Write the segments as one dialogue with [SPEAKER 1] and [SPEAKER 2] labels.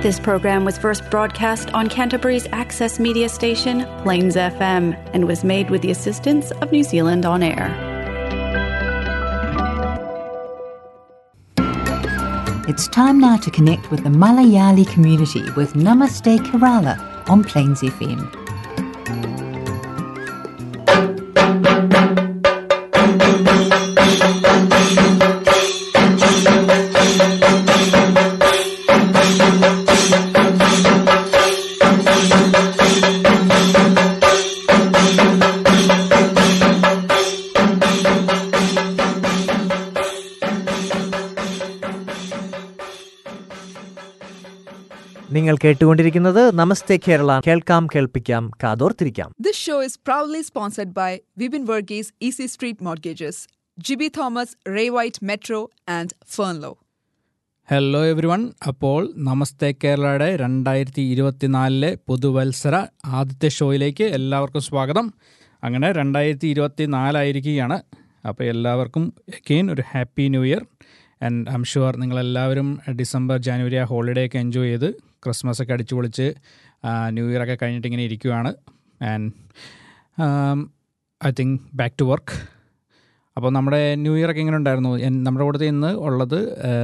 [SPEAKER 1] This program was first broadcast on Canterbury's access media station, Plains FM, and was made with the assistance of New Zealand On Air.
[SPEAKER 2] It's time now to connect with the Malayali community with Namaste Kerala on Plains FM.
[SPEAKER 3] നിങ്ങൾ കേട്ടുകൊണ്ടിരിക്കുന്നത് നമസ്തേ കേരള കേൾക്കാം കേൾപ്പിക്കാം കാതോർത്തിരിക്കാം
[SPEAKER 4] This show is proudly sponsored by Vibin Verghese Easy Street Mortgages, GB Thomas, Ray White Metro, and Fernlow.
[SPEAKER 5] Hello everyone അപ്പോൾ നമസ്തേ കേരളയുടെ രണ്ടായിരത്തി ഇരുപത്തിനാലിലെ പുതുവത്സര ആദ്യത്തെ ഷോയിലേക്ക് എല്ലാവർക്കും സ്വാഗതം അങ്ങനെ രണ്ടായിരത്തി ഇരുപത്തി നാലായിരിക്കുകയാണ് അപ്പോൾ എല്ലാവർക്കും അഗെയിൻ ഒരു happy new year and I'm sure നിങ്ങളെല്ലാവരും ഡിസംബർ ജാനുവരി ആ ഹോളിഡേ ഒക്കെ എൻജോയ് ചെയ്ത് ക്രിസ്മസ് ഒക്കെ അടിച്ചു പൊളിച്ച് ന്യൂ ഇയർ ഒക്കെ കഴിഞ്ഞിട്ട് ഇങ്ങനെ ഇരിക്കുകയാണ് and I think back to work അപ്പോൾ നമ്മുടെ ന്യൂ ഇയർ ഒക്കെ എങ്ങനെ ഉണ്ടായിരുന്നു എൻ- നമ്മുടെ കൂട്ടത്തിൽ ഇന്ന് ഉള്ളത്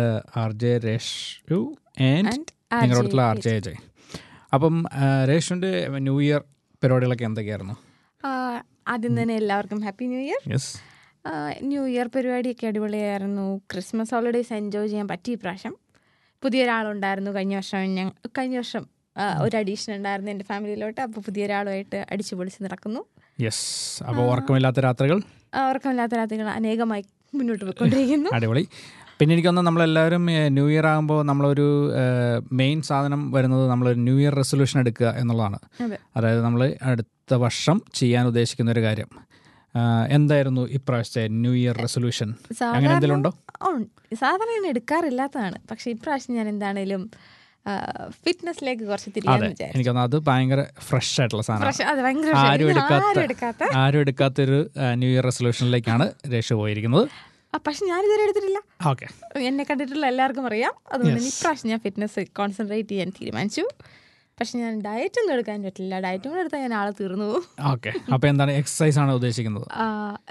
[SPEAKER 5] R J Reshu and
[SPEAKER 6] And
[SPEAKER 5] നിങ്ങളുടെ
[SPEAKER 6] RJ
[SPEAKER 5] കൂട്ടത്തിലുള്ള ആർ ജെ അജയ് അപ്പം രേഷുവിൻ്റെ ന്യൂ ഇയർ പരിപാടികളൊക്കെ എന്തൊക്കെയായിരുന്നു
[SPEAKER 6] ആ, ആദ്യം തന്നെ എല്ലാവർക്കും ഹാപ്പി ന്യൂ ഇയർ
[SPEAKER 5] യെസ്
[SPEAKER 6] ആ, ന്യൂ ഇയർ പരിപാടിയൊക്കെ അടിപൊളിയായിരുന്നു ക്രിസ്മസ് ഹോളിഡേയ്സ് എൻജോയ് ചെയ്യാൻ പറ്റിയ പ്രാവശ്യം പുതിയൊരാളുണ്ടായിരുന്നു കഴിഞ്ഞ വർഷം ഞാൻ കഴിഞ്ഞ വർഷം ആ, ഒരു അഡീഷൻ ഉണ്ടായിരുന്നു എൻ്റെ ഫാമിലിയിലോട്ട് അപ്പോൾ പുതിയൊരാളുമായിട്ട് അടിച്ചു പൊളിച്ച് നടക്കുന്നു
[SPEAKER 5] യെസ് അപ്പോൾ ഉറക്കമില്ലാത്ത രാത്രികൾ
[SPEAKER 6] ആ, ഉറക്കമില്ലാത്ത രാത്രികൾ അനേകമായി മുന്നോട്ട് പോയിക്കൊണ്ടിരിക്കുന്നു
[SPEAKER 5] അടിപൊളി പിന്നെ എനിക്കൊന്ന് നമ്മളെല്ലാവരും ഏഹ്, ന്യൂ ഇയർ ആകുമ്പോൾ നമ്മളൊരു മെയിൻ സാധനം വരുന്നത് നമ്മളൊരു ന്യൂ ഇയർ റെസൊല്യൂഷൻ എടുക്കുക എന്നുള്ളതാണ്
[SPEAKER 6] അതെ.
[SPEAKER 5] അതായത് നമ്മൾ അടുത്ത വർഷം ചെയ്യാൻ ഉദ്ദേശിക്കുന്ന ഒരു കാര്യം ആഹ്, എന്തായിരുന്നു ഇപ്രാവശ്യത്തെ ന്യൂ ഇയർ റെസൊല്യൂഷൻ അങ്ങനെ എന്തെങ്കിലും ഉണ്ടോ
[SPEAKER 6] ആ, ഉണ്ട്. സാധാരണ ഞാൻ എടുക്കാറില്ലാത്തതാണ് പക്ഷെ ഇപ്രാവശ്യം ഞാൻ എന്താണേലും ഫിറ്റ്നസ്സിലേക്ക് കുറച്ച്
[SPEAKER 5] അതെ
[SPEAKER 6] തിരിയാന്ന് വിചാരിച്ചു
[SPEAKER 5] എനിക്കൊന്ന് അത് ഭയങ്കര ഫ്രഷ് ആയിട്ടുള്ള സാധനം
[SPEAKER 6] പക്ഷെ അത് ഭയങ്കര
[SPEAKER 5] ആരും
[SPEAKER 6] ഇത്
[SPEAKER 5] എടുക്കാത്ത
[SPEAKER 6] ആരും എടുക്കാത്ത
[SPEAKER 5] ആരും എടുക്കാത്തൊരു ന്യൂ ഇയർ റെസൊല്യൂഷനിലേക്കാണ് രേഷ പോയിരിക്കുന്നത്
[SPEAKER 6] ആ, പക്ഷെ ഞാനിതുവരെ എടുത്തിട്ടില്ല
[SPEAKER 5] ഓക്കെ
[SPEAKER 6] എന്നെ കണ്ടിട്ടുള്ള എല്ലാവർക്കും അറിയാം അതുകൊണ്ട് തന്നെ
[SPEAKER 5] Yes.
[SPEAKER 6] ഇപ്രാവശ്യം ഞാൻ ഫിറ്റ്നസ് കോൺസെൻട്രേറ്റ് ചെയ്യാൻ തീരുമാനിച്ചു പക്ഷെ ഞാൻ ഡയറ്റ് ഒന്നും എടുക്കാൻ പറ്റില്ല ഡയറ്റും കൂടെ എടുത്താൽ ഞാൻ ആളെ തീർന്നു പോകും.
[SPEAKER 5] ഓക്കെ അപ്പോൾ എന്താണ് എക്സസൈസ് ആണ് ഉദ്ദേശിക്കുന്നത്
[SPEAKER 6] ആ,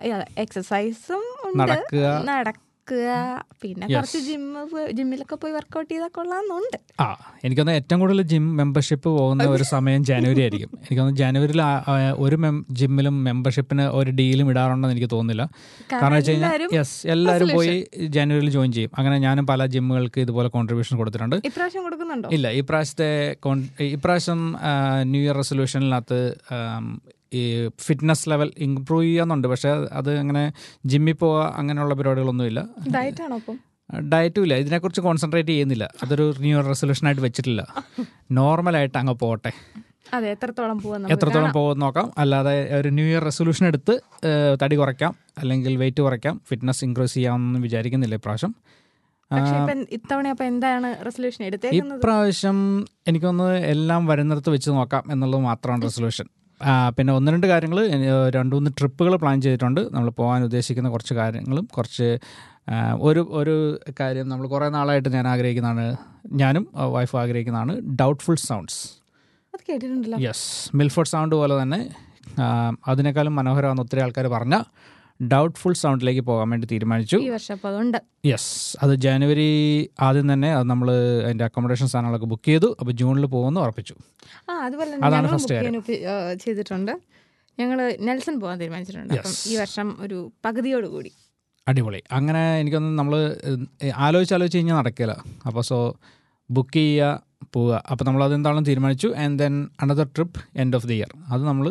[SPEAKER 6] എക്സസൈസും ഉണ്ട്
[SPEAKER 5] നടക്കുക.
[SPEAKER 6] നടക്കുക പിന്നെ
[SPEAKER 5] Yes.
[SPEAKER 6] കുറച്ച് ജിമ്മ് ജിമ്മിലൊക്കെ പോയി വർക്കൗട്ട് ചെയ്താൽ കൊള്ളാമെന്നുണ്ട്
[SPEAKER 5] ആ എനിക്കൊന്ന് ഏറ്റവും കൂടുതൽ ജിം മെമ്പർഷിപ്പ് പോകുന്ന ഒരു സമയം ജനുവരി ആയിരിക്കും എനിക്കൊന്ന് ജനുവരിയിൽ ആ- ആ ഒരു മെം- ജിമ്മിലും മെമ്പർഷിപ്പിന് ഒരു ഡീലും ഇടാറുണ്ടെന്ന് എനിക്ക് തോന്നുന്നില്ല കാരണം വെച്ച് കഴിഞ്ഞാൽ
[SPEAKER 6] എല്ലാവരും
[SPEAKER 5] യെസ് എല്ലാവരും പോയി ജനുവരിയിൽ ജോയിൻ ചെയ്യും അങ്ങനെ ഞാനും പല ജിമ്മുകൾക്ക് ഇതുപോലെ കോൺട്രിബ്യൂഷൻ കൊടുത്തിട്ടുണ്ട്
[SPEAKER 6] ഇപ്രാവശ്യം കൊടുക്കുന്നുണ്ടോ
[SPEAKER 5] ഇല്ല ഈ പ്രാവശ്യത്തെ കോൺ- ഇപ്രാവശ്യം ആ, ന്യൂ ഇയർ റെസൊല്യൂഷനിനകത്ത് ആം, ഈ ഫിറ്റ്നസ് ലെവൽ ഇമ്പ്രൂവ് ചെയ്യാന്നുണ്ട് പക്ഷേ അത് അങ്ങനെ ജിമ്മിൽ പോവുക അങ്ങനെയുള്ള പരിപാടികളൊന്നുമില്ല
[SPEAKER 6] ഡയറ്റ് ആണോ അപ്പം
[SPEAKER 5] ഡയറ്റും ഇല്ല ഇതിനെക്കുറിച്ച് കോൺസെൻട്രേറ്റ് ചെയ്യുന്നില്ല അതൊരു ന്യൂ ഇയർ റെസൊല്യൂഷനായിട്ട് വെച്ചിട്ടില്ല നോർമലായിട്ട് അങ്ങ് പോട്ടെ
[SPEAKER 6] അതെ എത്രത്തോളം പോവാൻ നമുക്ക്
[SPEAKER 5] എത്രത്തോളം
[SPEAKER 6] കാണാം.
[SPEAKER 5] പോകുമെന്ന് നോക്കാം അല്ലാതെ ഒരു ന്യൂ ഇയർ റെസൊല്യൂഷൻ എടുത്ത് ഏഹ്, തടി കുറയ്ക്കാം അല്ലെങ്കിൽ വെയിറ്റ് കുറയ്ക്കാം ഫിറ്റ്നസ് ഇൻക്രീസ് ചെയ്യാമെന്ന് വിചാരിക്കുന്നില്ല ഇപ്രാവശ്യം
[SPEAKER 6] പക്ഷെ
[SPEAKER 5] ആ,
[SPEAKER 6] ഇപ്പൊ ഇത്തവണ അപ്പൊ എന്താണ് റെസൊല്യൂഷൻ എടുത്തേക്കുന്നത്
[SPEAKER 5] ഇപ്രാവശ്യം എനിക്കൊന്ന് എല്ലാം വരുന്നിടത്ത് വെച്ച് നോക്കാം എന്നുള്ളത് മാത്രമാണ് റെസൊല്യൂഷൻ പിന്നെ ഒന്ന് രണ്ട് കാര്യങ്ങൾ രണ്ട് മൂന്ന് ട്രിപ്പുകൾ പ്ലാൻ ചെയ്തിട്ടുണ്ട് നമ്മൾ പോകാൻ ഉദ്ദേശിക്കുന്ന കുറച്ച് കാര്യങ്ങളും കുറച്ച് ആ, ഒരു ഒരു കാര്യം നമ്മൾ കുറേ നാളായിട്ട് ഞാൻ ആഗ്രഹിക്കുന്നതാണ് ഞാനും വൈഫ് ആഗ്രഹിക്കുന്നതാണ് ഡൗട്ട്ഫുൾ സൗണ്ട്സ്
[SPEAKER 6] അത് കേട്ടിട്ടുണ്ടല്ലോ
[SPEAKER 5] യെസ് മിൽഫോർഡ് സൗണ്ട് പോലെ തന്നെ ആ, അതിനേക്കാളും മനോഹരമാണെന്ന് ഒത്തിരി ആൾക്കാർ പറഞ്ഞ ഡൗട്ട്ഫുൾ സൗണ്ടിലേക്ക് പോകാൻ വേണ്ടി തീരുമാനിച്ചു
[SPEAKER 6] ഈ വർഷം അപ്പൊ അതുണ്ട്
[SPEAKER 5] യെസ് അത് ജനുവരി ആദ്യം തന്നെ അത് നമ്മൾ അതിൻ്റെ അക്കോമഡേഷൻ സാധനങ്ങളൊക്കെ ബുക്ക് ചെയ്തു അപ്പോൾ ജൂണിൽ പോകുമെന്ന് ഉറപ്പിച്ചു
[SPEAKER 6] ആ അതുപോലെ
[SPEAKER 5] അതാണ്
[SPEAKER 6] ഞങ്ങൾ
[SPEAKER 5] first
[SPEAKER 6] ബുക്ക് ചെയ്യാൻ ഒപ്പി- ആ, ചെയ്തിട്ടുണ്ട് ഞങ്ങൾ നെൽസൺ പോകാൻ തീരുമാനിച്ചിട്ടുണ്ട് അപ്പം
[SPEAKER 5] Yes.
[SPEAKER 6] ഈ വർഷം ഒരു പകുതിയോടുകൂടി
[SPEAKER 5] അടിപൊളി അങ്ങനെ എനിക്കൊന്ന് നമ്മൾ ആലോചിച്ച് ആലോചിച്ച് കഴിഞ്ഞാൽ നടക്കില്ല അപ്പോൾ സോ ബുക്ക് ചെയ്യുക പോവുക അപ്പോൾ നമ്മൾ അതെന്താണെന്ന് തീരുമാനിച്ചു and then another trip end of the year അത് നമ്മൾ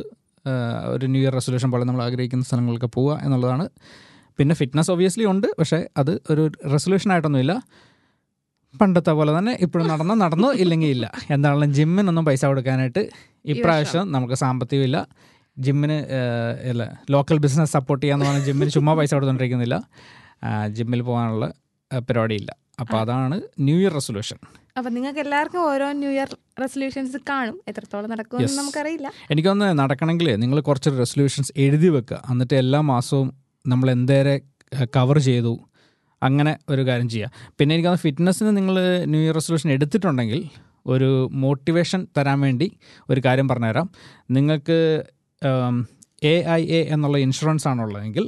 [SPEAKER 5] ഒരു ന്യൂ ഇയർ റെസൊല്യൂഷൻ പോലെ നമ്മൾ ആഗ്രഹിക്കുന്ന സ്ഥലങ്ങളിലൊക്കെ പോവുക എന്നുള്ളതാണ് പിന്നെ ഫിറ്റ്നസ് ഒബിയസ്ലി ഉണ്ട് പക്ഷേ അത് ഒരു റെസൊല്യൂഷൻ ആയിട്ടൊന്നുമില്ല പണ്ടത്തെ പോലെ തന്നെ ഇപ്പോഴും നടന്നു നടന്നു ഇല്ലെങ്കിൽ ഇല്ല എന്താണെങ്കിലും ജിമ്മിനൊന്നും പൈസ കൊടുക്കാനായിട്ട് ഇപ്രാവശ്യം നമുക്ക് സാമ്പത്തികമില്ല ജിമ്മിന് ഏഹ്, അല്ല ലോക്കൽ ബിസിനസ് സപ്പോർട്ട് ചെയ്യാന്ന് പറഞ്ഞാൽ ജിമ്മിന് ചുമ്മാ പൈസ കൊടുത്തോണ്ടിരിക്കുന്നില്ല ആ, ജിമ്മിൽ പോകാനുള്ള ആ, പരിപാടിയില്ല അപ്പോൾ അതാണ് ന്യൂ ഇയർ റെസൊല്യൂഷൻ
[SPEAKER 6] അപ്പം നിങ്ങൾക്ക് എല്ലാവർക്കും ഓരോ ന്യൂ ഇയർ റെസൊല്യൂഷൻസ് കാണും എത്രത്തോളം നടക്കുമെന്ന്
[SPEAKER 5] Yes.
[SPEAKER 6] നമുക്കറിയില്ല
[SPEAKER 5] എനിക്കൊന്ന് നടക്കണമെങ്കിൽ നിങ്ങൾ കുറച്ച് റെസൊല്യൂഷൻസ് എഴുതി വെക്കുക എന്നിട്ട് എല്ലാ മാസവും നമ്മൾ എന്തേരെ കവർ ചെയ്തു അങ്ങനെ ഒരു കാര്യം ചെയ്യുക പിന്നെ എനിക്കത് ഫിറ്റ്നസ്സിന് നിങ്ങൾ ന്യൂ ഇയർ റെസൊല്യൂഷൻ എടുത്തിട്ടുണ്ടെങ്കിൽ ഒരു മോട്ടിവേഷൻ തരാൻ വേണ്ടി ഒരു കാര്യം പറഞ്ഞുതരാം നിങ്ങൾക്ക് എ ഐ എ എന്നുള്ള ഇൻഷുറൻസ് ആണുള്ളതെങ്കിൽ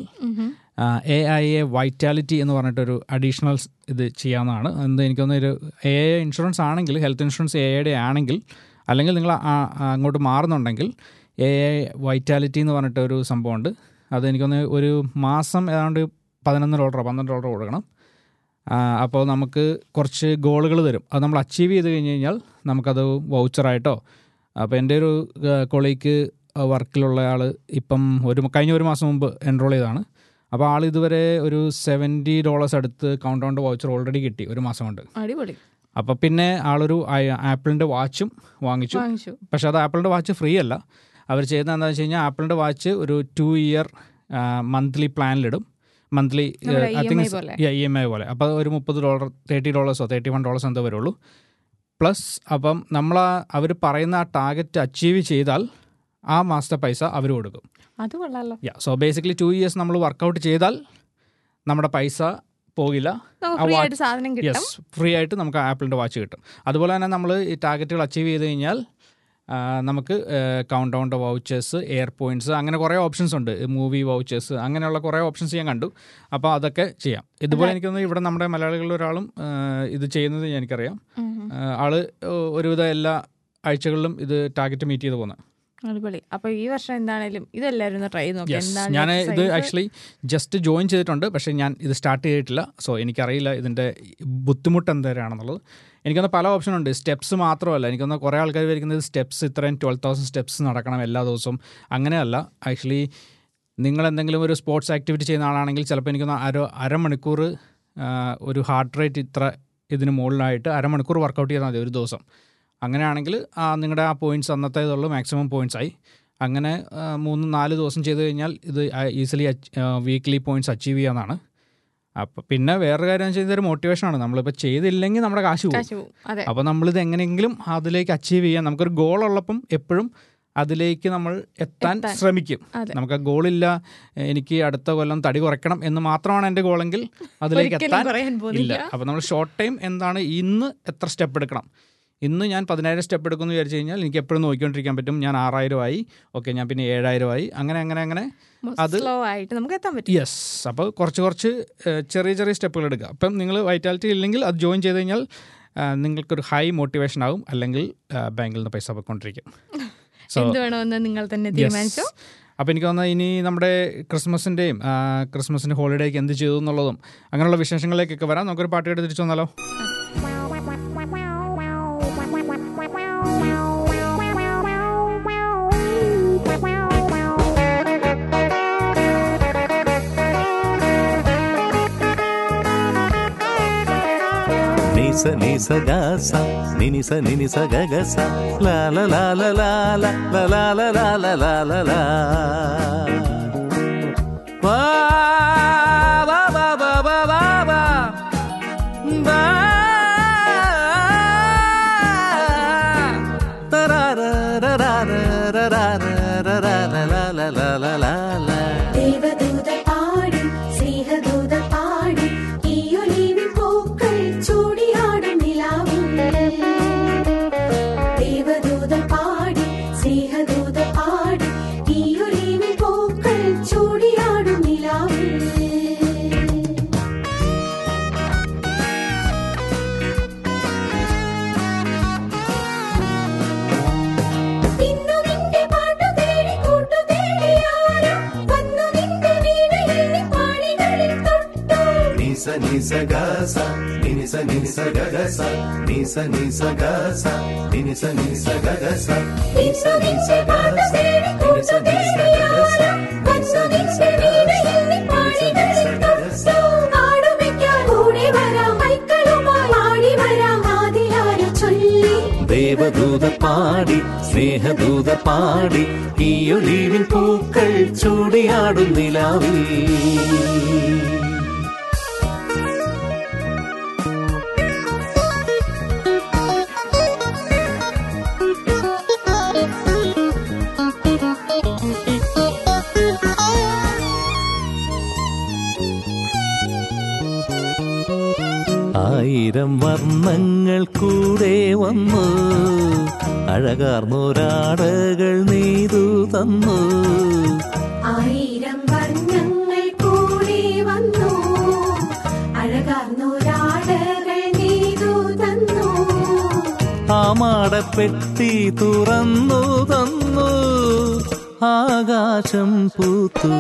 [SPEAKER 5] എ ഐ എ വൈറ്റാലിറ്റി എന്ന് പറഞ്ഞിട്ടൊരു അഡീഷണൽ ഇത് ചെയ്യാവുന്നതാണ് എന്ത് എനിക്കൊന്ന് ഒരു എ ഐ ഇൻഷുറൻസ് ആണെങ്കിൽ ഹെൽത്ത് ഇൻഷുറൻസ് എ ഐയുടെ ആണെങ്കിൽ അല്ലെങ്കിൽ നിങ്ങൾ ആ- ആ അങ്ങോട്ട് മാറുന്നുണ്ടെങ്കിൽ എ ഐ വൈറ്റാലിറ്റി എന്ന് പറഞ്ഞിട്ടൊരു സംഭവമുണ്ട് അത് എനിക്കൊന്ന് ഒരു മാസം ഏതാണ്ട് പതിനൊന്ന് ഡോളറോ പന്ത്രണ്ട് ഡോളറോ കൊടുക്കണം ആ, അപ്പോൾ നമുക്ക് കുറച്ച് ഗോളുകൾ തരും അത് നമ്മൾ അച്ചീവ് ചെയ്ത് കഴിഞ്ഞ് കഴിഞ്ഞാൽ നമുക്കത് വൗച്ചറായിട്ടോ അപ്പോൾ എൻ്റെ ഒരു കൊളീക്ക് വർക്കിലുള്ള ആൾ ഇപ്പം ഒരു കഴിഞ്ഞ ഒരു മാസം മുമ്പ് എൻറോൾ ചെയ്തതാണ് അപ്പോൾ ആൾ ഇതുവരെ ഒരു സെവൻറ്റി ഡോളേഴ്സ് അടുത്ത് കൗണ്ട് ഔണ്ട് വൗച്ചർ ഓൾറെഡി കിട്ടി ഒരു മാസം കൊണ്ട്
[SPEAKER 6] അടിപൊളി
[SPEAKER 5] അപ്പോൾ പിന്നെ ആളൊരു ആപ്പിളിൻ്റെ വാച്ചും വാങ്ങിച്ചു
[SPEAKER 6] വാങ്ങിച്ചു
[SPEAKER 5] പക്ഷേ അത് ആപ്പിളിൻ്റെ വാച്ച് ഫ്രീ അല്ല അവർ ചെയ്യുന്നത് എന്താണെന്ന് വെച്ച് കഴിഞ്ഞാൽ ആപ്പിളിൻ്റെ വാച്ച് ഒരു ടു ഇയർ മന്ത്ലി പ്ലാനിലിടും മന്ത്ലി
[SPEAKER 6] നമ്മുടെ
[SPEAKER 5] ഐ
[SPEAKER 6] EMI
[SPEAKER 5] തിങ്ക്
[SPEAKER 6] പോലെ.
[SPEAKER 5] ഇ എം ഐ പോലെ അപ്പോൾ ഒരു മുപ്പത് ഡോളർ തേർട്ടി ഡോളേഴ്സോ തേർട്ടി വൺ ഡോളേഴ്സോ എന്തോ വരുള്ളൂ പ്ലസ് അപ്പം നമ്മൾ അവർ പറയുന്ന ആ ടാർഗറ്റ് അച്ചീവ് ചെയ്താൽ ആ മാസത്തെ പൈസ അവർ കൊടുക്കും
[SPEAKER 6] അത് കൊള്ളാലോ
[SPEAKER 5] yeah so basically two years നമ്മൾ വർക്കൗട്ട് ചെയ്താൽ നമ്മുടെ പൈസ പോകില്ല
[SPEAKER 6] നമുക്ക്
[SPEAKER 5] ആ
[SPEAKER 6] ഫ്രീ
[SPEAKER 5] watch-
[SPEAKER 6] ആയിട്ട് സാധനം കിട്ടും
[SPEAKER 5] യെസ് ഫ്രീ ആയിട്ട് നമുക്ക് ആപ്പിളിൻ്റെ വാച്ച് കിട്ടും അതുപോലെ തന്നെ നമ്മൾ ഈ ടാർഗറ്റുകൾ അച്ചീവ് ചെയ്ത് കഴിഞ്ഞാൽ ആ, നമുക്ക് countdown vouchers air points അങ്ങനെ കുറേ ഓപ്ഷൻസ് ഉണ്ട് മൂവി വൗച്ചേഴ്സ് അങ്ങനെയുള്ള കുറേ ഓപ്ഷൻസ് ഞാൻ കണ്ടു അപ്പോൾ അതൊക്കെ ചെയ്യാം ഇതുപോലെ എനിക്കൊന്ന് ഇവിടെ നമ്മുടെ മലയാളികളിൽ ഒരാളും ആ, ഇത് ചെയ്യുന്നത് എനിക്കറിയാം ആ, ആള് ഒരുവിധ എല്ലാ ആഴ്ചകളിലും ഇത് ടാർഗറ്റ് മീറ്റ് ചെയ്ത് പോകുന്നത്
[SPEAKER 6] അടിപൊളി അപ്പൊ ഈ വർഷം എന്താണേലും ഇതെല്ലാവരും ഒന്ന് ട്രൈ നോക്കി
[SPEAKER 5] യെസ്
[SPEAKER 6] എന്താണ്
[SPEAKER 5] ഞാൻ ഇത്
[SPEAKER 6] exercise?
[SPEAKER 5] ആക്ച്വലി ജസ്റ്റ് ജോയിൻ ചെയ്തിട്ടുണ്ട് പക്ഷേ ഞാൻ ഇത് സ്റ്റാർട്ട് ചെയ്തിട്ടില്ല സോ എനിക്കറിയില്ല ഇതിൻ്റെ ബുദ്ധിമുട്ട് എന്തരാണെന്നുള്ളത് എനിക്കൊന്ന് പല ഓപ്ഷൻ ഉണ്ട് സ്റ്റെപ്സ് മാത്രമല്ല എനിക്കൊന്ന് കുറേ ആൾക്കാർ വിചാരിക്കുന്നത് സ്റ്റെപ്സ് ഇത്രയും ട്വൽവ് തൗസൻഡ് സ്റ്റെപ്സ് നടക്കണം എല്ലാ ദിവസവും അങ്ങനെയല്ല ആക്ച്വലി നിങ്ങൾ എന്തെങ്കിലും ഒരു സ്പോർട്സ് ആക്ടിവിറ്റി ചെയ്യുന്ന ആളാണെങ്കിൽ ചിലപ്പോൾ എനിക്കൊന്ന് അര അരമണിക്കൂർ ആ, ഒരു ഹാർട്ട് റേറ്റ് ഇത്ര ഇതിന് മുകളിലായിട്ട് അരമണിക്കൂർ വർക്കൗട്ട് ചെയ്താൽ മതി ഒരു ദിവസം അങ്ങനെയാണെങ്കിൽ ആ നിങ്ങളുടെ ആ പോയിന്റ്സ് അന്നത്തെ ഇതുള്ളൂ മാക്സിമം പോയിന്റ്സ് ആയി അങ്ങനെ ആ, മൂന്ന് നാല് ദിവസം ചെയ്ത് കഴിഞ്ഞാൽ ഇത് ഈസിലി വീക്ക്ലി പോയിന്റ്സ് അച്ചീവ് ചെയ്യാവുന്നതാണ് അപ്പം പിന്നെ വേറൊരു കാര്യം എന്ന് വെച്ചാൽ ഇതൊരു മോട്ടിവേഷനാണ് നമ്മളിപ്പോൾ ചെയ്തില്ലെങ്കിൽ നമ്മുടെ കാശ് പോകും
[SPEAKER 6] കാശ് പോവും. അതെ
[SPEAKER 5] അപ്പോൾ നമ്മളിത് എങ്ങനെയെങ്കിലും അതിലേക്ക് അച്ചീവ് ചെയ്യാൻ നമുക്കൊരു ഗോൾ ഉള്ളപ്പം എപ്പോഴും അതിലേക്ക് നമ്മൾ എത്താൻ
[SPEAKER 6] എത്താൻ.
[SPEAKER 5] ശ്രമിക്കും
[SPEAKER 6] അതെ.
[SPEAKER 5] നമുക്ക് ആ ഗോളില്ല എനിക്ക് അടുത്ത കൊല്ലം തടി കുറയ്ക്കണം എന്ന് മാത്രമാണ് എൻ്റെ ഗോളെങ്കിൽ അതിലേക്ക്
[SPEAKER 6] ഒരിക്കലും
[SPEAKER 5] എത്താൻ
[SPEAKER 6] കുറയാൻ
[SPEAKER 5] ഇല്ല
[SPEAKER 6] പോകുന്നില്ല
[SPEAKER 5] അപ്പോൾ നമ്മൾ ഷോർട്ട് ടൈം എന്താണ് ഇന്ന് എത്ര സ്റ്റെപ്പ് എടുക്കണം ഇന്ന് ഞാൻ പതിനായിരം സ്റ്റെപ്പ് എടുക്കുമെന്ന് വിചാരിച്ചു കഴിഞ്ഞാൽ എനിക്ക് എപ്പോഴും നോക്കിക്കൊണ്ടിരിക്കാൻ പറ്റും ഞാൻ ആറായിരം ആയി ഓക്കെ ഞാൻ പിന്നെ ഏഴായിരം ആയി അങ്ങനെ അങ്ങനെ അങ്ങനെ അത്
[SPEAKER 6] സ്ലോ ആയിട്ട് നമുക്ക് എത്താൻ പറ്റും
[SPEAKER 5] യെസ് അപ്പോൾ കുറച്ച് കുറച്ച് ഏഹ്, ചെറിയ ചെറിയ സ്റ്റെപ്പുകൾ എടുക്കുക അപ്പം നിങ്ങൾ വൈറ്റാലിറ്റി ഇല്ലെങ്കിൽ അത് ജോയിൻ ചെയ്ത് കഴിഞ്ഞാൽ ആ, നിങ്ങൾക്കൊരു ഹൈ മോട്ടിവേഷൻ ആകും അല്ലെങ്കിൽ ആ, ബാങ്കിൽ നിന്ന് പൈസ പോയിക്കൊണ്ടിരിക്കും സോ
[SPEAKER 6] എന്ത് വേണമെന്ന് നിങ്ങൾ തന്നെ തീരുമാനിച്ചോ
[SPEAKER 5] അപ്പോൾ എനിക്ക് തോന്നുന്നത് ഇനി നമ്മുടെ ക്രിസ്മസിൻ്റെയും ക്രിസ്മസിൻ്റെ ഹോളിഡേക്ക് എന്ത് ചെയ്തു എന്നുള്ളതും അങ്ങനെയുള്ള വിശേഷങ്ങളിലേക്കൊക്കെ വരാം നമുക്കൊരു പാട്ട് കേട്ട് തിരിച്ചു വന്നാലോ
[SPEAKER 7] నిస నిస గస నినిస నినిస గగస లా లా లా లా లా లా లా లా లా లా లా లా లా లా వా వా వా వా వా వా వా బా
[SPEAKER 8] ദേവദൂത പാടി സ്നേഹദൂത പാടി ഈ ഒലിവിൻ പൂക്കൾ ചൂടിയാടും നിലാവിൽ ദേവദൂത പാടി സ്നേഹദൂത പാടി ഈ ഒലിവിൻ പൂക്കൾ ചൂടിയാടും നിലാവിൽ ഇന്നു നിന്റെ പാട്ടു തേടി കൂട്ടു തേടിയാരോ വന്നു നിന്റെ വീണയിൽ നീ പാണികളിൽ തൊട്ടു
[SPEAKER 7] నిస నిస గస నినిస నినిస గగస నిస నిస గస నినిస నిస గగస
[SPEAKER 8] ഇന്നു നിന്റെ പാട്ടു തേടി കൂട്ടു തേടിയാരോ വന്നു നിന്റെ വീണയിൽ നീ പാണികളിൽ തൊട്ടു ആടുമിക്കാൻ കൂടെ വരാം മൈക്കളുമായി ആടി വരാം ആദിലാര ചൊല്ലി
[SPEAKER 7] ദേവദൂത പാടി സ്നേഹദൂത പാടി ഈ ഒലിവിൻ പൂക്കൾ ചൂടിയാടും നിലാവിൽ ആയിരം വർണ്ണങ്ങൾ കൂടെ വന്നു അഴകാർന്നൊരാടകൾ നെയ്തു തന്നു
[SPEAKER 8] ആയിരം വർണ്ണങ്ങൾ കൂടി വന്നു അഴകാർന്നൊരാടകൾ നീതു തന്നു
[SPEAKER 7] ആ മാടപ്പെട്ടി തുറന്നു തന്നു ആകാശം പൂത്തു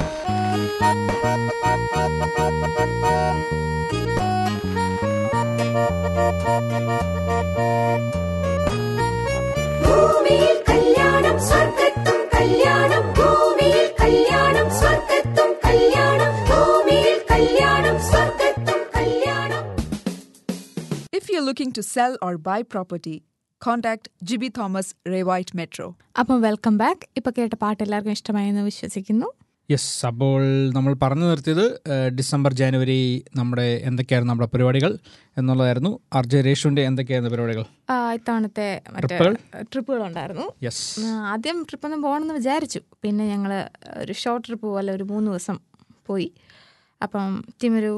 [SPEAKER 8] ഭൂമിയിൽ കല്യാണം സ്വർഗത്തും കല്യാണം ഭൂമിയിൽ കല്യാണം സ്വർഗത്തും കല്യാണം ഭൂമിയിൽ കല്യാണം സ്വർഗത്തും കല്യാണം
[SPEAKER 4] If you're looking to sell or buy property, contact Gibby Thomas Raywhite Metro.
[SPEAKER 6] അപ്പം വെൽക്കം ബാക്ക് ഇപ്പൊ കേട്ട പാട്ട് എല്ലാവർക്കും ഇഷ്ടമായെന്ന് വിശ്വസിക്കുന്നു
[SPEAKER 5] യെസ് അപ്പോൾ നമ്മൾ പറഞ്ഞു നിർത്തിയത് ഏഹ്, ഡിസംബർ ജനുവരി നമ്മുടെ എന്തൊക്കെയായിരുന്നു നമ്മുടെ പരിപാടികൾ എന്നുള്ളതായിരുന്നു ആർ ജെ രേഷുവിൻ്റെ എന്തൊക്കെയായിരുന്നു പരിപാടികൾ
[SPEAKER 6] ആ, ഇത്തവണത്തെ മറ്റേ
[SPEAKER 5] ട്രിപ്പുകൾ?
[SPEAKER 6] ട്രിപ്പുകളുണ്ടായിരുന്നു
[SPEAKER 5] യെസ്
[SPEAKER 6] ആ, ആദ്യം ട്രിപ്പൊന്നും പോകണമെന്ന് വിചാരിച്ചു പിന്നെ ഞങ്ങൾ ഒരു ഷോർട്ട് ട്രിപ്പ് പോലെ ഒരു മൂന്ന് ദിവസം പോയി അപ്പം തിമരു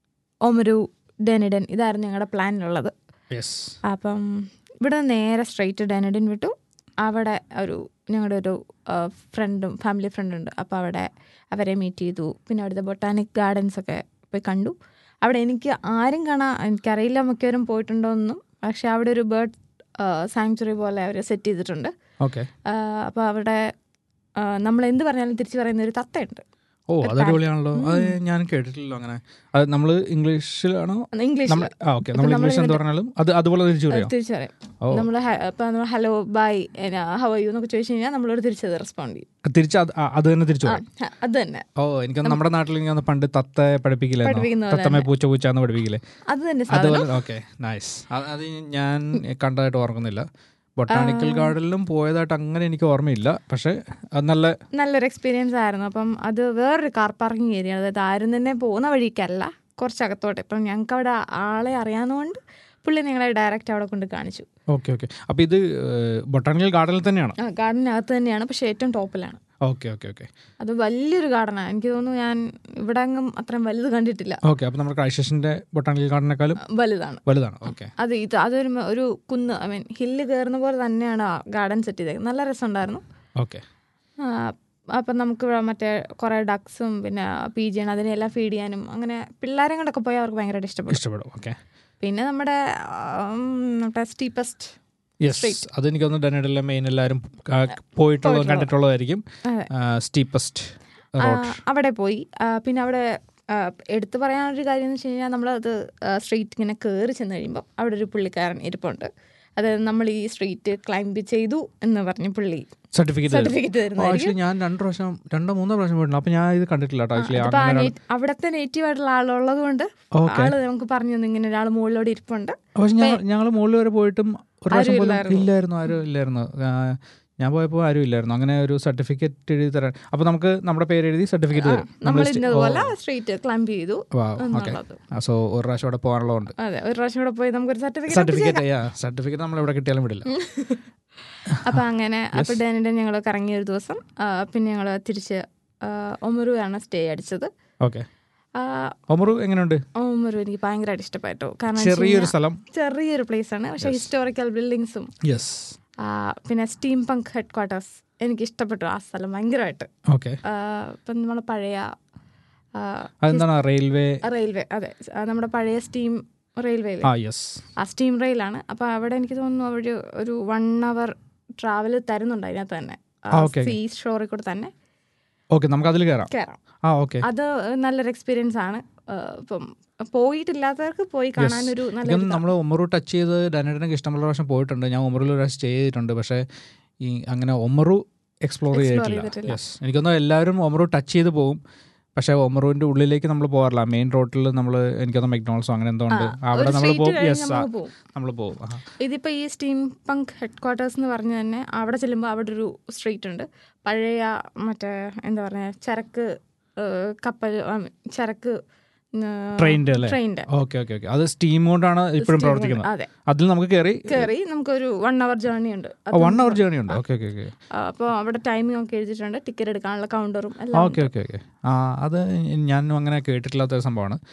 [SPEAKER 6] ഓമരു ഡെനിഡൻ ഇതായിരുന്നു ഞങ്ങളുടെ പ്ലാനിലുള്ളത്
[SPEAKER 5] യെസ്
[SPEAKER 6] അപ്പം ഇവിടെ നിന്ന് നേരെ സ്ട്രെയിറ്റ് ഡെനിഡൻ വിട്ടു അവിടെ ഒരു ഞങ്ങളുടെ ഒരു ഫ്രണ്ടും ഫാമിലി ഫ്രണ്ടുണ്ട് അപ്പോൾ അവിടെ അവരെ മീറ്റ് ചെയ്തു പിന്നെ അവിടുത്തെ ബൊട്ടാനിക് ഗാർഡൻസ് ഒക്കെ പോയി കണ്ടു അവിടെ എനിക്ക് ആരും കാണാൻ എനിക്കറിയില്ല മിക്കവരും പോയിട്ടുണ്ടോയെന്നും പക്ഷെ അവിടെ ഒരു ബേർഡ് സാങ്ച്വറി പോലെ അവർ സെറ്റ് ചെയ്തിട്ടുണ്ട്
[SPEAKER 5] ഓക്കെ
[SPEAKER 6] അപ്പോൾ അവിടെ നമ്മൾ എന്ത് പറഞ്ഞാലും തിരിച്ചു പറയുന്ന ഒരു തത്തയുണ്ട്
[SPEAKER 5] ഓ അത് അടിപൊളിയാണല്ലോ അത് ഞാൻ കേട്ടിട്ടില്ലല്ലോ അങ്ങനെ അത് നമ്മൾ ഇംഗ്ലീഷിലാണോ
[SPEAKER 6] ഇംഗ്ലീഷ്
[SPEAKER 5] നമ്മൾ ആ ഓക്കെ നമ്മൾ ഇംഗ്ലീഷ് എന്ത് പറഞ്ഞാലും അത് അതുപോലെ തിരിച്ചു പറയാം
[SPEAKER 6] തിരിച്ചു പറയും
[SPEAKER 5] ഓ.
[SPEAKER 6] നമ്മൾ ഇപ്പം നമ്മൾ ഹലോ ബൈ ഹവ യു എന്നൊക്കെ ചോദിച്ചു കഴിഞ്ഞാൽ നമ്മളോട് തിരിച്ചത് റെസ്പോണ്ട് ചെയ്യും
[SPEAKER 5] തിരിച്ച് അത് ആ, അത് തന്നെ തിരിച്ചു
[SPEAKER 6] ആ,
[SPEAKER 5] പറയും
[SPEAKER 6] ഹ, അത് തന്നെ
[SPEAKER 5] ഓ എനിക്കൊന്ന് നമ്മുടെ നാട്ടിൽ എനിക്ക് തോന്നുന്നു പണ്ട് തത്ത പഠിപ്പിക്കില്ലായിരുന്നു
[SPEAKER 6] പഠിപ്പിക്കുന്ന പോലെ
[SPEAKER 5] തത്തമ്മ പൂച്ച പൂച്ച എന്ന് പഠിപ്പിക്കില്ലേ
[SPEAKER 6] അത് തന്നെ സാധനം
[SPEAKER 5] അതുപോലെ ഓക്കെ നൈസ് അത് ഞാൻ കണ്ടതായിട്ട് ഓർക്കുന്നില്ല ബൊട്ടാണിക്കൽ ഗാർഡനിലും പോയതായിട്ട് അങ്ങനെ എനിക്ക് ഓർമ്മയില്ല പക്ഷേ അത് നല്ല
[SPEAKER 6] നല്ലൊരു എക്സ്പീരിയൻസ് ആയിരുന്നു അപ്പം അത് വേറൊരു കാർ പാർക്കിംഗ് ഏരിയ അതായത് ആരും തന്നെ പോകുന്ന വഴിക്കല്ല കുറച്ച് അകത്തോട്ട് ഇപ്പം ഞങ്ങൾക്ക് അവിടെ ആളെ അറിയാവുന്നതുകൊണ്ട് പുള്ളി ഞങ്ങളെ ഡയറക്റ്റ് അവിടെ കൊണ്ട് കാണിച്ചു
[SPEAKER 5] ഓക്കെ ഓക്കെ അപ്പോൾ ഇത് ബൊട്ടാണിക്കൽ ഗാർഡനിൽ തന്നെയാണ്
[SPEAKER 6] ആ ഗാർഡനകത്ത് തന്നെയാണ് പക്ഷേ ഏറ്റവും ടോപ്പിലാണ്
[SPEAKER 5] ഓക്കെ ഓക്കെ ഓക്കെ
[SPEAKER 6] അത് വലിയൊരു ഗാർഡനാണ് എനിക്ക് തോന്നുന്നു ഞാൻ ഇവിടെ അങ്ങും അത്രയും വലുത് കണ്ടിട്ടില്ല
[SPEAKER 5] ഓക്കെ അപ്പോൾ നമ്മുടെ ക്രൈസ്റ്റേഷൻ്റെ ബൊട്ടാണിക്കൽ ഗാർഡനേക്കാളും
[SPEAKER 6] വലുതാണ്
[SPEAKER 5] വലുതാണ് ഓക്കെ
[SPEAKER 6] അത് ഇത് അതൊരു മ- ഒരു കുന്ന് ഐ മീൻ ഹില്ല് കയറുന്ന പോലെ തന്നെയാണ് ആ ഗാർഡൻ സെറ്റ് ചെയ്തേക്കുന്നത് നല്ല രസമുണ്ടായിരുന്നു
[SPEAKER 5] ഓക്കെ
[SPEAKER 6] ആ, അപ്പം നമുക്ക് ഇവിടെ മറ്റേ കുറേ ഡക്സും പിന്നെ പീജിയാണ് അതിനെല്ലാം ഫീഡ് ചെയ്യാനും അങ്ങനെ പിള്ളേരെ കൊണ്ടൊക്കെ പോയാൽ അവർക്ക് ഭയങ്കരമായിട്ട് ഇഷ്ടപ്പെടും
[SPEAKER 5] ഇഷ്ടപ്പെടും ഓക്കെ
[SPEAKER 6] പിന്നെ നമ്മുടെ ആം, നമ്മുടെ സ്റ്റീപ്പസ്റ്റ്
[SPEAKER 5] യെസ് അതെനിക്കൊന്ന് ഡനഡിലെ മെയിൻ എല്ലാവരും ആ, പോയിട്ടുള്ളതും കണ്ടിട്ടുള്ളതായിരിക്കും
[SPEAKER 6] അതെ.
[SPEAKER 5] സ്റ്റീപ്പസ്റ്റ് റോഡ്
[SPEAKER 6] അവിടെ പോയി ആ, പിന്നെ അവിടെ ആ, എടുത്തു പറയാനൊരു കാര്യം എന്ന് വെച്ച് കഴിഞ്ഞാൽ നമ്മളത് സ്ട്രീറ്റ് ഇങ്ങനെ കയറി ചെന്ന് കഴിയുമ്പോൾ അവിടെ ഒരു പുള്ളിക്കാരൻ ഇരിപ്പുണ്ട് അതായത് നമ്മൾ ഈ സ്ട്രീറ്റ് ക്ലൈംബ് ചെയ്തു എന്ന് പറഞ്ഞ് പുള്ളി
[SPEAKER 5] സർട്ടിഫിക്കറ്റ്
[SPEAKER 6] സർട്ടിഫിക്കറ്റ് തരുന്നതായിരിക്കും
[SPEAKER 5] ആക്ച്വലി ഞാൻ രണ്ട് പ്രാവശ്യം രണ്ടോ മൂന്നോ പ്രാവശ്യം പോയിട്ടുണ്ട് അപ്പോൾ ഞാൻ ഇത് കണ്ടിട്ടില്ല കേട്ടോ ആക്ച്വലി
[SPEAKER 6] അതിപ്പോ ആ
[SPEAKER 5] അങ്ങനെ
[SPEAKER 6] നേ- അവിടത്തെ നേറ്റീവ് ആയിട്ടുള്ള ആളുള്ളത് കൊണ്ട്
[SPEAKER 5] Okay.
[SPEAKER 6] ആള് നമുക്ക് പറഞ്ഞു തന്നു ഇങ്ങനെ ഒരാൾ മുകളിലോട് ഇരിപ്പുണ്ട്
[SPEAKER 5] പക്ഷെ ഞങ്ങൾ ഞങ്ങൾ മുകളിൽ വരെ പോയിട്ടും ഒരു പ്രാവശ്യം പോലും
[SPEAKER 6] ഇല്ലായിരുന്നു.
[SPEAKER 5] ഇല്ലായിരുന്നു ആരും ഇല്ലായിരുന്നു ആ, ഞാൻ പോയപ്പോൾ ആരും ഇല്ലായിരുന്നു അങ്ങനെ ഒരു സർട്ടിഫിക്കറ്റ് എഴുതി തരാൻ അപ്പോൾ നമുക്ക് നമ്മുടെ പേര് എഴുതി സർട്ടിഫിക്കറ്റ് തരും
[SPEAKER 6] നമ്മൾ
[SPEAKER 5] സ്റ്റ്-
[SPEAKER 6] ഇന്നതുപോലെ
[SPEAKER 5] ഓ,
[SPEAKER 6] സ്ട്രീറ്റ് ക്ലൈംബ് ചെയ്തു
[SPEAKER 5] wow, okay.
[SPEAKER 6] എന്നുള്ളത്
[SPEAKER 5] ആ, സോ ഒരു പ്രാവശ്യം അവിടെ പോകാനുള്ളതുണ്ട്
[SPEAKER 6] അതെ ഒരു പ്രാവശ്യം കൂടെ പോയി നമുക്കൊരു സർട്ടിഫിക്കറ്റ്
[SPEAKER 5] സർട്ടിഫിക്കറ്റ് സർട്ടിഫിക്കറ്റ് നമ്മൾ എവിടെ കിട്ടിയാലും വിടില്ല
[SPEAKER 6] അപ്പൊ അങ്ങനെ അപ്പൊ ഡാനിടെ ഞങ്ങൾ കറങ്ങിയ ഒരു ദിവസം ആ, പിന്നെ ഞങ്ങൾ തിരിച്ച് ഒമറുവാണ് സ്റ്റേ അടിച്ചത്
[SPEAKER 5] ഓക്കെ ഒമറു എങ്ങനെയുണ്ട്
[SPEAKER 6] ഒമറു എനിക്ക് ഭയങ്കരമായിട്ട് ഇഷ്ടപ്പെട്ടു കാരണം വെച്ച്
[SPEAKER 5] ചെറിയൊരു
[SPEAKER 6] കഴിഞ്ഞാ
[SPEAKER 5] സ്ഥലം
[SPEAKER 6] ചെറിയൊരു പ്ലേസ് ആണ് പക്ഷെ ഹിസ്റ്റോറിക്കൽ ബിൽഡിങ്സും
[SPEAKER 5] യെസ്
[SPEAKER 6] പിന്നെ സ്റ്റീം പങ്ക് ഹെഡ് ക്വാർട്ടേഴ്സ് എനിക്ക് ഇഷ്ടപ്പെട്ടു ആ സ്ഥലം ഭയങ്കരമായിട്ട്
[SPEAKER 5] ഓക്കെ
[SPEAKER 6] ആ, ഇപ്പം നമ്മളെ പഴയ ആ,
[SPEAKER 5] അതെന്താണ് റെയിൽവേ
[SPEAKER 6] റെയിൽവേ അതെ ആ, നമ്മുടെ പഴയ സ്റ്റീം റെയിൽവേ
[SPEAKER 5] ആ യെസ്
[SPEAKER 6] ആ സ്റ്റീം റെയിലാണ് അപ്പോൾ അവിടെ എനിക്ക് തോന്നുന്നു അവർ ഒരു വൺ അവർ ട്രാവൽ തരുന്നുണ്ട് അതിനകത്ത് തന്നെ
[SPEAKER 5] ആ, okay,
[SPEAKER 6] സീ ഷോറിൽ കൂടെ തന്നെ
[SPEAKER 5] ഓക്കെ നമുക്ക് അതിൽ കയറാം
[SPEAKER 6] കയറാം
[SPEAKER 5] ആ ഓക്കെ
[SPEAKER 6] അത് നല്ലൊരു എക്സ്പീരിയൻസ് ആണ് ആ, ഇപ്പം പോയിട്ടില്ലാത്തവർക്ക് പോയി കാണാനൊരു നല്ല
[SPEAKER 5] എനിക്കൊന്ന് നമ്മൾ ഒമറു ടച്ച് ചെയ്ത് ഡനഡിനൊക്കെ ഇഷ്ടമുള്ള പ്രാവശ്യം പോയിട്ടുണ്ട് ഞാൻ ഒമറിൽ ഒരു പ്രാവശ്യം സ്റ്റേ ചെയ്തിട്ടുണ്ട് പക്ഷേ ഈ അങ്ങനെ ഒമറു എക്സ്പ്ലോർ
[SPEAKER 6] Explore
[SPEAKER 5] ചെയ്തിട്ടില്ല
[SPEAKER 6] ചെയ്തിട്ടില്ല.
[SPEAKER 5] യെസ് എനിക്കൊന്ന് എല്ലാവരും ഒമറു ടച്ച് ചെയ്ത് പോകും പക്ഷേ ഒമറുവിൻ്റെ ഉള്ളിലേക്ക് നമ്മൾ പോകാറില്ല മെയിൻ റോഡിൽ നമ്മൾ എനിക്കൊന്ന് മെക്ഡോണൾസോ അങ്ങനെ എന്തോ ഉണ്ട്
[SPEAKER 6] ആ,
[SPEAKER 5] അവിടെ
[SPEAKER 6] ഒരു
[SPEAKER 5] നമ്മൾ
[SPEAKER 6] street
[SPEAKER 5] പോകും
[SPEAKER 6] കഴിഞ്ഞ്
[SPEAKER 5] യെസ്
[SPEAKER 6] നമുക്ക് പോവും.
[SPEAKER 5] നമ്മൾ പോകും ആ.
[SPEAKER 6] ഇതിപ്പോൾ ഈ സ്റ്റീം പങ്ക് ഹെഡ് ക്വാർട്ടേഴ്സ് എന്ന് പറഞ്ഞ് തന്നെ അവിടെ ചെല്ലുമ്പോൾ അവിടെ ഒരു സ്ട്രീറ്റ് ഉണ്ട് പഴയ മറ്റേ എന്താ പറയുക ചരക്ക് ആ, കപ്പൽ ആ, ചരക്ക്
[SPEAKER 5] ട്രെയിൻ്റെ അല്ലേ
[SPEAKER 6] ട്രെയിനിൻ്റെ
[SPEAKER 5] ഓക്കെ ഓക്കെ ഓക്കെ അത് സ്റ്റീം കൊണ്ടാണ് ഇപ്പോഴും പ്രവർത്തിക്കുന്നത്
[SPEAKER 6] അതെ
[SPEAKER 5] അതിൽ നമുക്ക് കയറി
[SPEAKER 6] കയറി നമുക്കൊരു വൺ അവർ ജേർണി ഉണ്ട്
[SPEAKER 5] വൺ അവർ ജേർണി ഉണ്ട് ഓക്കെ ഓക്കെ ഓക്കെ
[SPEAKER 6] അപ്പോൾ അവിടെ ടൈമിംഗ് ഒക്കെ എഴുതിയിട്ടുണ്ട് ടിക്കറ്റ് എടുക്കാനുള്ള കൗണ്ടറും എല്ലാം
[SPEAKER 5] ഓക്കെ ഓക്കെ ഓക്കെ ആ അത് ഞാനും അങ്ങനെ കേട്ടിട്ടില്ലാത്ത ഒരു സംഭവമാണ്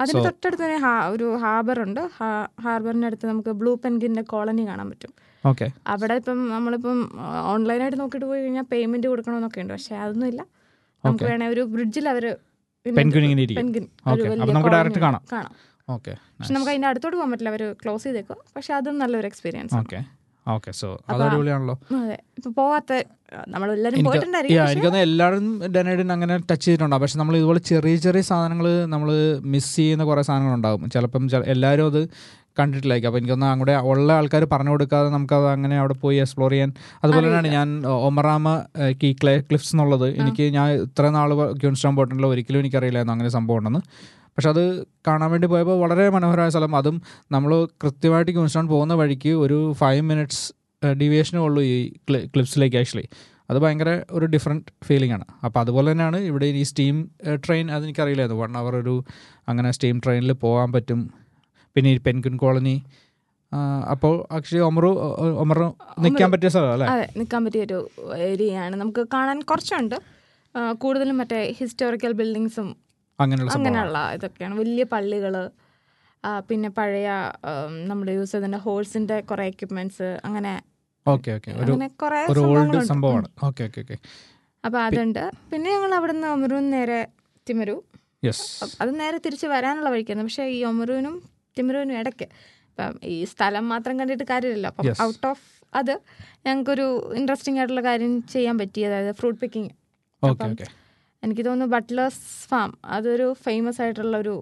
[SPEAKER 6] അതിന്
[SPEAKER 5] So-
[SPEAKER 6] തൊട്ടടുത്ത് തന്നെ ഹാ- ഒരു ഹാർബർ ഉണ്ട് ഹാർബറിന്റെ അടുത്ത് നമുക്ക് ബ്ലൂ പെൻഗിന്റെ കോളനി കാണാൻ പറ്റും
[SPEAKER 5] ഓക്കെ
[SPEAKER 6] അവിടെ ഇപ്പം നമ്മളിപ്പം ഓൺലൈനായിട്ട് നോക്കിയിട്ട് പോയി കഴിഞ്ഞാൽ പേയ്മെന്റ് കൊടുക്കണമെന്നൊക്കെ ഉണ്ട് പക്ഷെ അതൊന്നും ഇല്ല നമുക്ക്
[SPEAKER 5] Okay.
[SPEAKER 6] വേണേ ഒരു ബ്രിഡ്ജിൽ അവര്
[SPEAKER 5] Penguin ഇങ്ങനെ ഇരിക്കും.
[SPEAKER 6] Penguin
[SPEAKER 5] Okay. അപ്പൊ നമുക്ക് direct കാണാം.
[SPEAKER 6] കാണാം
[SPEAKER 5] ഓക്കെ
[SPEAKER 6] പക്ഷെ നമുക്ക് അതിന്റെ അടുത്തോട്ട് പോകാൻ പറ്റില്ല അവർ ക്ലോസ് ചെയ്തേക്കോ പക്ഷെ അതും നല്ലൊരു എക്സ്പീരിയൻസ്
[SPEAKER 5] ഓക്കെ ഓക്കെ സോ അത്
[SPEAKER 6] അപ്പൊ-
[SPEAKER 5] അടിപൊളിയാണല്ലോ
[SPEAKER 6] അതെ ഇപ്പൊ പോവാത്ത നമ്മളെല്ലാരും
[SPEAKER 5] എനിക്ക്
[SPEAKER 6] പോയിട്ടുണ്ടായിരിക്കും
[SPEAKER 5] yeah,
[SPEAKER 6] പക്ഷേ-
[SPEAKER 5] എനിക്കൊന്ന് എല്ലാവരും ഡെനൈഡിൻ അങ്ങനെ ടച്ച് ചെയ്തിട്ടുണ്ടാവും പക്ഷെ നമ്മൾ ഇതുപോലെ ചെറിയ ചെറിയ സാധനങ്ങൾ നമ്മൾ മിസ് ചെയ്യുന്ന കുറേ സാധനങ്ങളുണ്ടാവും ചിലപ്പം ചെ- എല്ലാവരും അത് കണ്ടിട്ടില്ലായിരിക്കും അപ്പോൾ എനിക്കൊന്ന് അങ്ങോട്ട് ഉള്ള ആൾക്കാർ പറഞ്ഞു കൊടുക്കാതെ നമുക്കത് അങ്ങനെ അവിടെ പോയി എക്സ്പ്ലോർ ചെയ്യാൻ അതുപോലെ തന്നെയാണ് ഞാൻ ഒമറാമ കീ ക്ലേ ക്ലിഫ്സ് എന്നുള്ളത് എനിക്ക് ഞാൻ ഇത്ര നാൾ ക്യൂൺസ്റ്റോൺ പോയിട്ടുണ്ടല്ലോ ഒരിക്കലും എനിക്കറിയില്ലായിരുന്നു അങ്ങനെ സംഭവം ഉണ്ടെന്ന് പക്ഷെ അത് കാണാൻ വേണ്ടി പോയപ്പോൾ വളരെ മനോഹരമായ സ്ഥലം അതും നമ്മൾ കൃത്യമായിട്ട് ക്യൂൺസ്റ്റോൺ പോകുന്ന വഴിക്ക് ഒരു ഫൈവ് മിനിറ്റ്സ് ഡീവിയേഷനേ ഉള്ളൂ ഈ ക്ലിപ്സിലേക്ക് ആക്ച്വലി അത് ഭയങ്കര ഒരു ഡിഫറെൻറ്റ് ഫീലിംഗ് ആണ് അപ്പോൾ അതുപോലെ തന്നെയാണ് ഇവിടെ ഈ സ്റ്റീം ട്രെയിൻ അതെനിക്കറിയില്ലായിരുന്നു വൺ അവർ ഒരു അങ്ങനെ സ്റ്റീം ട്രെയിനിൽ പോകാൻ പറ്റും പിന്നെ ഈ പെൻകുൻ കോളനി അപ്പോൾ ആക്ച്വലി ഒമറു ഒമർ നിൽക്കാൻ പറ്റിയ സ്ഥലം അല്ലേ
[SPEAKER 6] അതെ നിൽക്കാൻ പറ്റിയ ഒരു ഏരിയയാണ് നമുക്ക് കാണാൻ കുറച്ചുണ്ട് ആ, കൂടുതലും മറ്റേ ഹിസ്റ്റോറിക്കൽ ബിൽഡിങ്സും
[SPEAKER 5] അങ്ങനെയുള്ള സംഭവം
[SPEAKER 6] അങ്ങനെയുള്ള ഇതൊക്കെയാണ് വലിയ പള്ളികള് ആ, പിന്നെ പഴയ നമ്മൾ യൂസ് ചെയ്തിന്റെ ഹോൾസിന്റെ കുറെ എക്യുപ്മെന്റ്സ് അങ്ങനെ
[SPEAKER 5] ഓക്കെ ഓക്കെ ഒരു
[SPEAKER 6] അങ്ങനെ കുറെ
[SPEAKER 5] ഒരു ഓൾഡ്
[SPEAKER 6] സംഭവങ്ങളുണ്ട്.
[SPEAKER 5] സംഭവമാണ് ഓക്കെ ഓക്കെ ഓക്കെ
[SPEAKER 6] അപ്പൊ അതുണ്ട് പിന്നെ ഞങ്ങൾ അവിടുന്ന് ഒമറൂന്ന് നേരെ തിമരു
[SPEAKER 5] യെസ്
[SPEAKER 6] അ- അത് നേരെ തിരിച്ച് വരാനുള്ള വഴിക്കായിരുന്നു പക്ഷേ ഈ ഒമറൂനും തിമരുവിനും ഇടയ്ക്ക് ഇപ്പം ഈ സ്ഥലം മാത്രം കണ്ടിട്ട് കാര്യമില്ല അപ്പം
[SPEAKER 5] Yes.
[SPEAKER 6] ഔട്ട് ഓഫ് അത് ഞങ്ങൾക്കൊരു ഇൻട്രസ്റ്റിംഗ് ആയിട്ടുള്ള കാര്യം ചെയ്യാൻ പറ്റി അതായത് ഫ്രൂട്ട് പിക്കിങ്
[SPEAKER 5] ഓക്കെ
[SPEAKER 6] അപ്പം
[SPEAKER 5] ഓക്കെ
[SPEAKER 6] എനിക്ക് തോന്നുന്നു ബട്ട്ലേഴ്സ് ഫാം അതൊരു ഫേമസ് ആയിട്ടുള്ള ഒരു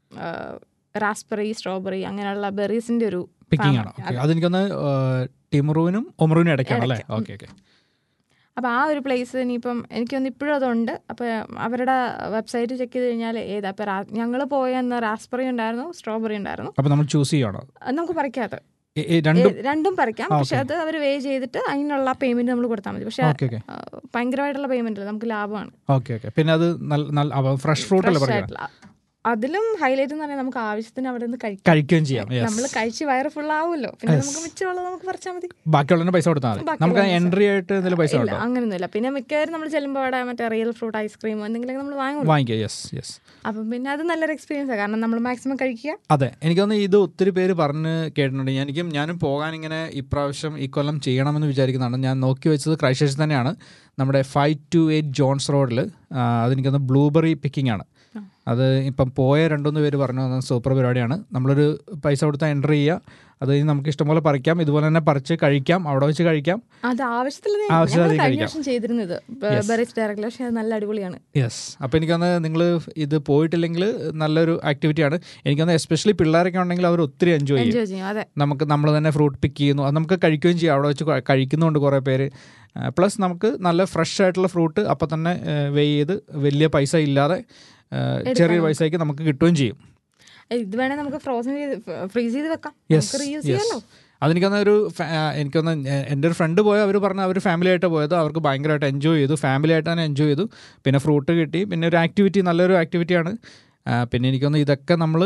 [SPEAKER 6] റാസ്ബെറി സ്ട്രോബെറി അങ്ങനെയുള്ള ബെറീസിന്റെ ഒരു
[SPEAKER 5] പിക്കിംഗ്
[SPEAKER 6] farm
[SPEAKER 5] ആണ്
[SPEAKER 6] ആണ്.
[SPEAKER 5] ഓക്കെ അതെനിക്കൊന്ന് ടിമറുവിനും ഒമറുവിനും ഇടയ്ക്കാണ് അല്ലേ
[SPEAKER 6] ഇടയ്ക്ക്.
[SPEAKER 5] ഓക്കെ ഓക്കെ
[SPEAKER 6] അപ്പോൾ ആ ഒരു പ്ലേസ് ഇനിയിപ്പം എനിക്കൊന്ന് ഇപ്പോഴും അതുണ്ട് അപ്പോൾ അവരുടെ വെബ്സൈറ്റ് ചെക്ക് ചെയ്ത് കഴിഞ്ഞാൽ ഏതാ അപ്പോൾ ഞങ്ങൾ പോയെന്ന് റാസ്ബെറി ഉണ്ടായിരുന്നു സ്ട്രോബെറി ഉണ്ടായിരുന്നു
[SPEAKER 5] അപ്പോൾ നമ്മൾ ചൂസ് ചെയ്യണോ
[SPEAKER 6] അത് നമുക്ക് പറിക്കാത്ത
[SPEAKER 5] ഈ- ഈ രണ്ടും
[SPEAKER 6] ഏ, രണ്ടും പറിക്കാം
[SPEAKER 5] ആ,
[SPEAKER 6] പക്ഷെ
[SPEAKER 5] okay.
[SPEAKER 6] അത് അവർ വേ ചെയ്തിട്ട് അതിനുള്ള പേയ്മെന്റ് നമ്മൾ കൊടുത്താൽ മതി പക്ഷെ
[SPEAKER 5] ഓക്കെ ഓക്കെ
[SPEAKER 6] ആ, ഭയങ്കരമായിട്ടുള്ള പേയ്മെന്റ് അല്ല നമുക്ക് ലാഭമാണ്
[SPEAKER 5] ഓക്കെ ഓക്കെ പിന്നെ അത് നല്ല നല്ല ഫ്രഷ് ഫ്രൂട്ട് അല്ലേ
[SPEAKER 6] Fresh
[SPEAKER 5] പറയുക
[SPEAKER 6] ആയിട്ടുള്ള. അതിലും ഹൈലൈറ്റ് എന്ന് പറഞ്ഞാൽ നമുക്ക് ആവശ്യത്തിന് അവിടെ നിന്ന് കഴിക്കാം
[SPEAKER 5] കഴിക്കുകയും ചെയ്യാം yes.
[SPEAKER 6] നമ്മൾ കഴിച്ച് വയറ് ഫുൾ ആവുമല്ലോ പിന്നെ
[SPEAKER 5] Yes.
[SPEAKER 6] നമുക്ക് മിച്ചമുള്ളത് നമുക്ക് പറിച്ചാൽ മതി
[SPEAKER 5] ബാക്കിയുള്ളതിന് പൈസ കൊടുത്താൽ മതി
[SPEAKER 6] ബാക്കിയുള്ള
[SPEAKER 5] നമുക്ക്
[SPEAKER 6] പൈസ.
[SPEAKER 5] എൻട്രി ആയിട്ട് എന്തെങ്കിലും പൈസ
[SPEAKER 6] ഇല്ല
[SPEAKER 5] ഉണ്ടോ
[SPEAKER 6] അങ്ങനെയൊന്നുമില്ല പിന്നെ മിക്കവാറും നമ്മൾ ചെല്ലുമ്പോൾ അവിടെ മറ്റേ റിയൽ ഫ്രൂട്ട് ഐസ്ക്രീം എന്തെങ്കിലും നമ്മൾ വാങ്ങുള്ളൂ
[SPEAKER 5] വാങ്ങിക്കുക യെസ് യെസ്
[SPEAKER 6] അപ്പം പിന്നെ അത് നല്ലൊരു എക്സ്പീരിയൻസ് ആണ് കാരണം നമ്മൾ മാക്സിമം കഴിക്കുക
[SPEAKER 5] അതെ എനിക്ക് തോന്നുന്നു ഇത് ഒത്തിരി പേര് പറഞ്ഞ് കേട്ടിട്ടുണ്ട് ഞാൻ- എനിക്കും ഞാനും പോകാൻ ഇങ്ങനെ ഇപ്രാവശ്യം ഈ കൊല്ലം ചെയ്യണമെന്ന് വിചാരിക്കുന്നതാണ് ഞാൻ നോക്കി വെച്ചത് ക്രൈസ്റ്റേഴ്സ് തന്നെയാണ് നമ്മുടെ ഫൈവ് ടു എയ്റ്റ് ജോൺസ് റോഡിൽ അതെനിക്കൊന്ന് ബ്ലൂബെറി പിക്കിംഗ് ആണ് അത് ഇപ്പം പോയ രണ്ടുമൂന്ന് പേര് പറഞ്ഞു അത് സൂപ്പർ പരിപാടിയാണ് നമ്മളൊരു പൈസ കൊടുത്താൽ എൻ്റർ ചെയ്യുക അത് കഴിഞ്ഞ് നമുക്ക് ഇഷ്ടംപോലെ പറിക്കാം ഇതുപോലെ തന്നെ പറിച്ച് കഴിക്കാം അവിടെ വെച്ച് കഴിക്കാം
[SPEAKER 6] അത് ആവശ്യത്തിൽ
[SPEAKER 5] ആവശ്യത്തിലധികം
[SPEAKER 6] കഴിഞ്ഞ
[SPEAKER 5] കഴിക്കാം.
[SPEAKER 6] വർഷം ചെയ്തിരുന്നത്
[SPEAKER 5] Yes.
[SPEAKER 6] ബെറീസ് ഡയറക്റ്റ് പക്ഷെ അത് നല്ല അടിപൊളിയാണ്
[SPEAKER 5] യെസ് അപ്പോൾ എനിക്കൊന്ന് നിങ്ങൾ ഇത് പോയിട്ടില്ലെങ്കിൽ നല്ലൊരു ആക്ടിവിറ്റിയാണ് എനിക്കൊന്ന് എസ്പെഷ്യലി പിള്ളേരൊക്കെ ഉണ്ടെങ്കിൽ അവർ ഒത്തിരി എൻജോയ് ചെയ്യും
[SPEAKER 6] എൻജോയ് ചെയ്യും അതെ
[SPEAKER 5] നമുക്ക് നമ്മൾ തന്നെ ഫ്രൂട്ട് പിക്ക് ചെയ്യുന്നു അത് നമുക്ക് കഴിക്കുകയും ചെയ്യാം അവിടെ വെച്ച് ക- കഴിക്കുന്നുണ്ട് കുറേ പേര് പ്ലസ് നമുക്ക് നല്ല ഫ്രഷ് ആയിട്ടുള്ള ഫ്രൂട്ട് അപ്പം തന്നെ വേ ചെയ്ത് വലിയ പൈസ ഇല്ലാതെ ആ, ചെറിയ പൈസയ്ക്ക് നമുക്ക് കിട്ടുകയും ചെയ്യും
[SPEAKER 6] ഇത് വേണേ നമുക്ക് ഫ്രോസൺ ചെയ്ത് ഫ്രീസ് ചെയ്ത് വെക്കാം
[SPEAKER 5] യെസ്
[SPEAKER 6] നമുക്ക് റീയൂസ്
[SPEAKER 5] യെസ്
[SPEAKER 6] ചെയ്യാമല്ലോ
[SPEAKER 5] അതെനിക്കൊന്ന് ഒരു ഫ- ആ, എനിക്കൊന്ന് എ- എൻ്റെ ഒരു ഫ്രണ്ട് പോയ അവർ പറഞ്ഞ അവർ ഫാമിലി ആയിട്ട് പോയത് അവർക്ക് ഭയങ്കരമായിട്ട് എൻജോയ് ചെയ്തു ഫാമിലി ആയിട്ട് തന്നെ എൻജോയ് ചെയ്തു പിന്നെ ഫ്രൂട്ട് കിട്ടി പിന്നെ ഒരു ആക്ടിവിറ്റി നല്ലൊരു ആക്ടിവിറ്റിയാണ് ആ, പിന്നെ എനിക്കൊന്ന് ഇതൊക്കെ നമ്മൾ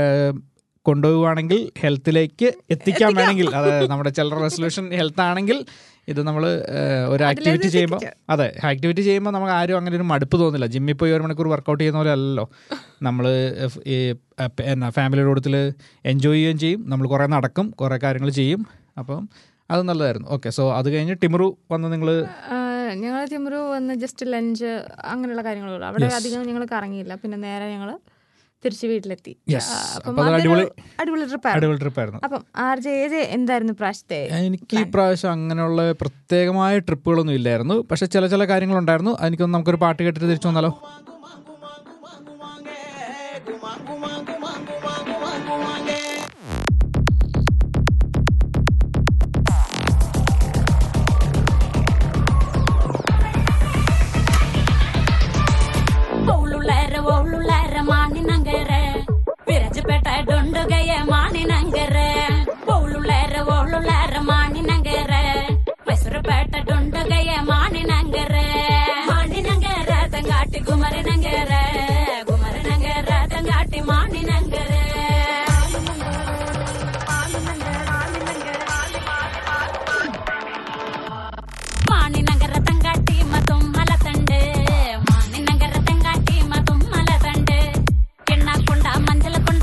[SPEAKER 5] കൊണ്ടുപോവുകയാണെങ്കിൽ ഹെൽത്തിലേക്ക് എത്തിക്കാൻ വേണമെങ്കിൽ അത് നമ്മുടെ ചില റെസൊല്യൂഷൻ ഹെൽത്ത് ആണെങ്കിൽ ഇത് നമ്മൾ ഒരു ആക്ടിവിറ്റി ചെയ്യുമ്പോൾ അതെ ആക്ടിവിറ്റി ചെയ്യുമ്പോൾ നമുക്ക് ആരും അങ്ങനെ ഒരു മടുപ്പ് തോന്നില്ല ജിമ്മിൽ പോയി ഒരു മണിക്കൂർ വർക്കൗട്ട് ചെയ്യുന്ന പോലെ അല്ലല്ലോ നമ്മൾ ഈ അഹ് എന്നാ ഫാമിലിയുടെ കൂട്ടത്തിൽ എൻജോയ് ചെയ്യുകയും ചെയ്യും നമ്മൾ കുറേ നടക്കും കുറേ കാര്യങ്ങൾ ചെയ്യും അപ്പം അത് നല്ലതായിരുന്നു ഓക്കെ സോ അത് കഴിഞ്ഞ് ടിമറു വന്ന് നിങ്ങൾ
[SPEAKER 6] ഞങ്ങൾ തിമുറു വന്ന് ജസ്റ്റ് ലഞ്ച് അങ്ങനെയുള്ള കാര്യങ്ങളുള്ളൂ അവിടെ
[SPEAKER 5] Yes.
[SPEAKER 6] അധികം ഞങ്ങൾ കറങ്ങിയില്ല പിന്നെ നേരെ ഞങ്ങൾ തിരിച്ച് വീട്ടിലെത്തി
[SPEAKER 5] Yes.
[SPEAKER 6] ആ, അപ്പം
[SPEAKER 5] അപ്പം അത്
[SPEAKER 6] അതൊരു
[SPEAKER 5] അടിപൊളി-
[SPEAKER 6] അടിപൊളി ട്രിപ്പായിരുന്നു
[SPEAKER 5] അടിപൊളി ട്രിപ്പായിരുന്നു
[SPEAKER 6] അപ്പം ആർ ജെ ഏജ് എന്തായിരുന്നു പ്രാവശ്യത്തെ
[SPEAKER 5] എനിക്ക് ഈ പ്രാവശ്യം അങ്ങനെയുള്ള പ്രത്യേകമായ ട്രിപ്പുകളൊന്നും ഇല്ലായിരുന്നു പക്ഷെ ചില ചില കാര്യങ്ങളുണ്ടായിരുന്നു എനിക്കൊന്ന് നമുക്കൊരു പാട്ട് കേട്ടിട്ട് തിരിച്ചു വന്നാലോ
[SPEAKER 8] ಒಳ್ಳುಳ್ಳಾರ ಒಳ್ಳುಳ್ಳಾರ ಮಾನಿನಂಗರ ವಿರಜಪೇಟ ಡೊಂಡುಗಯ ಮಾನಿನಂಗರ ಒಳ್ಳುಳ್ಳಾರ ಒಳ್ಳುಳ್ಳಾರ ಮಾನಿನಂಗರ ಹೆಸರುಪೇಟ ಡೊಂಡುಗಯ ಮಾನಿನಂಗರ ಮಾನಿನಂಗರ ತಂಗಾಟಿ ಗುಮರಿನಂಗರ ಗುಮರಿನಂಗರ ತಂಗಾಟಿ ಮಾನಿನಂಗರ ಮಾನಿನಗರ ತಂಗಾಟಿ ಮತ್ತೊಮ್ಮಲ ತಂಡೆ ಮಾನಿನಗರ ತಂಗಾಟಿ ಮತ್ತೊಮ್ಮಲ ತಂಡೆ ಕೆಣ್ಣ ಕೊಂಡ ಮಂಜಲ ಕೊಂಡ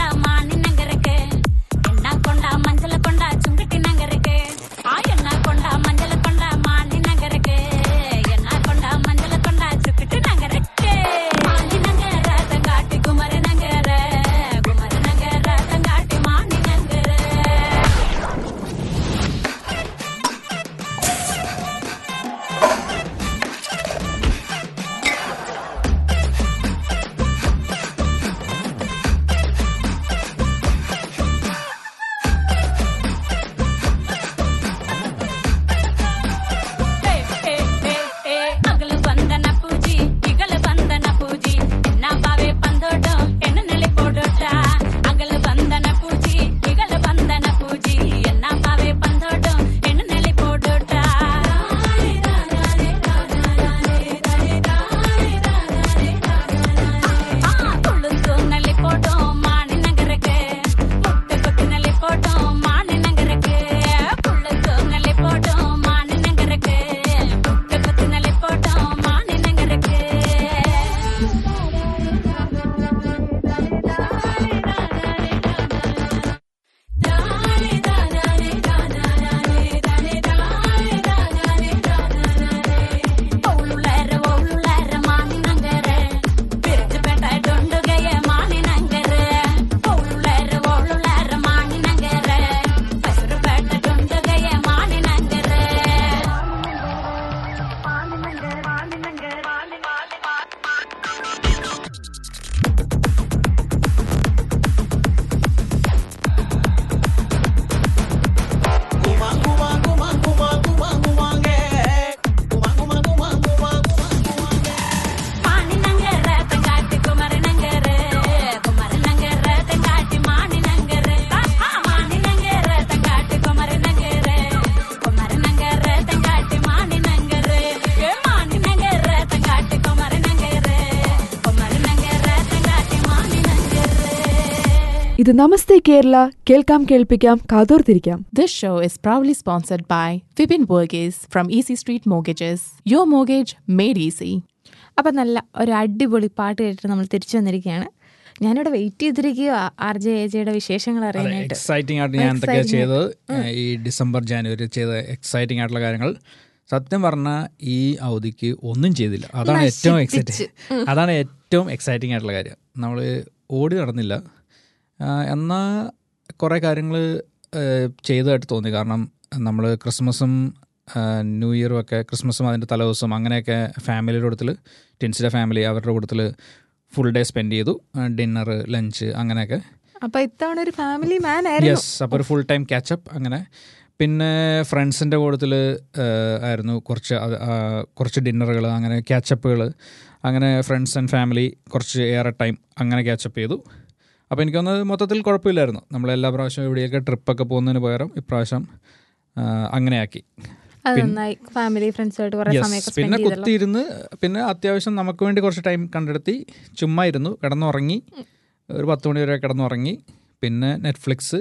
[SPEAKER 4] ഇത് നമസ്തേ കേരള കേൾക്കാം കേൾപ്പിക്കാം കാതോർത്തിരിക്കാം
[SPEAKER 9] This show is proudly sponsored by Vipin Burgess from Easy Street Mortgages. Your mortgage made easy.
[SPEAKER 6] അപ്പം നല്ല ഒരു അടിപൊളി പാട്ട് കേട്ടിട്ട് നമ്മൾ തിരിച്ചു വന്നിരിക്കുകയാണ് ഞാനിവിടെ വെയിറ്റ് ചെയ്തിരിക്കുക ആർ ജെ എജയുടെ വിശേഷങ്ങൾ
[SPEAKER 5] അതെ
[SPEAKER 6] അറിയാനായിട്ട്
[SPEAKER 5] എക്സൈറ്റിംഗ് ആയിട്ട് ഞാൻ എന്തൊക്കെയാ
[SPEAKER 6] Exciting
[SPEAKER 5] ചെയ്തത്
[SPEAKER 6] ആയിട്ട്.
[SPEAKER 5] ഈ ഡിസംബർ ജാനുവരി ചെയ്ത എക്സൈറ്റിംഗ് ആയിട്ടുള്ള കാര്യങ്ങൾ സത്യം പറഞ്ഞാൽ ഈ അവധിക്ക് ഒന്നും ചെയ്തില്ല അതാണ് ഏറ്റവും എക്സൈറ്റിംഗ് അതാണ് ഏറ്റവും എക്സൈറ്റിംഗ് ആയിട്ടുള്ള കാര്യം നമ്മൾ ഓടി നടന്നില്ല ആ, എന്നാൽ കുറേ കാര്യങ്ങൾ ചെയ്തതായിട്ട് തോന്നി കാരണം നമ്മൾ ക്രിസ്മസും ആ, ന്യൂ ഇയറും ഒക്കെ ക്രിസ്മസും അതിൻ്റെ തലേദിവസം അങ്ങനെയൊക്കെ ഫാമിലിയുടെ കൂട്ടത്തിൽ ടിൻസിൻ്റെ ഫാമിലി അവരുടെ കൂട്ടത്തിൽ ഫുൾ ഡേ സ്പെൻഡ് ചെയ്തു ഡിന്നർ ലഞ്ച് അങ്ങനെയൊക്കെ
[SPEAKER 6] അപ്പൊ ഇത്തവണ ഒരു ഫാമിലി മാൻ ആയിരുന്നു
[SPEAKER 5] യെസ് അപ്പോൾ ഒരു ഫുൾ ടൈം ക്യാച്ചപ്പ് അങ്ങനെ പിന്നെ ഫ്രണ്ട്സിൻ്റെ കൂട്ടത്തിൽ ആയിരുന്നു കുറച്ച് അത്, ആ, കുറച്ച് ഡിന്നറുകൾ അങ്ങനെ ക്യാച്ചപ്പുകൾ അങ്ങനെ ഫ്രണ്ട്സ് ആൻഡ് ഫാമിലി കുറച്ച് ഏറെ ടൈം അങ്ങനെ ക്യാച്ചപ്പ് ചെയ്തു അപ്പോൾ എനിക്കൊന്ന് മൊത്തത്തിൽ കുഴപ്പമില്ലായിരുന്നു നമ്മൾ എല്ലാ പ്രാവശ്യവും എവിടെയൊക്കെ ട്രിപ്പൊക്കെ പോകുന്നതിന് പകരം ഇപ്രാവശ്യം ആ, അങ്ങനെയാക്കി
[SPEAKER 6] അത്
[SPEAKER 5] പിൻ-
[SPEAKER 6] നന്നായി ഫാമിലി ഫ്രണ്ട്സുമായിട്ട് കുറെ
[SPEAKER 5] Yes.
[SPEAKER 6] സമയമൊക്കെ
[SPEAKER 5] പിന്നെ
[SPEAKER 6] സ്പെൻഡ് ചെയ്തല്ലോ
[SPEAKER 5] കുത്തിയിരുന്ന് പിന്നെ അത്യാവശ്യം നമുക്ക് വേണ്ടി കുറച്ച് ടൈം കണ്ടെടുത്തി ചുമ്മാ ഇരുന്നു കിടന്നുറങ്ങി ഒരു പത്ത് മണി വരെ കിടന്നുറങ്ങി പിന്നെ നെറ്റ്ഫ്ലിക്സ്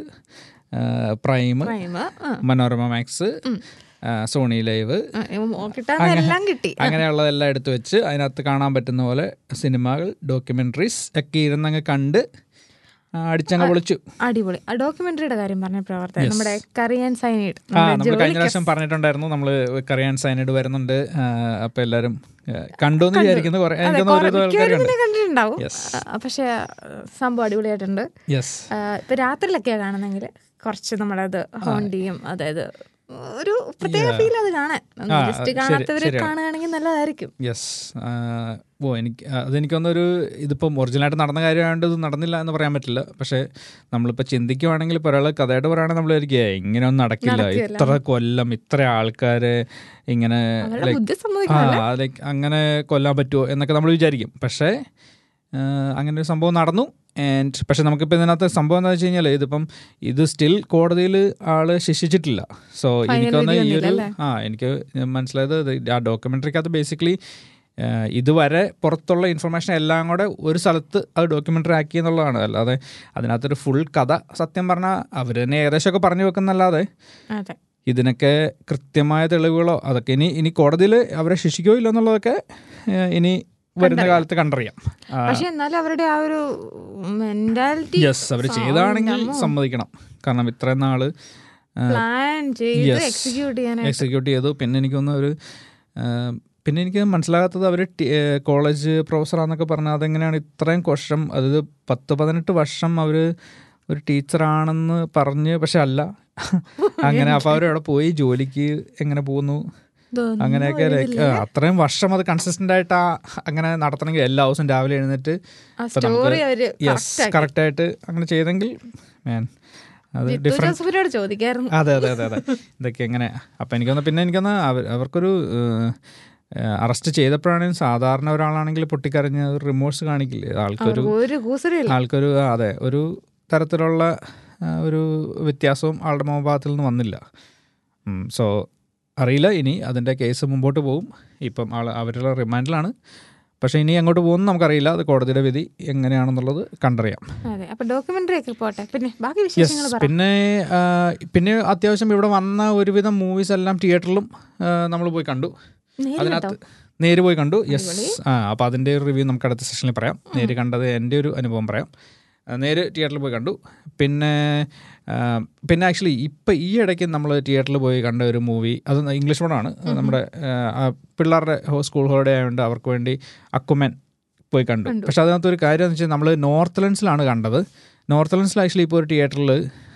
[SPEAKER 5] പ്രൈം
[SPEAKER 6] Prime, ആ.
[SPEAKER 5] മനോരമ മാക്സ് സോണി ലൈവ്
[SPEAKER 6] ആ, ഉം, കിട്ടാന്നെല്ലാം കിട്ടി
[SPEAKER 5] അങ്ങനെയുള്ളതെല്ലാം എടുത്തു വെച്ച് അതിനകത്ത് കാണാൻ പറ്റുന്ന പോലെ സിനിമകൾ ഡോക്യുമെന്ററീസ് ഒക്കെ ഇരുന്നങ്ങ് കണ്ട് ആ, അടിച്ചങ്ങ് പൊളിച്ചു
[SPEAKER 6] അടിപൊളി ആ ഡോക്യുമെന്ററിയുടെ കാര്യം പറഞ്ഞ പ്രവർത്തനം
[SPEAKER 5] Yes.
[SPEAKER 6] നമ്മുടെ കറിയാൻ സൈനൈഡ്
[SPEAKER 5] ആ നമ്മൾ കഴിഞ്ഞ പ്രാവശ്യം പറഞ്ഞിട്ടുണ്ടായിരുന്നു നമ്മൾ കറിയാൻ സൈനഡ് വരുന്നുണ്ട് ആ, അപ്പൊ എല്ലാരും ആ, കണ്ടു എന്ന് വിചാരിക്കുന്നു കുറെ എനിക്കൊന്ന് ഒരു ആൾക്കാരുണ്ട്
[SPEAKER 6] കണ്ടിട്ടുണ്ടാവും
[SPEAKER 5] Yes.
[SPEAKER 6] ആ, പക്ഷെ ആ, സംഭവം അടിപൊളിയായിട്ടുണ്ട്
[SPEAKER 5] യെസ്
[SPEAKER 6] ആ, ഇപ്പൊ രാത്രിയിലൊക്കെയാ കാണുന്നെങ്കിൽ കുറച്ച് നമ്മളത് ഹോണ്ടിയും അതായത് ഒരു പ്രത്യേക
[SPEAKER 5] Yeah.
[SPEAKER 6] ഫീൽ അത് കാണാൻ
[SPEAKER 5] ആ,
[SPEAKER 6] ജസ്റ്റ്
[SPEAKER 5] ശരി-
[SPEAKER 6] കാണാത്തവര്
[SPEAKER 5] ശരിയാണ്.
[SPEAKER 6] കാണുകയാണെങ്കിൽ നല്ലതായിരിക്കും
[SPEAKER 5] യെസ് ഓ എനിക്ക് ആ, അതെനിക്കൊന്നൊരു ഇതിപ്പം ഒറിജിനലായിട്ട് നടന്ന കാര്യമായതുകൊണ്ട് ഇത് നടന്നില്ല എന്ന് പറയാൻ പറ്റില്ല പക്ഷേ നമ്മളിപ്പോൾ ചിന്തിക്കുവാണെങ്കിൽ ഇപ്പോൾ ഒരാൾ കഥയായിട്ട് പറയുകയാണെങ്കിൽ നമ്മൾ വിചാരിക്കുക ഇങ്ങനെയൊന്നും നടക്കില്ല
[SPEAKER 6] നടക്കില്ല.
[SPEAKER 5] ഇത്ര കൊല്ലം ഇത്ര ആൾക്കാരെ ഇങ്ങനെ
[SPEAKER 6] അവരുടെ
[SPEAKER 5] like,
[SPEAKER 6] ബുദ്ധി
[SPEAKER 5] ആ
[SPEAKER 6] സമ്മതിക്കണല്ലേ
[SPEAKER 5] ലൈക്ക് അങ്ങനെ കൊല്ലാൻ പറ്റുമോ എന്നൊക്കെ നമ്മൾ വിചാരിക്കും പക്ഷേ ആ, അങ്ങനെ ഒരു സംഭവം നടന്നു ആൻഡ് പക്ഷെ നമുക്കിപ്പോൾ ഇതിനകത്ത് സംഭവം എന്താ വെച്ച് കഴിഞ്ഞാൽ ഇതിപ്പം ഇത് സ്റ്റിൽ കോടതിയിൽ ആള് ശിക്ഷിച്ചിട്ടില്ല സോ
[SPEAKER 6] Final
[SPEAKER 5] എനിക്കൊന്ന്
[SPEAKER 6] വിധി
[SPEAKER 5] ഈ ഒരു
[SPEAKER 6] വന്നില്ല,
[SPEAKER 5] ആ എനിക്ക് മനസ്സിലായത് ഇത് ആ ഡോക്യുമെൻ്ററിക്കകത്ത് ബേസിക്കലി ഇതുവരെ പുറത്തുള്ള ഇൻഫർമേഷൻ എല്ലാം കൂടെ ഒരു സ്ഥലത്ത് അത് ഡോക്യുമെൻ്ററി ആക്കി എന്നുള്ളതാണ് അല്ലാതെ അതിനകത്തൊരു ഫുൾ കഥ സത്യം പറഞ്ഞാൽ അവർ തന്നെ ഏകദേശമൊക്കെ പറഞ്ഞു വെക്കുന്നല്ലാതെ
[SPEAKER 6] അതെ
[SPEAKER 5] ഇതിനൊക്കെ കൃത്യമായ തെളിവുകളോ അതൊക്കെ ഇനി ഇനി കോടതിയിൽ അവരെ ശിക്ഷിക്കുകയോ ഇല്ല എന്നുള്ളതൊക്കെ ഏഹ്, ഇനി വരുന്ന
[SPEAKER 6] കണ്ടറിയാം.
[SPEAKER 5] കാലത്ത് കണ്ടറിയാം
[SPEAKER 6] പക്ഷെ എന്നാലും അവരുടെ ആ ഒരു മെന്റാലിറ്റി
[SPEAKER 5] യെസ് അവർ ചെയ്താണെങ്കിൽ സമ്മതിക്കണം കാരണം ഇത്രയും നാള്
[SPEAKER 6] പ്ലാൻ ചെയ്ത്
[SPEAKER 5] Yes.
[SPEAKER 6] എക്സിക്യൂട്ട് ചെയ്യാനായിട്ട്
[SPEAKER 5] എക്സിക്യൂട്ട് ചെയ്തു പിന്നെ എനിക്കൊന്ന് ഒരു ഏഹ്, പിന്നെ എനിക്ക് മനസ്സിലാകാത്തത് അവർ കോളേജ് പ്രൊഫസറാന്നൊക്കെ പറഞ്ഞാൽ അതെങ്ങനെയാണ് ഇത്രയും വർഷം അതായത് പത്ത് പതിനെട്ട് വർഷം അവർ ഒരു ടീച്ചറാണെന്ന് പറഞ്ഞ് പക്ഷെ അല്ല അങ്ങനെ അപ്പോൾ അവരവിടെ പോയി ജോലിക്ക് എങ്ങനെ പോകുന്നു
[SPEAKER 6] ഇതൊന്നും
[SPEAKER 5] അങ്ങനെയൊക്കെ
[SPEAKER 6] ഒരു
[SPEAKER 5] like,
[SPEAKER 6] ഇതില്ല.
[SPEAKER 5] ആ, അത്രയും വർഷം അത് കൺസിസ്റ്റന്റ് ആയിട്ട് ആ അങ്ങനെ നടത്തണമെങ്കിൽ എല്ലാ ദിവസവും രാവിലെ എഴുന്നേറ്റ്
[SPEAKER 6] ആ
[SPEAKER 5] ഇപ്പൊ നമുക്ക്
[SPEAKER 6] സ്റ്റോറി അവര്
[SPEAKER 5] യെസ്
[SPEAKER 6] correct ആക്കി.
[SPEAKER 5] കറക്റ്റ് ആയിട്ട് അങ്ങനെ ചെയ്തെങ്കിൽ മാൻ അത്
[SPEAKER 6] ജിത്തു
[SPEAKER 5] ഡിഫറെന്റ്
[SPEAKER 6] ജോസഫിനോട് ചോദിക്കായിരുന്നു
[SPEAKER 5] അതെ അതെ അതെ അതെ ഇതൊക്കെ എങ്ങനെ അപ്പം എനിക്കൊന്ന് പിന്നെ എനിക്കൊന്ന് അവർ അവർക്കൊരു അറസ്റ്റ് ചെയ്തപ്പോഴാണെങ്കിൽ സാധാരണ ഒരാളാണെങ്കിൽ പൊട്ടിക്കരഞ്ഞ് റിമോഴ്സ് കാണിക്കില്ലേ ആൾക്കൊരു
[SPEAKER 6] അവർക്ക് ഒരു കൂസറില്ല
[SPEAKER 5] ആൾക്കൊരു ആ, അതെ ഒരു തരത്തിലുള്ള ആ, ഒരു വ്യത്യാസവും ആളുടെ മുഖഭാഗത്തിൽ നിന്ന് വന്നില്ല സോ അറിയില്ല ഇനി അതിൻ്റെ കേസ് മുമ്പോട്ട് പോകും ഇപ്പം ആൾ അവരുടെ റിമാൻഡിലാണ് പക്ഷേ ഇനി അങ്ങോട്ട് പോകുമെന്ന് നമുക്കറിയില്ല അത് കോടതിയുടെ വിധി എങ്ങനെയാണെന്നുള്ളത് കണ്ടറിയാം
[SPEAKER 6] അതെ അപ്പൊ ഡോക്യുമെന്ററി ഒക്കെ പോട്ടെ പിന്നെ ബാക്കി
[SPEAKER 5] യെസ്
[SPEAKER 6] വിശേഷങ്ങൾ പറ
[SPEAKER 5] പിന്നെ ആ, പിന്നെ അത്യാവശ്യം ഇവിടെ വന്ന ഒരുവിധം മൂവീസ് എല്ലാം തിയേറ്ററിലും നമ്മൾ പോയി കണ്ടു
[SPEAKER 6] നേരിൽ
[SPEAKER 5] അതിനകത്ത്
[SPEAKER 6] കേട്ടോ?
[SPEAKER 5] നേര് പോയി കണ്ടു യെസ് ആ അപ്പോൾ അതിൻ്റെ ഒരു റിവ്യൂ നമുക്ക് അടുത്ത സെഷനിൽ പറയാം നേര് കണ്ടത് എൻ്റെ ഒരു അനുഭവം പറയാം ആ, നേര് തിയേറ്ററിൽ പോയി കണ്ടു പിന്നെ ആ, പിന്നെ ആക്ച്വലി ഇപ്പം ഈ ഇടയ്ക്ക് നമ്മൾ തിയേറ്ററിൽ പോയി കണ്ട ഒരു മൂവി അത് ഇംഗ്ലീഷ് പടമാണ് നമ്മുടെ ആ, ആ, പിള്ളേരുടെ സ്കൂൾ ഹോളിഡേ ആയതുകൊണ്ട് അവർക്ക് വേണ്ടി അക്കുമൻ പോയി കണ്ടു
[SPEAKER 6] കണ്ടു.
[SPEAKER 5] പക്ഷെ അതിനകത്ത് ഒരു കാര്യം എന്ന് വെച്ചാൽ നമ്മൾ നോർത്ത് ലെൻസിലാണ് കണ്ടത് നോർത്ത് ലെൻസിൽ ആക്ച്വലി ഇപ്പോൾ ഒരു തിയേറ്ററിൽ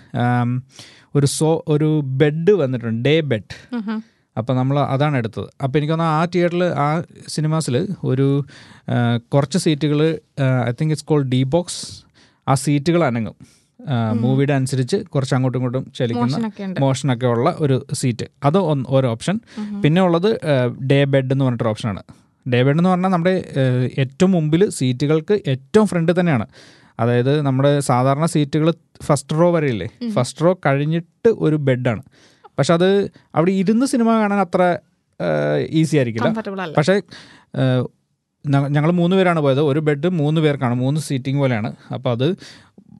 [SPEAKER 5] ഒരു സോ ഒരു ബെഡ് വന്നിട്ടുണ്ട് ഡേ ബെഡ്
[SPEAKER 6] ഉഹും.
[SPEAKER 5] അപ്പോൾ നമ്മൾ അതാണ് എടുത്തത് അപ്പോൾ എനിക്ക് തോന്നുന്നു ആ തിയേറ്ററിൽ ആ സിനിമാസിൽ ഒരു ആ, കുറച്ച് സീറ്റുകൾ I think it's called D box ആ സീറ്റുകൾ അനങ്ങും ആ, മൂവിയുടെ അനുസരിച്ച് കുറച്ച് അങ്ങോട്ടും ഇങ്ങോട്ടും ചലിക്കുന്ന
[SPEAKER 6] മോഷനൊക്കെ ഉണ്ട്
[SPEAKER 5] മോഷനൊക്കെ ഉള്ള ഒരു സീറ്റ് അത് ഒന്ന് ഒരു ഓപ്ഷൻ പിന്നെ ഉള്ളത് ഡേ ബെഡ് എന്ന് പറഞ്ഞിട്ടൊരു ഓപ്ഷനാണ് ഡേ ബെഡ് എന്ന് പറഞ്ഞാൽ നമ്മുടെ ഏഹ്, ഏറ്റവും മുമ്പിൽ സീറ്റുകൾക്ക് ഏറ്റവും ഫ്രണ്ട് തന്നെയാണ് അതായത് നമ്മുടെ സാധാരണ സീറ്റുകൾ ഫസ്റ്റ് റോ വരെയില്ലേ ഫസ്റ്റ് റോ കഴിഞ്ഞിട്ട് ഒരു ബെഡാണ് പക്ഷെ അത് അവിടെ ഇരുന്ന് സിനിമ കാണാൻ അത്ര ഈസി ആയിരിക്കില്ല
[SPEAKER 6] കംഫർട്ടബിൾ അല്ല
[SPEAKER 5] പക്ഷേ ഞങ്ങൾ മൂന്ന് പേരാണ് പോയത് ഒരു ബെഡ് മൂന്ന് പേർക്കാണ് മൂന്ന് സീറ്റിംഗ് പോലെയാണ് അപ്പോൾ അത്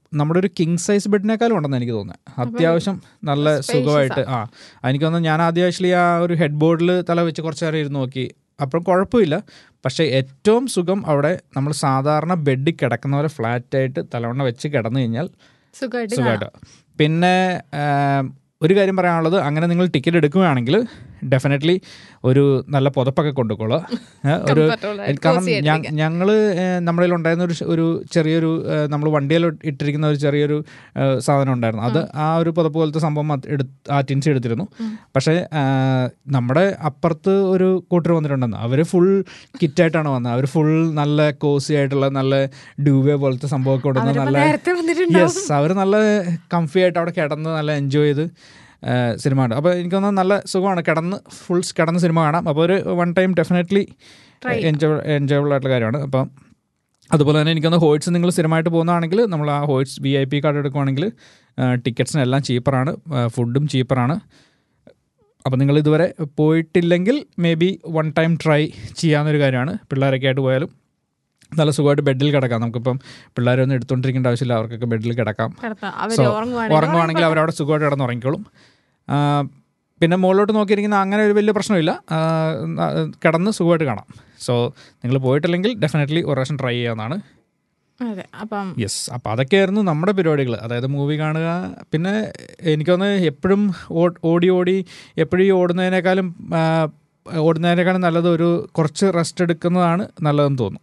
[SPEAKER 5] നമ്മുടെ ഒരു കിങ് സൈസ് ബെഡിനേക്കാളും ഉണ്ടെന്ന് എനിക്ക് തോന്നുന്നത് അത്യാവശ്യം നല്ല
[SPEAKER 6] spacious
[SPEAKER 5] സുഖമായിട്ട് ആ എനിക്ക് തോന്നുന്നു ഞാൻ ആദ്യം ആക്ച്വലി ആ ഒരു ഹെഡ് ബോർഡിൽ തല വെച്ച് കുറച്ച് നേരം ഇരുന്ന് നോക്കി അപ്പം കുഴപ്പമില്ല പക്ഷേ ഏറ്റവും സുഖം അവിടെ നമ്മൾ സാധാരണ ബെഡിൽ കിടക്കുന്ന പോലെ ഫ്ലാറ്റായിട്ട് തലവണ്ണ വെച്ച് കിടന്നു കഴിഞ്ഞാൽ
[SPEAKER 6] സുഖമായിട്ട്
[SPEAKER 5] സുഖമായിട്ട് പിന്നെ ആം, ഒരു കാര്യം പറയാനുള്ളത് അങ്ങനെ നിങ്ങൾ ടിക്കറ്റ് എടുക്കുകയാണെങ്കിൽ ഡെഫിനറ്റ്ലി ഒരു നല്ല പുതപ്പൊക്കെ കൊണ്ടുപോകുക ഒരു
[SPEAKER 6] Comfortable ആയിട്ട്,
[SPEAKER 5] കാരണം
[SPEAKER 6] cozy ആയിട്ടിരിക്കാൻ.
[SPEAKER 5] ഞങ്ങൾ നമ്മുടെ കയ്യിൽ ഉണ്ടായിരുന്ന ഒരു ഷ- ഒരു ചെറിയൊരു നമ്മൾ വണ്ടിയിൽ ഇട്ടിരിക്കുന്ന ഒരു ചെറിയൊരു ആ, സാധനം ഉണ്ടായിരുന്നു അത് ആ ഒരു പുതപ്പ് പോലത്തെ സംഭവം അത് എടുത്ത് ആ ടിൻസ് എടുത്തിരുന്നു പക്ഷേ ആ, നമ്മുടെ അപ്പുറത്ത് ഒരു കൂട്ടർ വന്നിട്ടുണ്ടെന്ന് അവർ ഫുൾ കിറ്റായിട്ടാണ് വന്നത് അവർ ഫുൾ നല്ല കോസി ആയിട്ടുള്ള നല്ല ഡ്യൂവേ പോലത്തെ സംഭവമൊക്കെ കൊണ്ടുവന്ന്
[SPEAKER 6] അവരിപ്പോ
[SPEAKER 5] നല്ല
[SPEAKER 6] നേരത്തെ വന്നിട്ടുണ്ടാവും.
[SPEAKER 5] യെസ് അവർ നല്ല കംഫി ആയിട്ട് അവിടെ കിടന്ന് നല്ല എൻജോയ് ചെയ്ത് ആ, സിനിമ കണ്ടു അപ്പോൾ എനിക്ക് തോന്നുന്നു നല്ല സുഖമാണ് കിടന്ന് ഫുൾ കിടന്ന് സിനിമ കാണാം അപ്പോൾ ഒരു one time definitely enjoy enjoyable ആയിട്ടുള്ള കാര്യമാണ് അപ്പം അതുപോലെ തന്നെ എനിക്കൊന്ന് ഹോയ്റ്റ്സ് നിങ്ങൾ സ്ഥിരമായിട്ട് പോകുന്നതാണെങ്കിൽ നമ്മൾ ആ Hoyts V I P card എടുക്കുവാണെങ്കിൽ ടിക്കറ്റ്സിനെല്ലാം ചീപ്പറാണ് ഫുഡും ചീപ്പറാണ് അപ്പോൾ നിങ്ങൾ ഇതുവരെ പോയിട്ടില്ലെങ്കിൽ maybe one time try ചെയ്യാവുന്നൊരു കാര്യമാണ് പിള്ളേരൊക്കെ ആയിട്ട് പോയാലും നല്ല സുഖമായിട്ട് ബെഡിൽ കിടക്കാം നമുക്കിപ്പം പിള്ളേരെ ഒന്നും എടുത്തുകൊണ്ടിരിക്കേണ്ട ആവശ്യമില്ല അവർക്കൊക്കെ ബെഡിൽ കിടക്കാം
[SPEAKER 6] കിടത്താം. അവര്
[SPEAKER 5] So,
[SPEAKER 6] ഉറങ്ങുവാണെങ്കിൽ
[SPEAKER 5] ഉറങ്ങുവാണെങ്കിൽ അവരവിടെ സുഖമായിട്ട് കിടന്ന് ഉറങ്ങിക്കോളും ആ, പിന്നെ മുകളിലോട്ട് നോക്കിയിരിക്കുന്ന അങ്ങനെ ഒരു വലിയ പ്രശ്നമില്ല ആ, ന- കിടന്ന് സുഖമായിട്ട് കാണാം സോ നിങ്ങൾ പോയിട്ടില്ലെങ്കിൽ ഡെഫിനറ്റ്ലി ഒരു പ്രാവശ്യം ട്രൈ ചെയ്യാവുന്നതാണ്
[SPEAKER 6] അതെ അപ്പം
[SPEAKER 5] യെസ് അപ്പോൾ അതൊക്കെയായിരുന്നു നമ്മുടെ പരിപാടികൾ അതായത് മൂവി കാണുക പിന്നെ എനിക്കൊന്ന് എപ്പോഴും ഓടി ഓടി എപ്പോഴും ഈ ഓടുന്നതിനേക്കാളും ആ, ഓടുന്നതിനേക്കാളും നല്ലത് ഒരു കുറച്ച് റെസ്റ്റ് എടുക്കുന്നതാണ് നല്ലതെന്ന് തോന്നുന്നു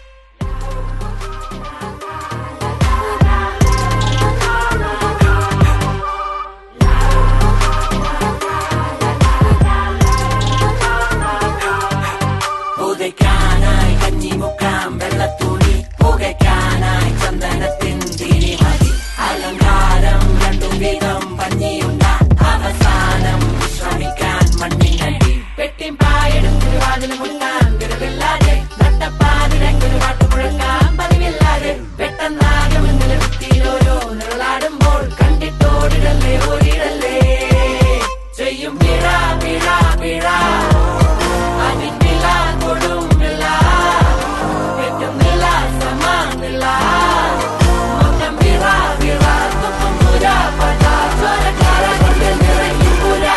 [SPEAKER 10] പുകയ്ക്കാനായി കഞ്ഞിമുക്കാം വെള്ളത്തുണി പുകയ്ക്കാനായി ചന്ദനത്തിൻ തിരിമതി അലങ്കാരം രണ്ടു വിധം പഞ്ഞിയുണ്ട അവസാനം വിശ്രമിക്കാൻ മണ്ണിനടി വെട്ടിമ്പായെടുത്തൊരു വാതിന് മുട്ടാൻ വിരവില്ലാതെ നട്ടപ്പാതിരങ്കൊരു പാട്ട് മുഴക്കാൻ പതിവില്ലാതെ പെട്ടെന്നാകെ മുന്നിൽ ഭിത്തിയിലോരോ നിഴലാടുമ്പോൾ കണ്ടിട്ടോടിടല്ലേ ഓടിടല്ലേ ചെയ്യും പിഴ പിഴ പിഴ അതിനില്ല കൊടുമില്ല വെട്ടുന്നില്ല സമാനില്ല മൊത്തം വിറ വിറ തുപ്പും പുര പട ചോരക്കാര കൊണ്ട് നിറയും പുര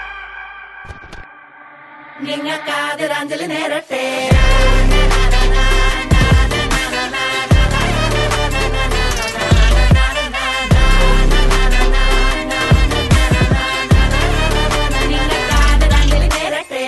[SPEAKER 10] നിങ്ങൾക്കാതിരാഞ്ജലി നേരട്ടെ നിങ്ങൾക്കാതിരാഞ്ജലി നേരട്ടെ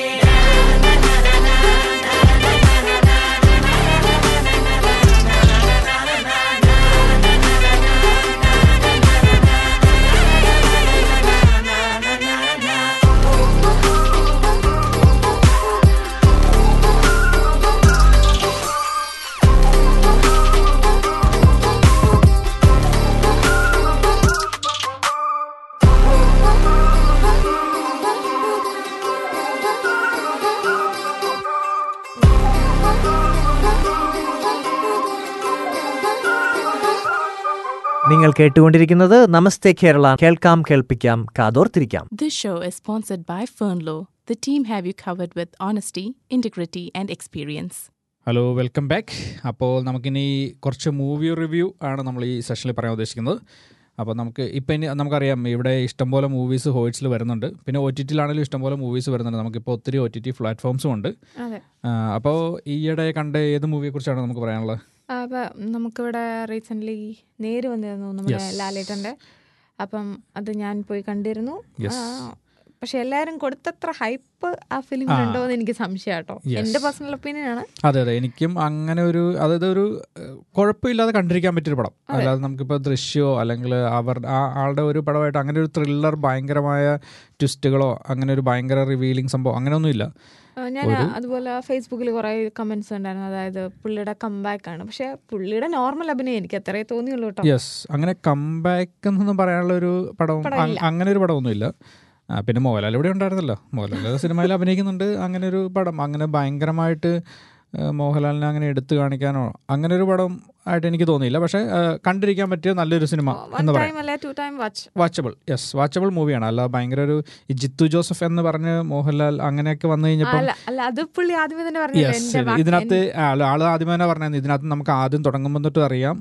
[SPEAKER 3] നിങ്ങൾ കേട്ടുകൊണ്ടിരിക്കുന്നത് നമസ്തേ കേരള കേൾക്കാം കേൾപ്പിക്കാം കാതോർത്തിരിക്കാം
[SPEAKER 9] This show is sponsored by Fernlow. The team have you covered with honesty, integrity, and experience.
[SPEAKER 5] Hello welcome back അപ്പോൾ നമുക്കിനി കുറച്ച് മൂവി റിവ്യൂ ആണ് നമ്മൾ ഈ സെഷനിൽ പറയാൻ ഉദ്ദേശിക്കുന്നത് അപ്പോൾ നമുക്ക് ഇപ്പം ഇനി നമുക്കറിയാം ഇവിടെ ഇഷ്ടംപോലെ മൂവീസ് ഹോയിറ്റ്സിൽ വരുന്നുണ്ട് പിന്നെ ഒ ടി ടിയിലാണെങ്കിലും ഇഷ്ടംപോലെ മൂവീസ് വരുന്നുണ്ട് നമുക്കിപ്പോൾ ഒത്തിരി ഒ ടി ടി പ്ലാറ്റ്ഫോംസും ഉണ്ട്
[SPEAKER 6] അതെ
[SPEAKER 5] ആ, അപ്പോൾ ഈയിടെ കണ്ട ഏത് മൂവിയെക്കുറിച്ചാണ് നമുക്ക് പറയാനുള്ളത്
[SPEAKER 6] അപ്പൊ നമുക്കിവിടെ റീസെന്റ് നേര് വന്നിരുന്നു നമ്മുടെ
[SPEAKER 5] Yes.
[SPEAKER 6] ലാലേട്ടന്റെ അപ്പം അത് ഞാൻ പോയി കണ്ടിരുന്നു
[SPEAKER 5] Yes.
[SPEAKER 6] ആ, പക്ഷെ എല്ലാരും കൊടുത്തത്ര ഹൈപ്പ് ആ
[SPEAKER 5] ആ.
[SPEAKER 6] ഫിലിമിലുണ്ടോ എന്ന് എനിക്ക് സംശയം കേട്ടോ
[SPEAKER 5] Yes.
[SPEAKER 6] എന്റെ പേഴ്സണൽ ഒപ്പീനിയൻ ആണ്
[SPEAKER 5] അതെ അതെ എനിക്കും അങ്ങനെ ഒരു അതായത് ഒരു ഏഹ്, കുഴപ്പമില്ലാതെ കണ്ടിരിക്കാൻ പറ്റിയൊരു പടം
[SPEAKER 6] അതെ.
[SPEAKER 5] അല്ലാതെ നമുക്കിപ്പോൾ ദൃശ്യമോ അല്ലെങ്കിൽ അവർ ആ ആളുടെ ഒരു പടമായിട്ട് അങ്ങനെ ഒരു ത്രില്ലർ ഭയങ്കരമായ ട്വിസ്റ്റുകളോ അങ്ങനെ ഒരു ഭയങ്കര റിവീലിംഗ് സംഭവം അങ്ങനെയൊന്നുമില്ല
[SPEAKER 6] ആ, ഞാൻ
[SPEAKER 5] ഒരു-
[SPEAKER 6] അതുപോലെ ഫേസ്ബുക്കിൽ കുറേ കമന്റ്സ് ഉണ്ടായിരുന്നു അതായത് പുള്ളിയുടെ കംബാക്ക് ആണ് പക്ഷെ പുള്ളിയുടെ നോർമൽ അഭിനയം എനിക്ക് അത്രേ തോന്നിയുള്ളൂ കേട്ടോ
[SPEAKER 5] യെസ് അങ്ങനെ കംബാക്ക് എന്നൊന്നും പറയാനുള്ള ഒരു പടം
[SPEAKER 6] പടം
[SPEAKER 5] അ-
[SPEAKER 6] ഇല്ല.
[SPEAKER 5] അങ്ങനെ ഒരു പടമൊന്നുമില്ല ആ, പിന്നെ മോഹൻലാൽ ഇവിടെ ഉണ്ടായിരുന്നല്ലോ മോഹൻലാൽ സിനിമയിൽ അഭിനയിക്കുന്നുണ്ട് അങ്ങനെ ഒരു പടം അങ്ങനെ ഭയങ്കരമായിട്ട് ആ, മോഹൻലാലിനെ അങ്ങനെ എടുത്തു കാണിക്കാനോ അങ്ങനെ ഒരു പടം ആയിട്ട് എനിക്ക് തോന്നിയില്ല പക്ഷേ ആ, കണ്ടിരിക്കാൻ പറ്റിയ നല്ലൊരു സിനിമ
[SPEAKER 6] വൺ
[SPEAKER 5] എന്ന് പറയാം
[SPEAKER 6] ടൈം അല്ലെ two time watch
[SPEAKER 5] watchable yes watchable മൂവിയാണ് അല്ല ഭയങ്കര ഒരു ഈ ജിത്തു ജോസഫ് എന്ന് പറഞ്ഞ് മോഹൻലാൽ അങ്ങനെയൊക്കെ വന്നു കഴിഞ്ഞപ്പോൾ
[SPEAKER 6] അല്ല അല്ല അത് പുള്ളി ആദ്യമേ തന്നെ പറഞ്ഞില്ലേ
[SPEAKER 5] യെസ്
[SPEAKER 6] എന്റെ വാക്ക്
[SPEAKER 5] ഇതിനകത്ത് ആള് ആള് ആദ്യമേ തന്നെ പറഞ്ഞത് ഇതിനകത്ത് നമുക്ക് ആദ്യം തുടങ്ങുമ്പോൾ തൊട്ട് അറിയാം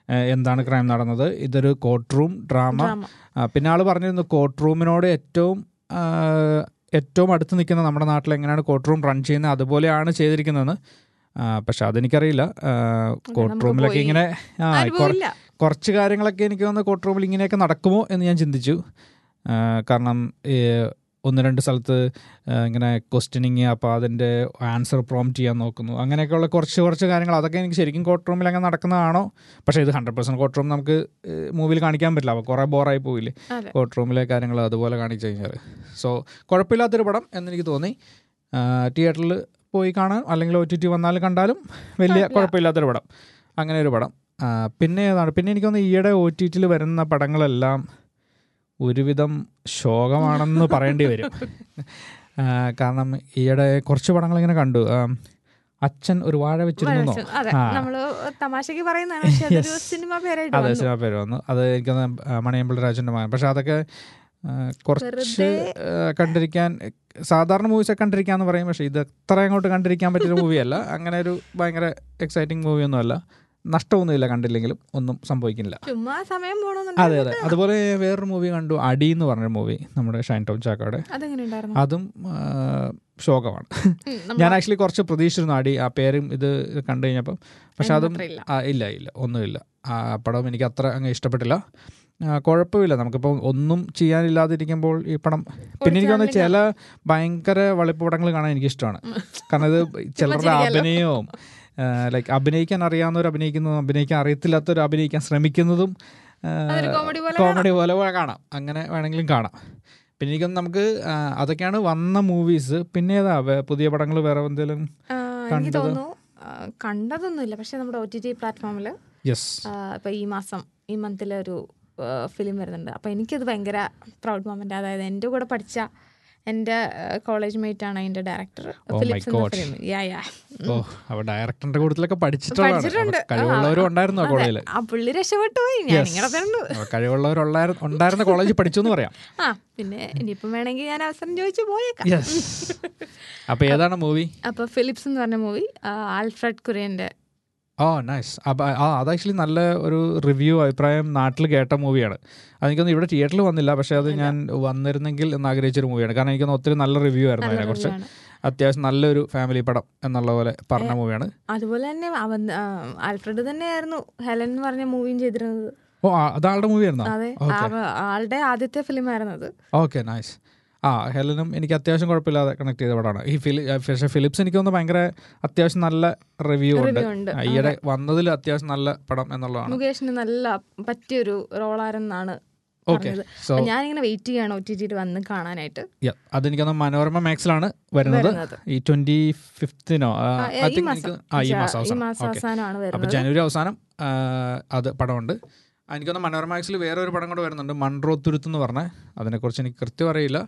[SPEAKER 5] ഏഹ്, എന്താണ് ക്രൈം നടന്നത് ഇതൊരു കോർട്ട് റൂം ഡ്രാമ
[SPEAKER 6] Drama.
[SPEAKER 5] ആ, പിന്നെ ആൾ പറഞ്ഞിരുന്നു കോർട്ട് റൂമിനോട് ഏറ്റവും ആ, ഏറ്റവും അടുത്ത് നിൽക്കുന്ന നമ്മുടെ നാട്ടിൽ എങ്ങനെയാണ് കോർട്ട് റൂം റൺ ചെയ്യുന്നത് അതുപോലെയാണ് ചെയ്തിരിക്കുന്നതെന്ന് ആ, പക്ഷെ അതെനിക്കറിയില്ല കോർട്ട്
[SPEAKER 6] നമുക്ക്
[SPEAKER 5] റൂമിലൊക്കെ
[SPEAKER 6] പോയി
[SPEAKER 5] ഇങ്ങനെ ആ, കൊറ-
[SPEAKER 6] അനുഭവമില്ല.
[SPEAKER 5] കുറച്ച് കാര്യങ്ങളൊക്കെ എനിക്ക് തോന്നുന്നു കോർട്ട് റൂമിൽ ഇങ്ങനെയൊക്കെ നടക്കുമോ എന്ന് ഞാൻ ചിന്തിച്ചു ആ, കാരണം ഈ ഒന്ന് രണ്ട് സ്ഥലത്ത് ആ, ഇങ്ങനെ ക്വസ്റ്റ്യനിങ് അപ്പോൾ അതിൻ്റെ ആൻസർ പ്രോംപ്റ്റ് ചെയ്യാൻ നോക്കുന്നു അങ്ങനെയൊക്കെയുള്ള കുറച്ച് കുറച്ച് കാര്യങ്ങൾ അതൊക്കെ എനിക്ക് ശരിക്കും കോർട്ട് റൂമിൽ അങ്ങനെ നടക്കുന്നതാണോ പക്ഷേ ഇത് ഹൺഡ്രഡ് പെർസെൻറ്റ് കോർട്ട് റൂം നമുക്ക് മൂവിയിൽ കാണിക്കാൻ പറ്റില്ല അപ്പോൾ കുറേ ബോറായി പോയില്ലേ
[SPEAKER 6] അതെ.
[SPEAKER 5] കോർട്ട് റൂമിലെ കാര്യങ്ങൾ അതുപോലെ കാണിച്ചു കഴിഞ്ഞാൽ സോ കുഴപ്പമില്ലാത്തൊരു പടം എന്നെനിക്ക് തോന്നി തിയേറ്ററിൽ പോയി കാണാൻ അല്ലെങ്കിൽ ഒ ടി ടി വന്നാലും കണ്ടാലും വലിയ
[SPEAKER 6] കുഴപ്പമില്ല.
[SPEAKER 5] കുഴപ്പമില്ലാത്തൊരു പടം അങ്ങനെ ഒരു പടം ആ, പിന്നെ ഏതാണ് പിന്നെ എനിക്ക് തോന്നുന്നു ഈയിടെ ഒ ടി ടിയിൽ വരുന്ന പടങ്ങളെല്ലാം ഒരുവിധം ശോകമാണെന്ന് പറയേണ്ടി വരും ആ, കാരണം ഈയിടെ കുറച്ച് പടങ്ങൾ ഇങ്ങനെ കണ്ടു ആ, അച്ഛൻ ഒരു വാഴ വെച്ചിരുന്നോ
[SPEAKER 6] വരച്ചു. അതെ
[SPEAKER 5] ആ
[SPEAKER 6] നമ്മള് തമാശക്ക് പറയുന്നതാണ് പക്ഷെ അതൊരു സിനിമ പേരായിട്ട്
[SPEAKER 5] അതെ
[SPEAKER 6] വന്നു.
[SPEAKER 5] സിനിമ പേര് വന്നു അത് എനിക്കൊന്ന് മണിയമ്പിള്ള രാജൻ്റെ മകൻ പക്ഷെ അതൊക്കെ ആ, കുറച്ച്
[SPEAKER 6] വെറുതെ
[SPEAKER 5] ആ, കണ്ടിരിക്കാൻ സാധാരണ മൂവീസൊക്കെ കണ്ടിരിക്കാന്ന് പറയും പക്ഷെ ഇത് അത്ര അങ്ങോട്ട് കണ്ടിരിക്കാൻ പറ്റിയൊരു മൂവിയല്ല അങ്ങനെ ഒരു ഭയങ്കര എക്സൈറ്റിംഗ് മൂവിയൊന്നുമല്ല നഷ്ടമൊന്നുമില്ല കണ്ടില്ലെങ്കിലും ഒന്നും സംഭവിക്കുന്നില്ല
[SPEAKER 6] ചുമ്മാ സമയം
[SPEAKER 5] അതെ
[SPEAKER 6] പോകണമെന്നുണ്ടെങ്കിൽ
[SPEAKER 5] അതെ അതുപോലെ വേറൊരു മൂവി കണ്ടു അടി എന്ന് പറഞ്ഞൊരു മൂവി നമ്മുടെ ഷൈൻ ടോം ചാക്കോയുടെ
[SPEAKER 6] അതെങ്ങനെ ഉണ്ടായിരുന്നു
[SPEAKER 5] അതും ആ, ശോകമാണ്
[SPEAKER 6] ഉം, നമ്മള്
[SPEAKER 5] ഞാൻ ആക്ച്വലി കുറച്ച് പ്രതീക്ഷിച്ചിരുന്നു അടി ആ പേരും ഇത് കണ്ടു കഴിഞ്ഞപ്പം പക്ഷെ അതും
[SPEAKER 6] അതിന് മാത്രമില്ല.
[SPEAKER 5] ആ, ഇല്ല ഇല്ല ഒന്നുമില്ല ആ പടം എനിക്ക് അത്ര അങ്ങ് ഇഷ്ടപ്പെട്ടില്ല ആ, കുഴപ്പമില്ല നമുക്കിപ്പോൾ ഒന്നും ചെയ്യാനില്ലാതിരിക്കുമ്പോൾ ഈ പടം പിന്നെ എനിക്ക് തോന്നുന്നു ചില ഭയങ്കര വളിപ്പ് പടങ്ങൾ കാണാൻ എനിക്ക് ഇഷ്ടമാണ് കാരണം ഇത് ചിലരുടെ
[SPEAKER 6] ചിരിക്കാലോ.
[SPEAKER 5] അഭിനയവും ലൈക്ക് അഭിനയിക്കാൻ അറിയാവുന്നവർ അഭിനയിക്കുന്നതും അഭിനയിക്കാൻ അറിയത്തില്ലാത്തവർ അഭിനയിക്കാൻ ശ്രമിക്കുന്നതും
[SPEAKER 6] അതൊരു comedy പോലെ
[SPEAKER 5] കോമഡി പോലെ കാണാം അങ്ങനെ വേണമെങ്കിലും കാണാം പിന്നെ എനിക്കൊന്ന് നമുക്ക് ആ, അതൊക്കെയാണ് വന്ന മൂവീസ് പിന്നെ ഏതാ വേ- പുതിയ പടങ്ങൾ വേറെ എന്തെങ്കിലും
[SPEAKER 6] ആ, എനിക്ക്
[SPEAKER 5] കണ്ടത്?
[SPEAKER 6] തോന്നുന്നു ആ, കണ്ടതൊന്നുമില്ല പക്ഷെ നമ്മുടെ ഒ ടി ടി പ്ലാറ്റ്ഫോമിൽ
[SPEAKER 5] യെസ്
[SPEAKER 6] ഇപ്പൊ ഈ മാസം ഈ മന്തിലെ ഒരു ഫിലിം വരുന്നുണ്ട് അപ്പൊ എനിക്കത് ഭയങ്കര പ്രൗഡ് മൊമെന്റ് അതായത് എൻ്റെ കൂടെ പഠിച്ച എൻ്റെ കോളേജ് മേറ്റ് ആണ് അതിന്റെ ഡയറക്ടർ
[SPEAKER 5] Oh my
[SPEAKER 6] ഫിലിപ്സ് എന്ന
[SPEAKER 5] God.
[SPEAKER 6] Film yeah yeah
[SPEAKER 5] oh അവ ഡയറക്ടറിന്റെ കൂട്ടത്തിലൊക്കെ പഠിച്ചിട്ടുള്ളതാണ്
[SPEAKER 6] പഠിച്ചിട്ടുണ്ട്
[SPEAKER 5] അപ്പൊ കഴിവുള്ളവരും ഉണ്ടായിരുന്നു ആ
[SPEAKER 6] അതെ.
[SPEAKER 5] കോളേജിൽ
[SPEAKER 6] ആ പുള്ളി രക്ഷപ്പെട്ടു പോയി ഞാൻ ഇങ്ങനെ തന്നെ
[SPEAKER 5] കഴിവുള്ളവർ ഉണ്ടായിരുന്ന കോളേജിൽ പഠിച്ചു എന്ന് പറയാം
[SPEAKER 6] ആ പിന്നെ ഇനിയിപ്പം വേണമെങ്കിൽ ഞാൻ അവസരം ചോദിച്ചു പോയേക്കാം
[SPEAKER 5] യെസ് അപ്പൊ ഏതാണ് മൂവി
[SPEAKER 6] അപ്പൊ ഫിലിപ്സ് എന്ന് പറഞ്ഞ മൂവി ആൽഫ്രഡ് കുര്യന്റെ
[SPEAKER 5] ഓ നൈസ് അപ്പൊ ആ അത് ആക്ച്വലി നല്ല ഒരു റിവ്യൂ അഭിപ്രായം നാട്ടിൽ കേട്ട മൂവിയാണ് അതെനിക്കൊന്നും ഇവിടെ തിയേറ്ററിൽ വന്നില്ല പക്ഷെ അത് ഞാൻ വന്നിരുന്നെങ്കിൽ എന്ന് ആഗ്രഹിച്ചൊരു മൂവിയാണ് കാരണം എനിക്കൊന്ന് ഒത്തിരി നല്ല റിവ്യൂ ആയിരുന്നു
[SPEAKER 6] നല്ല
[SPEAKER 5] അതിനെക്കുറിച്ച്
[SPEAKER 6] review ആണ്.
[SPEAKER 5] അത്യാവശ്യം നല്ലൊരു ഫാമിലി പടം എന്നുള്ള പോലെ പറഞ്ഞ മൂവിയാണ്
[SPEAKER 6] അതുപോലെ തന്നെ അവൻ ആ, ആൽഫ്രഡ് തന്നെയായിരുന്നു ഹെലൻ എന്ന് പറഞ്ഞ മൂവിയും ചെയ്തിരുന്നത്
[SPEAKER 5] ഓ ആ, അത് ആളുടെ മൂവിയായിരുന്നോ
[SPEAKER 6] അതെ
[SPEAKER 5] ഓക്കെ
[SPEAKER 6] ആ- ആളുടെ ആദ്യത്തെ ഫിലിം ആയിരുന്നു അത്
[SPEAKER 5] ഓക്കെ നൈസ് ആ ഹെലനും എനിക്ക് അത്യാവശ്യം കുഴപ്പമില്ലാതെ കണക്ട് ചെയ്ത പടമാണ് ഈ ഫിലി പക്ഷേ ഫിലിപ്സ് എനിക്ക് തോന്നുന്നു ഭയങ്കര അത്യാവശ്യം നല്ല റിവ്യൂ ഉണ്ട്
[SPEAKER 6] Review ഉണ്ട്.
[SPEAKER 5] ആ, ഈയിടെ വന്നതിൽ അത്യാവശ്യം നല്ല പടം എന്നുള്ളതാണ്
[SPEAKER 6] മുകേഷിന് നല്ല പറ്റിയൊരു റോളാരെന്നാണ്
[SPEAKER 5] ഓക്കെ
[SPEAKER 6] പറഞ്ഞത്
[SPEAKER 5] സോ
[SPEAKER 6] അപ്പൊ ഞാനിങ്ങനെ വെയിറ്റ് ചെയ്യാണ് ഒ ടി ടിയിൽ വന്ന് കാണാനായിട്ട്
[SPEAKER 5] അതെനിക്കൊന്ന് മനോരമ മാക്സിലാണ് വരുന്നത്
[SPEAKER 6] വരുന്നത്.
[SPEAKER 5] ഈ ട്വന്റി ഫിഫ്തിനോ
[SPEAKER 6] ആ, ഈ മാസം
[SPEAKER 5] ആ ഈ
[SPEAKER 6] ജ-
[SPEAKER 5] മാസം
[SPEAKER 6] ഈ
[SPEAKER 5] അവസാനം
[SPEAKER 6] മാസം
[SPEAKER 5] ഓക്കെ
[SPEAKER 6] അവസാനമാണ്
[SPEAKER 5] അപ്പൊ
[SPEAKER 6] വരുന്നത്
[SPEAKER 5] ജനുവരി അവസാനം ആ, അത് പടമുണ്ട് ആ, എനിക്കൊന്ന് മനോരമ മാക്സിൽ വേറെ ഒരു പടം കൂടെ വരുന്നുണ്ട് മൺറോ തുരുത്ത് എന്ന് പറഞ്ഞ അതിനെക്കുറിച്ച് എനിക്ക് കൃത്യം അറിയില്ല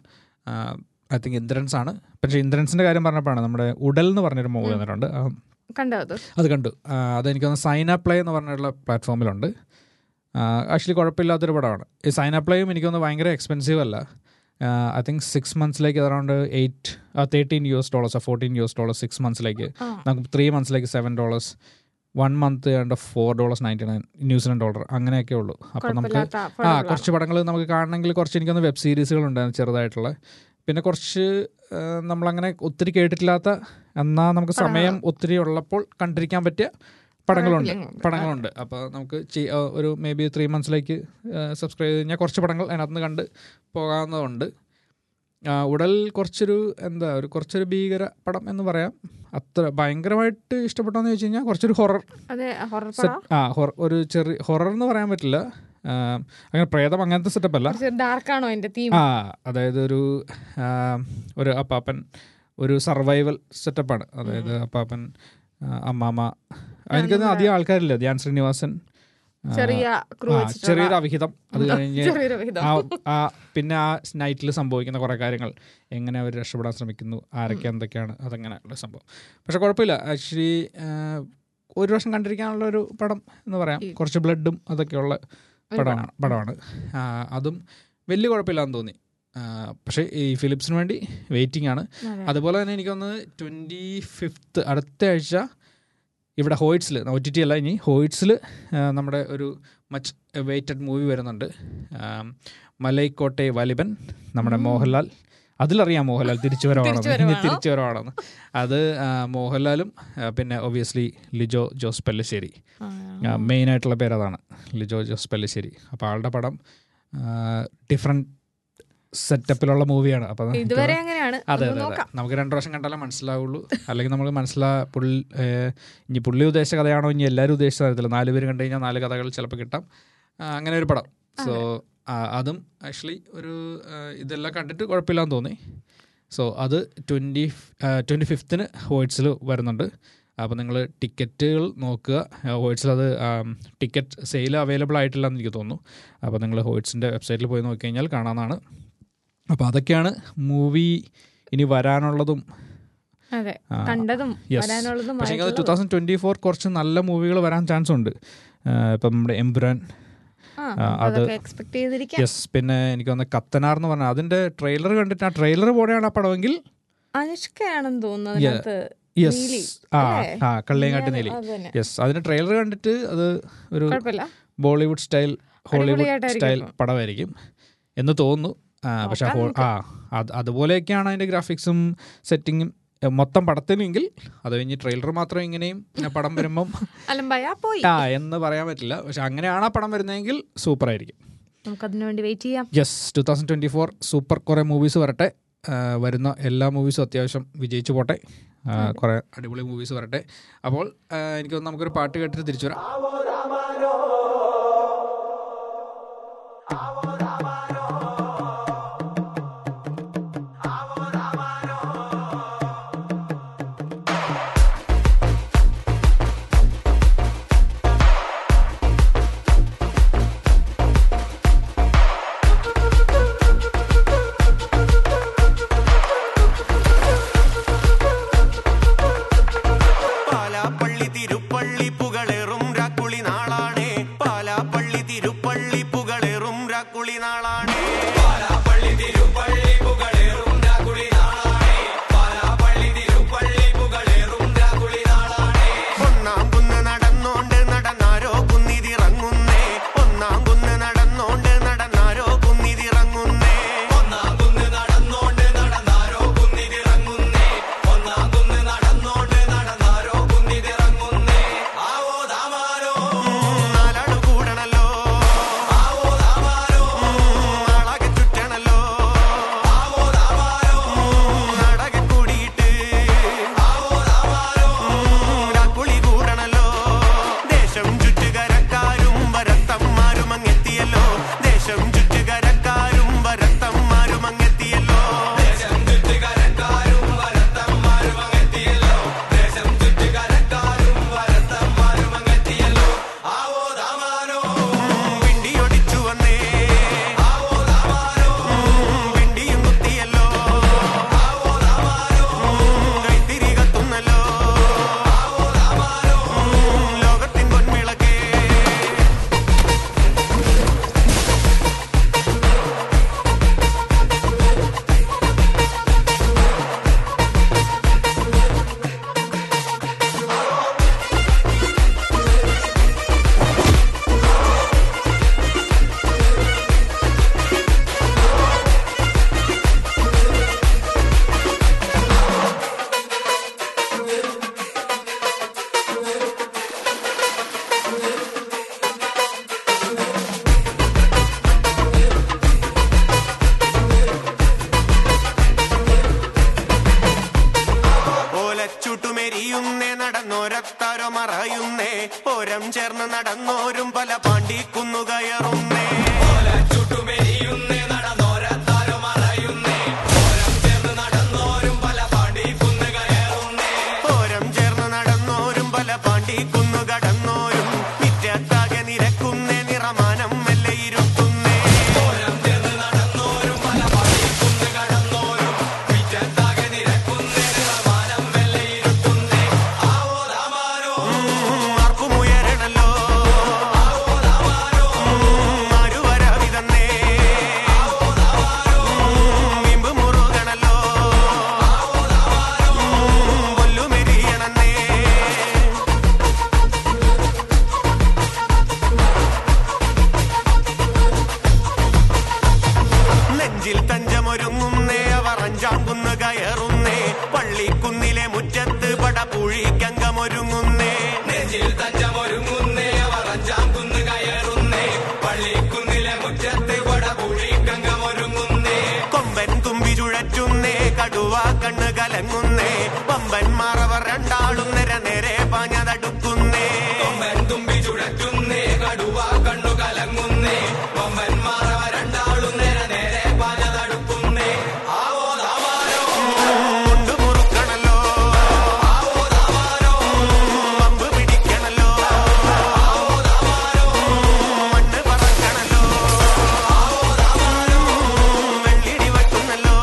[SPEAKER 5] ഐ തിങ്ക് ഇന്ദ്രൻസ് ആണ് പക്ഷേ ഇന്ദ്രൻസിന്റെ കാര്യം പറഞ്ഞപ്പോഴാണ് നമ്മുടെ ഉടൽ എന്ന് പറഞ്ഞൊരു മൂവി വന്നിട്ടുണ്ട് ആ,
[SPEAKER 6] കണ്ടോ അത്
[SPEAKER 5] അത് കണ്ടു ആ, അതെനിക്കൊന്ന് സൈന പ്ലേ എന്ന് പറഞ്ഞിട്ടുള്ള പ്ലാറ്റ്ഫോമിലുണ്ട് ആക്ച്വലി കുഴപ്പമില്ലാത്തൊരു പടമാണ് ഈ സൈന പ്ലേയും എനിക്കൊന്ന് ഭയങ്കര എക്സ്പെൻസീവ് അല്ല ഐ തിങ്ക് സിക്സ് മന്ത്സിലേക്ക് around eight thirteen U S dollars fourteen U S dollars six മന്ത്സിലേക്ക്
[SPEAKER 6] ആ.
[SPEAKER 5] നമുക്ക് ത്രീ മന്ത്സിലേക്ക് seven dollars one month and four dollars ninety nine New Zealand dollar അങ്ങനെയൊക്കെ ഉള്ളൂ അപ്പോൾ നമുക്ക്
[SPEAKER 6] കുഴപ്പമില്ലാത്ത
[SPEAKER 5] ആ
[SPEAKER 6] affordable
[SPEAKER 5] കുറച്ച് പടങ്ങൾ നമുക്ക് കാണണമെങ്കിൽ കുറച്ച് എനിക്കൊന്ന് വെബ് സീരീസുകൾ ഉണ്ടായിരുന്നു ചെറുതായിട്ടുള്ള പിന്നെ കുറച്ച് ആ, നമ്മളങ്ങനെ ഒത്തിരി കേട്ടിട്ടില്ലാത്ത എന്നാൽ നമുക്ക് സമയം ഒത്തിരി ഉള്ളപ്പോൾ കണ്ടിരിക്കാൻ പറ്റിയ പടങ്ങളുണ്ട്
[SPEAKER 6] ഫിലിമുണ്ട്.
[SPEAKER 5] പടങ്ങളുണ്ട് അപ്പോൾ നമുക്ക് ചെയ്- ആ, ഒരു മേ ബി ത്രീ മന്ത്സിലേക്ക് സബ്സ്ക്രൈബ് ചെയ്ത് കഴിഞ്ഞാൽ കുറച്ച് പടങ്ങൾ അതിനകത്ത് നിന്ന് കണ്ട് പോകാവുന്നതുണ്ട് ആ, ഉടൽ കുറച്ചൊരു എന്താ ഒരു കുറച്ചൊരു ഭീകര പടം എന്ന് പറയാം അത്ര ഭയങ്കരമായിട്ട് ഇഷ്ടപ്പെട്ടോന്ന് ചോദിച്ചു കഴിഞ്ഞാൽ കുറച്ചൊരു ഹൊറർ
[SPEAKER 6] അതെ ഹൊറർ പടം
[SPEAKER 5] സെറ്റ് ആ ഹൊറ- ഒരു ചെറിയ ഹൊറർ എന്ന് പറയാൻ പറ്റില്ല ആ, അങ്ങനെ പ്രേതം അങ്ങനത്തെ സെറ്റപ്പ് അല്ല
[SPEAKER 6] കുറച്ച് ഡാർക്കാണോ എന്റെ തീം
[SPEAKER 5] ആ അതായത് ഒരു ആ, ഒരു അപ്പാപ്പൻ ഒരു സർവൈവൽ സെറ്റപ്പാണ് അതായത് അപ്പാപ്പൻ ആ, അമ്മാമ്മ എനിക്കൊന്നും അധികം ആൾക്കാരില്ല ധ്യാൻ ശ്രീനിവാസൻ ആ,
[SPEAKER 6] ചെറിയ ക്രൂ
[SPEAKER 5] ആ,
[SPEAKER 6] വെച്ചിട്ടുള്ള
[SPEAKER 5] ചെറിയൊരു അവിഹിതം അത് കഴിഞ്ഞ്
[SPEAKER 6] ചെറിയൊരു വിഹിതം.
[SPEAKER 5] ആ ആ പിന്നെ ആ നൈറ്റിൽ സംഭവിക്കുന്ന കുറേ കാര്യങ്ങൾ എങ്ങനെ അവർ രക്ഷപ്പെടാൻ ശ്രമിക്കുന്നു ആരൊക്കെ എന്തൊക്കെയാണ് അതങ്ങനെയുള്ള സംഭവം പക്ഷെ കുഴപ്പമില്ല ആക്ച്വലി ഒരു വർഷം കണ്ടിരിക്കാനുള്ള ഒരു പടം എന്ന് പറയാം കുറച്ച് ബ്ലഡും അതൊക്കെയുള്ള പടമാണ് പടമാണ് ആ, അതും വലിയ കുഴപ്പമില്ലാന്ന് തോന്നി ആ, പക്ഷേ ഈ ഫിലിപ്സിന് വേണ്ടി വെയിറ്റിംഗ് ആണ്
[SPEAKER 6] അതെ.
[SPEAKER 5] അതുപോലെ തന്നെ എനിക്കൊന്ന് ട്വൻറ്റി ഫിഫ്ത്ത് അടുത്ത ആഴ്ച ഇവിടെ ഹോയിറ്റ്സിൽ ഒ ടി ടി അല്ല ഇനി ഹോയിറ്റ്സിൽ നമ്മുടെ ഒരു മച്ച് വെയ്റ്റഡ് മൂവി വരുന്നുണ്ട് ആം, മലൈക്കോട്ടെ വാലിബൻ നമ്മുടെ മോഹൻലാൽ അതിലറിയാം മോഹൻലാൽ തിരിച്ചു വരവാണെന്ന് ഇനി
[SPEAKER 6] തിരിച്ചുവരവാണോ?
[SPEAKER 5] തിരിച്ചു വരവാണെന്ന് അത് ആ, മോഹൻലാലും ആ, പിന്നെ ഒബിയസ്ലി ലിജോ ജോസ് പല്ലിശ്ശേരി മെയിൻ ആയിട്ടുള്ള പേര് അതാണ് ലിജോ ജോസ് പല്ലിശ്ശേരി അപ്പോൾ ആളുടെ പടം ഡിഫറെൻറ്റ് സെറ്റപ്പിലുള്ള മൂവിയാണ് അപ്പോൾ
[SPEAKER 6] ഇതുവരെ അങ്ങനെയാണ്
[SPEAKER 5] അതെ
[SPEAKER 6] ഒന്ന്
[SPEAKER 5] അതെ അതെ
[SPEAKER 6] നോക്കാം
[SPEAKER 5] നമുക്ക് രണ്ടു പ്രാവശ്യം കണ്ടാലേ മനസ്സിലാവുള്ളൂ അല്ലെങ്കിൽ നമുക്ക് മനസ്സിലാ പുള്ളി ഏഹ്, ഇനി പുള്ളി ഉദ്ദേശിച്ച കഥയാണോ ഇനി എല്ലാവരും ഉദ്ദേശിച്ച തരത്തില്ല നാല് പേര് കണ്ടു കഴിഞ്ഞാൽ നാല് കഥകൾ ചിലപ്പോൾ കിട്ടാം ആ, അങ്ങനെ ഒരു പടം സോ അതും ആക്ച്വലി ഒരു ആ, ഇതെല്ലാം കണ്ടിട്ട് കുഴപ്പമില്ലാന്ന് തോന്നി സോ അത് ട്വൻറ്റി ട്വൻറ്റി ഫിഫ്ത്തിന് ഹോയിറ്റ്സിൽ വരുന്നുണ്ട് അപ്പോൾ നിങ്ങൾ ടിക്കറ്റുകൾ നോക്കുക ഹോയിറ്റ്സിൽ അത് ടിക്കറ്റ് സെയിൽ അവൈലബിൾ ആയിട്ടില്ല എന്ന് എനിക്ക് തോന്നുന്നു അപ്പോൾ നിങ്ങൾ ഹോയിറ്റ്സിൻ്റെ വെബ്സൈറ്റിൽ പോയി നോക്കി കഴിഞ്ഞാൽ കാണാവുന്നതാണ് അപ്പോൾ അതൊക്കെയാണ് മൂവി ഇനി വരാനുള്ളതും
[SPEAKER 6] അതെ
[SPEAKER 5] ആ,
[SPEAKER 6] കണ്ടതും
[SPEAKER 5] yes.
[SPEAKER 6] വരാനുള്ളതും
[SPEAKER 5] പക്ഷേ അത് ടു
[SPEAKER 6] ആയിട്ടുള്ളതും.
[SPEAKER 5] തൗസൻഡ് ട്വൻറ്റി ഫോർ കുറച്ച് നല്ല മൂവികൾ വരാൻ ചാൻസ് ഉണ്ട് ആ, ഇപ്പം നമ്മുടെ എംപുരാൻ
[SPEAKER 6] ആ,
[SPEAKER 5] ആ, അത്
[SPEAKER 6] അതൊക്കെ എക്സ്പെക്ട് ചെയ്തിരിക്കാം
[SPEAKER 5] യെസ് പിന്നെ എനിക്ക് തോന്നുന്നത് കത്തനാർ എന്ന് പറഞ്ഞാൽ അതിൻ്റെ ട്രെയിലർ കണ്ടിട്ട് ആ ട്രെയിലർ പോലെയാണ് ആ പടമെങ്കിൽ
[SPEAKER 6] അനുഷ്കയാണെന്ന് തോന്നുന്നു
[SPEAKER 5] Yeah.
[SPEAKER 6] അതിനകത്ത്
[SPEAKER 5] യെസ്
[SPEAKER 6] നീലി,
[SPEAKER 5] ആ
[SPEAKER 6] അല്ലേ?
[SPEAKER 5] ആ കള്ളിയങ്കാട്ട്
[SPEAKER 6] നീലി,
[SPEAKER 5] നീലി
[SPEAKER 6] അത് തന്നെ.
[SPEAKER 5] യെസ് അതിൻ്റെ ട്രെയിലർ കണ്ടിട്ട് അത് ഒരു
[SPEAKER 6] കുഴപ്പമില്ല
[SPEAKER 5] ബോളിവുഡ് സ്റ്റൈൽ ഹോളിവുഡ്
[SPEAKER 6] അടിപൊളിയായിട്ടായിരിക്കും
[SPEAKER 5] സ്റ്റൈൽ
[SPEAKER 6] ഇപ്പം.
[SPEAKER 5] പടമായിരിക്കും എന്ന് തോന്നുന്നു ആ, പക്ഷെ
[SPEAKER 6] നോക്കാം
[SPEAKER 5] ഹോ- ആ അത് അതുപോലെയൊക്കെയാണ് അതിൻ്റെ ഗ്രാഫിക്സും സെറ്റിങ്ങും മൊത്തം പടത്തിനെങ്കിൽ അത് കഴിഞ്ഞ് ട്രെയിലർ മാത്രം ഇങ്ങനെയും പിന്നെ പടം വരുമ്പം
[SPEAKER 6] അലമ്പായ പോയി
[SPEAKER 5] ആ എന്ന് പറയാൻ പറ്റില്ല പക്ഷെ അങ്ങനെയാണ് ആ പടം വരുന്നതെങ്കിൽ സൂപ്പർ ആയിരിക്കും
[SPEAKER 6] നമുക്ക് അതിനു വേണ്ടി വെയിറ്റ് ചെയ്യാം
[SPEAKER 5] yes two thousand twenty four super കുറേ മൂവീസ് വരട്ടെ ആ, വരുന്ന എല്ലാ മൂവീസും അത്യാവശ്യം വിജയിച്ചു പോട്ടെ ആ, കുറേ അടിപൊളി മൂവീസ് വരട്ടെ അപ്പോൾ ആ, എനിക്ക് തോന്നുന്നു നമുക്കൊരു പാട്ട് കേട്ടിട്ട് തിരിച്ചു വരാം
[SPEAKER 11] പാലാപ്പള്ളി തിരുപ്പള്ളി പുകളേറും രാക്കുളി നാളാണേ പാലാപ്പള്ളി തിരുപ്പള്ളി പുകളേറും രാക്കുളി നാളാണേ പാലാപ്പള്ളി തിരുപ്പള്ളി പുകളേറും രാക്കുളി നാളാണേ പാലാപ്പള്ളി തിരുപ്പള്ളി പുകളേറും രാക്കുളി നാളാണേ ഒന്നാം കുന്ന് നടന്നോണ്ട് നടന്നാരോ കുന്നിതിറങ്ങുന്നേ ഒന്നാം കുന്ന് നടന്നോണ്ട് നടന്നാരോ കുന്നിതിറങ്ങുന്നേ ഒന്നാം കുന്ന് നടന്നോണ്ട് നടന്നാരോ കുന്നിതിറങ്ങുന്നേ ഒന്നാം കുന്ന് നടന്നോണ്ട് നടന്നാരോ കുന്നിതിറങ്ങുന്നേ ആവോ ദാമാരോ നാലാളു കൂടണല്ലോ ആവോ ദാമാരോ നാളാകെ ചുറ്റണല്ലോ ആവോ ദാമാരോ നാടകെ കൂടിയിട്ട് ആവോ ദാമാരോ രാക്കുളി കൂടണല്ലോ ദേശം ചുറ്റുകരക്കാരും വരത്തന്മാരും അങ്ങെത്തിയല്ലോ ദേശം ചുറ്റുകരക്കാരും വരത്തന്മാരും അങ്ങെത്തിയല്ലോ ദേശം ചുറ്റുകരക്കാരും വരത്തന്മാരും അങ്ങെത്തിയല്ലോ ദേശം ചുറ്റുകരക്കാരും വരത്തന്മാരും അങ്ങെത്തിയല്ലോ ആവോ ദാമാനോ വിണ്ടിയൊടിച്ചു വന്നേ ആവോ ദാമാനോ വിണ്ടിയും കുത്തിയല്ലോ ആവോ ദാമാനോ കൈത്തിരി കത്തുന്നല്ലോ ആവോ ദാമാനോ ലോകത്തിൻ പൊൻവിളക്കേ ഓലച്ചുട്ടുമെരിയുന്നേ നടന്നോരത്താരോ മറയുന്നേ ഓരം ചേർന്ന് നടന്നോരും പല പാണ്ടിക്കുന്നു കയറുന്നേ ഓലച്ചുട്ടുമെരിയുന്നേ നടന്നോരത്താരോ മറയുന്നേ ഓരം ചേർന്ന് നടന്നോരും പല പാണ്ടിക്കുന്നു കയറുന്നേ ഓരം ചേർന്ന് നടന്നോരും പല പാണ്ടിക്കുന്നു കടന്നോരും മിറ്റത്താകെ നിരക്കുന്നേ നിറമാനം മെല്ലെ ഇരുത്തുന്നേ ഓരം ചേർന്ന് നടന്നോരും പല പാണ്ടിക്കുന്നു കടന്നോരും മിറ്റത്താകെ നിരക്കുന്നേ നിറമാനം മെല്ലെ ഇരുത്തുന്നേ ആവോ ദാമാരോ ആർപ്പുമുയരണല്ലോ ആവോ ദാമാരോ പൂഴിക്കങ്കമൊരുങ്ങുന്നേ നെഞ്ചിൽ തഞ്ചമൊരുങ്ങുന്നേ അവർ അഞ്ചാം കുന്ന് കയറുന്നേ പള്ളിക്കുന്നിലെ മുറ്റത്ത് കൊട പൂഴിക്കങ്കമൊരുങ്ങുന്നേ കൊമ്പൻ തുമ്പി ചുഴറ്റുന്നേ കടുവ കണ്ണ് കലങ്ങുന്നേ പമ്പന്മാർ അവർ രണ്ടാളും നിര നേരെ പാഞ്ഞതടുക്കുന്നേ കൊമ്പൻ തുമ്പി ചുഴറ്റുന്നേ കടുവ കണ്ണു കലങ്ങുന്നേ പമ്പന്മാർ അവർ രണ്ടാളും നിര നേരെ പാഞ്ഞതടുക്കുന്നേ ആവോ ദാവാരോ മുണ്ടു മുറുക്കണല്ലോ ആവോ ദാവാരോ പമ്പ് പിടിക്കണല്ലോ ആവോ ദാവാരോ മണ്ണ് പറക്കണല്ലോ ആവോ ദാവാരോ വെള്ളിടി വെക്കുന്നല്ലോ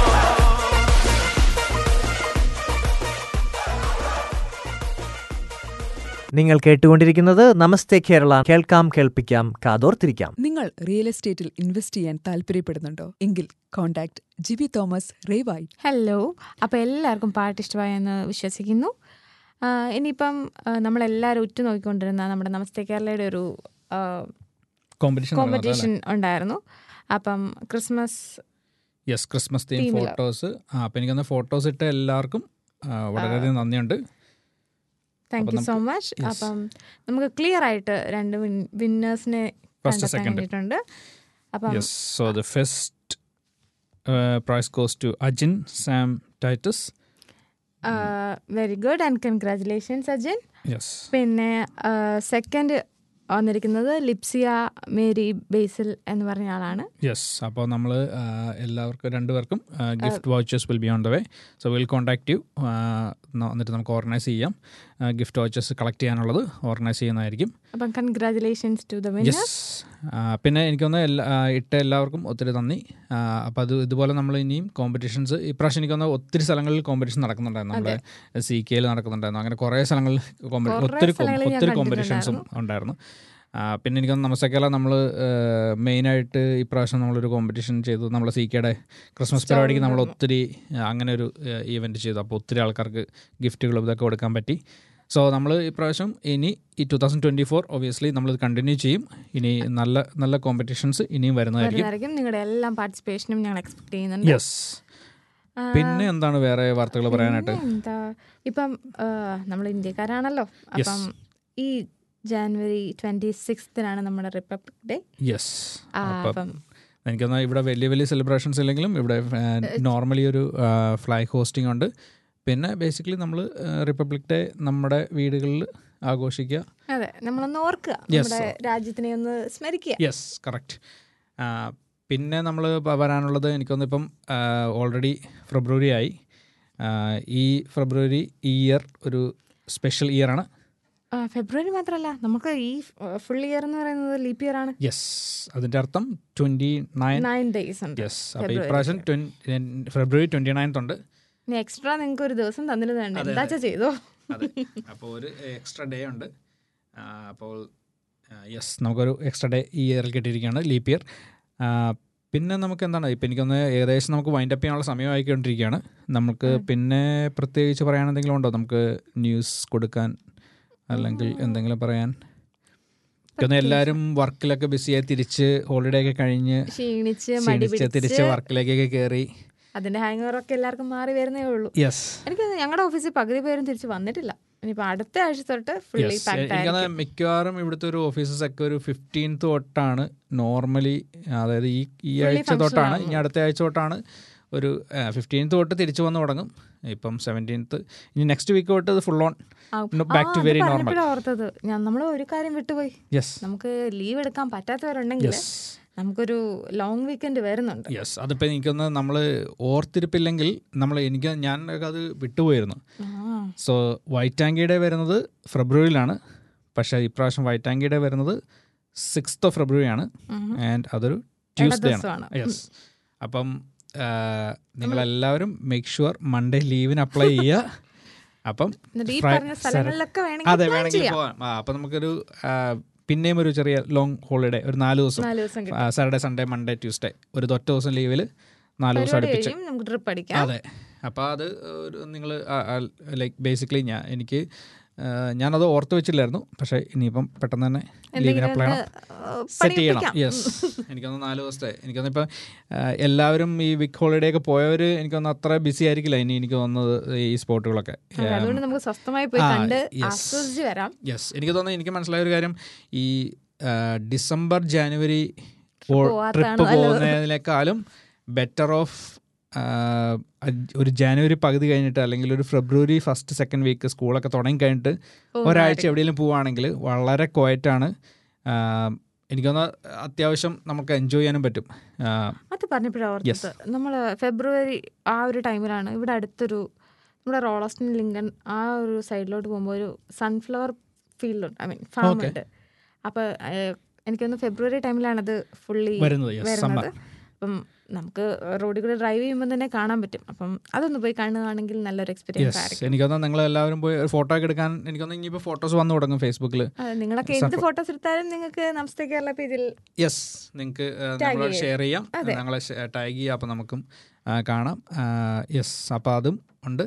[SPEAKER 3] നിങ്ങൾ കേട്ടുകൊണ്ടിരിക്കുന്നത് നമസ്തേ കേരള കേൾക്കാം കേൾപ്പിക്കാം കാതോർത്തിരിക്കാം
[SPEAKER 4] നിങ്ങൾ റിയൽ എസ്റ്റേറ്റിൽ ഇൻവെസ്റ്റ് ചെയ്യാൻ താല്പര്യപ്പെടുന്നുണ്ടോ എങ്കിൽ കോൺടാക്ട് ജിബി തോമസ് റേവൈറ്റ്
[SPEAKER 6] ഹലോ അപ്പോൾ എല്ലാവർക്കും പാട്ട് ഇഷ്ടമായെന്ന് വിശ്വസിക്കുന്നു ആ, ഇനിയിപ്പം ആ, നമ്മളെല്ലാവരും ഉറ്റു നോക്കിക്കൊണ്ടിരുന്ന നമ്മുടെ നമസ്തേ കേരളയുടെ ഒരു
[SPEAKER 5] കോമ്പറ്റീഷൻ
[SPEAKER 6] കോമ്പറ്റീഷൻ ഉണ്ടായിരുന്നു അപ്പം Christmas
[SPEAKER 5] yes Christmas theme
[SPEAKER 6] Theme ല്.
[SPEAKER 5] ഫോട്ടോസ് ആ അപ്പം എനിക്കൊന്ന് ഫോട്ടോസ് ഇട്ട എല്ലാവർക്കും ആ, വളരെയധികം നന്ദിയുണ്ട്
[SPEAKER 6] താങ്ക് യു
[SPEAKER 5] അപ്പം
[SPEAKER 6] സോ
[SPEAKER 5] നമുക്ക്
[SPEAKER 6] മച്ച്
[SPEAKER 5] yes.
[SPEAKER 6] അപ്പം നമുക്ക് ക്ലിയർ ആയിട്ട് രണ്ട് വിന്നേഴ്സിനെ
[SPEAKER 5] First,
[SPEAKER 6] കണ്ടെത്താൻ
[SPEAKER 5] second.
[SPEAKER 6] വേണ്ടിയിട്ടുണ്ട് അപ്പം
[SPEAKER 5] yes so the first prize goes to Ajin Sam Titus
[SPEAKER 6] very good and congratulations Ajin
[SPEAKER 5] yes
[SPEAKER 6] പിന്നെ സെക്കൻഡ് വന്നിരിക്കുന്നത് ലിപ്സിയ മേരി ബേസിൽ എന്ന് പറഞ്ഞ ആളാണ്
[SPEAKER 5] യെസ് അപ്പോൾ നമ്മൾ എല്ലാവർക്കും രണ്ടുപേർക്കും gift vouchers will be on the way so will contact you എന്നിട്ട് നമുക്ക് ഓർഗനൈസ് ചെയ്യാം ഗിഫ്റ്റ് വൗച്ചേഴ്സ് കളക്ട് ചെയ്യാനുള്ളത് ഓർഗനൈസ് ചെയ്യുന്നതായിരിക്കും
[SPEAKER 6] അപ്പം congratulations to the winner
[SPEAKER 5] yes പിന്നെ എനിക്കൊന്ന് എല്ലാ ആ, ഇട്ട എല്ലാവർക്കും ഒത്തിരി നന്ദി അപ്പോൾ അത് ഇതുപോലെ നമ്മൾ ഇനിയും കോമ്പറ്റീഷൻസ് ഇപ്രാവശ്യം എനിക്കൊന്ന് ഒത്തിരി സ്ഥലങ്ങളിൽ കോമ്പറ്റീഷൻ നടക്കുന്നുണ്ടായിരുന്നു നമ്മുടെ സി കെയിൽ നടക്കുന്നുണ്ടായിരുന്നു അങ്ങനെ കുറേ സ്ഥലങ്ങളിൽ competi-
[SPEAKER 6] കുറേ
[SPEAKER 5] ഒത്തിരി com-
[SPEAKER 6] സ്ഥലങ്ങളിൽ ഞാൻ
[SPEAKER 5] ഒത്തിരി കോമ്പറ്റീഷൻസും ഉണ്ടായിരുന്നു ആ, പിന്നെ എനിക്കൊന്ന് നമസ്തേക്കല നമ്മൾ മെയിനായിട്ട് ഇപ്രാവശ്യം നമ്മളൊരു കോമ്പറ്റീഷൻ ചെയ്തു നമ്മൾ സി കെയുടെ ക്രിസ്മസ് പരിപാടിക്ക് നമ്മൾ ഒത്തിരി ആ, അങ്ങനെ ഒരു ഈവെൻറ്റ് ചെയ്തു അപ്പോൾ ഒത്തിരി ആൾക്കാർക്ക് ഗിഫ്റ്റുകളും ഇതൊക്കെ കൊടുക്കാൻ പറ്റി സോ നമ്മൾ ഇപ്രാവശ്യം ഇനി ഈ two thousand twenty four obviously നമ്മൾ കണ്ടിന്യൂ ചെയ്യും ഇനി നല്ല നല്ല കോമ്പറ്റീഷൻസ് ഇനിയും വരുന്നതായിരിക്കും
[SPEAKER 6] വരുന്നതായിരിക്കും നിങ്ങളുടെ എല്ലാം പാർട്ടിസിപ്പേഷനും ഞങ്ങൾ എക്സ്പെക്ട് ചെയ്യുന്നുണ്ട്
[SPEAKER 5] യെസ് പിന്നെ എന്താണ് വേറെ വാർത്തകൾ പറയാനായിട്ട്
[SPEAKER 6] പിന്നെ എന്താ ഇപ്പം നമ്മൾ ഇന്ത്യക്കാരാണല്ലോ അപ്പം ഈ ജാനുവരി ട്വന്റി സിക്സ്തിനാണ് നമ്മുടെ റിപ്പബ്ലിക് ഡേ
[SPEAKER 5] യെസ്
[SPEAKER 6] ആ,
[SPEAKER 5] അപ്പം
[SPEAKER 6] അപ്പം
[SPEAKER 5] എനിക്കൊന്ന് ഇവിടെ വലിയ വലിയ സെലിബ്രേഷൻസ് ഇല്ലെങ്കിലും ഇവിടെ നോർമലി ഒരു ഫ്ലാഗ് ഹോസ്റ്റിംഗ് ഉണ്ട് പിന്നെ ബേസിക്കലി നമ്മൾ റിപ്പബ്ലിക് ഡേ നമ്മുടെ വീടുകളിൽ ആഘോഷിക്കുക
[SPEAKER 6] അതെ നമ്മളൊന്ന് ഓർക്കുക
[SPEAKER 5] Yes.
[SPEAKER 6] നമ്മുടെ രാജ്യത്തിനെ ഒന്ന് സ്മരിക്കുക
[SPEAKER 5] യെസ് കറക്റ്റ് പിന്നെ നമ്മൾ വരാനുള്ളത് എനിക്കൊന്ന് ഇപ്പം ഓൾറെഡി ഫെബ്രുവരി ആയി ആ, ഈ ഫെബ്രുവരി ഈ ഇയർ ഒരു സ്പെഷ്യൽ ഇയർ ആണ്
[SPEAKER 6] ആ, ഫെബ്രുവരി മാത്രമല്ല നമുക്ക് ഈ ഫുൾ ഇയർ എന്ന് പറയുന്നത് ലീപ്പ് ഇയർ ആണ്
[SPEAKER 5] യെസ് അതിൻ്റെ അർത്ഥം ട്വൻറ്റി നയൻ
[SPEAKER 6] നയൻ ഡേയ്സ് ഉണ്ട്
[SPEAKER 5] യെസ് അപ്പോൾ
[SPEAKER 6] ഫെബ്രുവരിക്ക്.
[SPEAKER 5] ഇപ്രാവശ്യം ട്വൻ- ഫെബ്രുവരി ട്വൻറ്റി നയൻത്ത് ഉണ്ട്
[SPEAKER 6] ഇനി എക്സ്ട്രാ നിങ്ങൾക്ക് ഒരു ദിവസം തന്നിരുന്നുണ്ട്
[SPEAKER 5] അതെ,
[SPEAKER 6] എന്താച്ചാ ചെയ്തോ
[SPEAKER 5] അതെ അപ്പോൾ ഒരു എക്സ്ട്രാ ഡേ ഉണ്ട് ആ, അപ്പോൾ യെസ് നമുക്കൊരു എക്സ്ട്രാ ഡേ ഈ ഇയറിൽ കിട്ടിയിരിക്കുകയാണ് ലീപ്പ് ഇയർ പിന്നെ നമുക്ക് എന്താണ് ഇപ്പം എനിക്കൊന്ന് ഏകദേശം നമുക്ക് വൈൻഡ് അപ്പ് ചെയ്യാനുള്ള സമയമായിക്കൊണ്ടിരിക്കുകയാണ് നമുക്ക് പിന്നെ പ്രത്യേകിച്ച് പറയാൻ എന്തെങ്കിലും ഉണ്ടോ നമുക്ക് ന്യൂസ് കൊടുക്കാൻ അല്ലെങ്കിൽ എന്തെങ്കിലും പറയാൻ എനിക്കൊന്ന് എല്ലാവരും വർക്കിലൊക്കെ ബിസിയായി തിരിച്ച് ഹോളിഡേ ഒക്കെ കഴിഞ്ഞ്
[SPEAKER 6] ക്ഷീണിച്ച് മടി
[SPEAKER 5] ക്ഷീണിച്ച് തിരിച്ച്
[SPEAKER 6] പിടിച്ച്
[SPEAKER 5] വർക്കിലേക്കൊക്കെ കയറി
[SPEAKER 6] അതിന്റെ ഹാങ് ഓവറൊക്കെ എല്ലാവർക്കും മാറി വരുന്നേ ഉള്ളൂ
[SPEAKER 5] യെസ്
[SPEAKER 6] എനിക്ക് ഞങ്ങളുടെ ഓഫീസിൽ പകുതി പേരും തിരിച്ച് വന്നിട്ടില്ല ഇനിയിപ്പോ അടുത്ത ആഴ്ച തൊട്ട് ഫുള്ളി
[SPEAKER 5] Yes.
[SPEAKER 6] പാക്ഡ്
[SPEAKER 5] എനിക്കത്
[SPEAKER 6] ആയിരിക്കും
[SPEAKER 5] മിക്കവാറും ഇവിടുത്തെ ഒരു ഓഫീസസ് ഒക്കെ ഒരു ഫിഫ്റ്റീൻത്ത് തൊട്ടാണ് നോർമലി അതായത് ഈ ഈ
[SPEAKER 6] Fully
[SPEAKER 5] ആഴ്ച
[SPEAKER 6] functional
[SPEAKER 5] തൊട്ടാണ്
[SPEAKER 6] ആവുന്നത്.
[SPEAKER 5] ഇനി അടുത്ത ആഴ്ച തൊട്ടാണ് ഒരു ഫിഫ്റ്റീൻത്ത് തൊട്ട് തിരിച്ചു വന്ന് തുടങ്ങും ഇപ്പം സെവൻറ്റീൻത്ത് ഇനി നെക്സ്റ്റ് വീക്ക് തൊട്ട് ഇത് full on back to very normal
[SPEAKER 6] ഓർത്തത് ഞാൻ നമ്മൾ ഒരു കാര്യം വിട്ടുപോയി
[SPEAKER 5] യെസ്
[SPEAKER 6] നമുക്ക് ലീവ് എടുക്കാൻ പറ്റാത്തവരുണ്ടെങ്കിൽ
[SPEAKER 5] യെസ്
[SPEAKER 6] നമുക്കൊരു ലോങ് വീക്കെൻഡ് വരുന്നുണ്ട്
[SPEAKER 5] യെസ് അതിപ്പോൾ എനിക്കൊന്ന് നമ്മൾ ഓർത്തിരിപ്പില്ലെങ്കിൽ നമ്മൾ എനിക്ക് ഞാൻ അത് വിട്ടുപോയിരുന്നു
[SPEAKER 6] ആ.
[SPEAKER 5] സോ വൈറ്റാങ്കിയുടെ വരുന്നത് ഫെബ്രുവരിയിലാണ് പക്ഷേ ഇപ്രാവശ്യം വൈറ്റാങ്കിയുടെ വരുന്നത് സിക്സ്ത് ഓഫ് ഫെബ്രുവരി ആണ്
[SPEAKER 6] ഉം.
[SPEAKER 5] ആൻഡ് അതൊരു ട്യൂസ്ഡേ ആണ്
[SPEAKER 6] ദിവസമാണ്.
[SPEAKER 5] യെസ് അപ്പം നിങ്ങളെല്ലാവരും മേക്ക് ഷുവർ മൺഡേ ലീവിന് അപ്ലൈ ചെയ്യുക അപ്പം
[SPEAKER 6] എന്നിട്ട് ഈ
[SPEAKER 5] Fri-
[SPEAKER 6] പറഞ്ഞ സ്ഥലങ്ങളിലൊക്കെ വേണമെങ്കിൽ
[SPEAKER 5] അതെ
[SPEAKER 6] plan
[SPEAKER 5] വേണമെങ്കിൽ
[SPEAKER 6] ചെയ്യാം.
[SPEAKER 5] പോകാം ആ, അപ്പം നമുക്കൊരു ആ, പിന്നെയും ഒരു ചെറിയ ലോങ് ഹോളിഡേ ഒരു നാല് ദിവസം
[SPEAKER 6] നാല് ദിവസം കിട്ടും.
[SPEAKER 5] സാറ്റർഡേ സൺഡേ മൺഡേ ട്യൂസ്ഡേ ഒരു ഒറ്റ ദിവസം ലീവിൽ നാല് ദിവസം
[SPEAKER 6] പരിപാടി
[SPEAKER 5] അടുപ്പിച്ച്
[SPEAKER 6] കഴിയും നമുക്ക് ട്രിപ്പ് അടിക്കാം
[SPEAKER 5] അതെ അപ്പോൾ അത് ഒരു നിങ്ങൾ ലൈക്ക് ബേസിക്കലി ഞാൻ എനിക്ക് ആ, ഞാനത് ഓർത്ത് വെച്ചില്ലായിരുന്നു പക്ഷേ ഇനിയിപ്പം പെട്ടെന്ന് തന്നെ ലീവിന് അപ്ലൈ ചെയ്യണം സെറ്റ് ചെയ്യണം
[SPEAKER 6] പണിയൊപ്പിക്കാം.
[SPEAKER 5] യെസ് എനിക്കൊന്ന് നാല് ദിവസത്തെ എനിക്കൊന്ന് ഇപ്പം എല്ലാവരും ഈ വിക്ക് ഹോളിഡേ ഒക്കെ പോയവർ എനിക്കൊന്ന് അത്ര ബിസി ആയിരിക്കില്ല ഇനി എനിക്ക് തോന്നുന്നത് ഈ സ്പോട്ടുകളൊക്കെ
[SPEAKER 6] അതെ, അതുകൊണ്ട് നമുക്ക് സ്വസ്ഥമായി പോയി
[SPEAKER 5] ആ,
[SPEAKER 6] കണ്ട്
[SPEAKER 5] yes.
[SPEAKER 6] ആസ്വദിച്ച് വരാം
[SPEAKER 5] യെസ് എനിക്ക് തോന്നുന്നു എനിക്ക് മനസ്സിലായ ഒരു കാര്യം ഈ ആ, ഡിസംബർ ജാനുവരി
[SPEAKER 6] പോവാത്തതാണ്
[SPEAKER 5] ട്രിപ്പ്
[SPEAKER 6] നല്ലത്.
[SPEAKER 5] പോകുന്നതിനേക്കാളും ബെറ്റർ ഓഫ് ഒരു ജാനുവരി പകുതി കഴിഞ്ഞിട്ട് അല്ലെങ്കിൽ ഒരു ഫെബ്രുവരി ഫസ്റ്റ് സെക്കൻഡ് വീക്ക് സ്കൂളൊക്കെ തുടങ്ങി കഴിഞ്ഞിട്ട് ഒരാഴ്ച എവിടെയെങ്കിലും പോവുകയാണെങ്കിൽ വളരെ ക്വയറ്റാണ് എനിക്കൊന്ന് അത്യാവശ്യം നമുക്ക് എൻജോയ് ചെയ്യാനും പറ്റും ആ,
[SPEAKER 6] അത് പറഞ്ഞപ്പോഴാണ്
[SPEAKER 5] Yes.
[SPEAKER 6] ഓർത്തത് നമ്മൾ ഫെബ്രുവരി ആ ഒരു ടൈമിലാണ് ഇവിടെ അടുത്തൊരു നമ്മുടെ റോളസ്റ്റിൻ ലിങ്കൺ ആ ഒരു സൈഡിലോട്ട് പോകുമ്പോൾ ഒരു sunflower field I mean farm
[SPEAKER 5] Okay.
[SPEAKER 6] ഉണ്ട് അപ്പോൾ എനിക്കൊന്ന് ഫെബ്രുവരി ടൈമിലാണത് ഫുള്ളി
[SPEAKER 5] വരുന്നത്, yes, summer.
[SPEAKER 6] അപ്പം നമുക്ക് റോഡിൽ കൂടെ ഡ്രൈവ് ചെയ്യുമ്പോൾ തന്നെ കാണാൻ പറ്റും അപ്പം അതൊന്ന് പോയി കാണുകയാണെങ്കിൽ നല്ലൊരു എക്സ്പീരിയൻസ്
[SPEAKER 5] യെസ്
[SPEAKER 6] ആയിരിക്കും
[SPEAKER 5] എനിക്കൊന്ന് നിങ്ങൾ എല്ലാവരും പോയി ഒരു ഫോട്ടോ ഒക്കെ എടുക്കാൻ എനിക്കൊന്ന് ഇനിയിപ്പോൾ ഫോട്ടോസ് വന്നു തുടങ്ങും ഫേസ്ബുക്കിൽ
[SPEAKER 6] അതെ, നിങ്ങളൊക്കെ എന്ത് ഫോട്ടോസ് എടുത്താലും നിങ്ങൾക്ക് നമസ്തേ കേരള പേജിൽ
[SPEAKER 5] യെസ് നിങ്ങൾക്ക്
[SPEAKER 6] Tag
[SPEAKER 5] നമ്മൾ
[SPEAKER 6] ചെയ്യാം.
[SPEAKER 5] ഷെയർ ചെയ്യാം
[SPEAKER 6] അതെ.
[SPEAKER 5] ഞങ്ങളെ ടാഗ് ചെയ്യാം അപ്പോൾ നമുക്കും ആ, കാണാം യെസ് അപ്പോൾ അതും ഉണ്ട്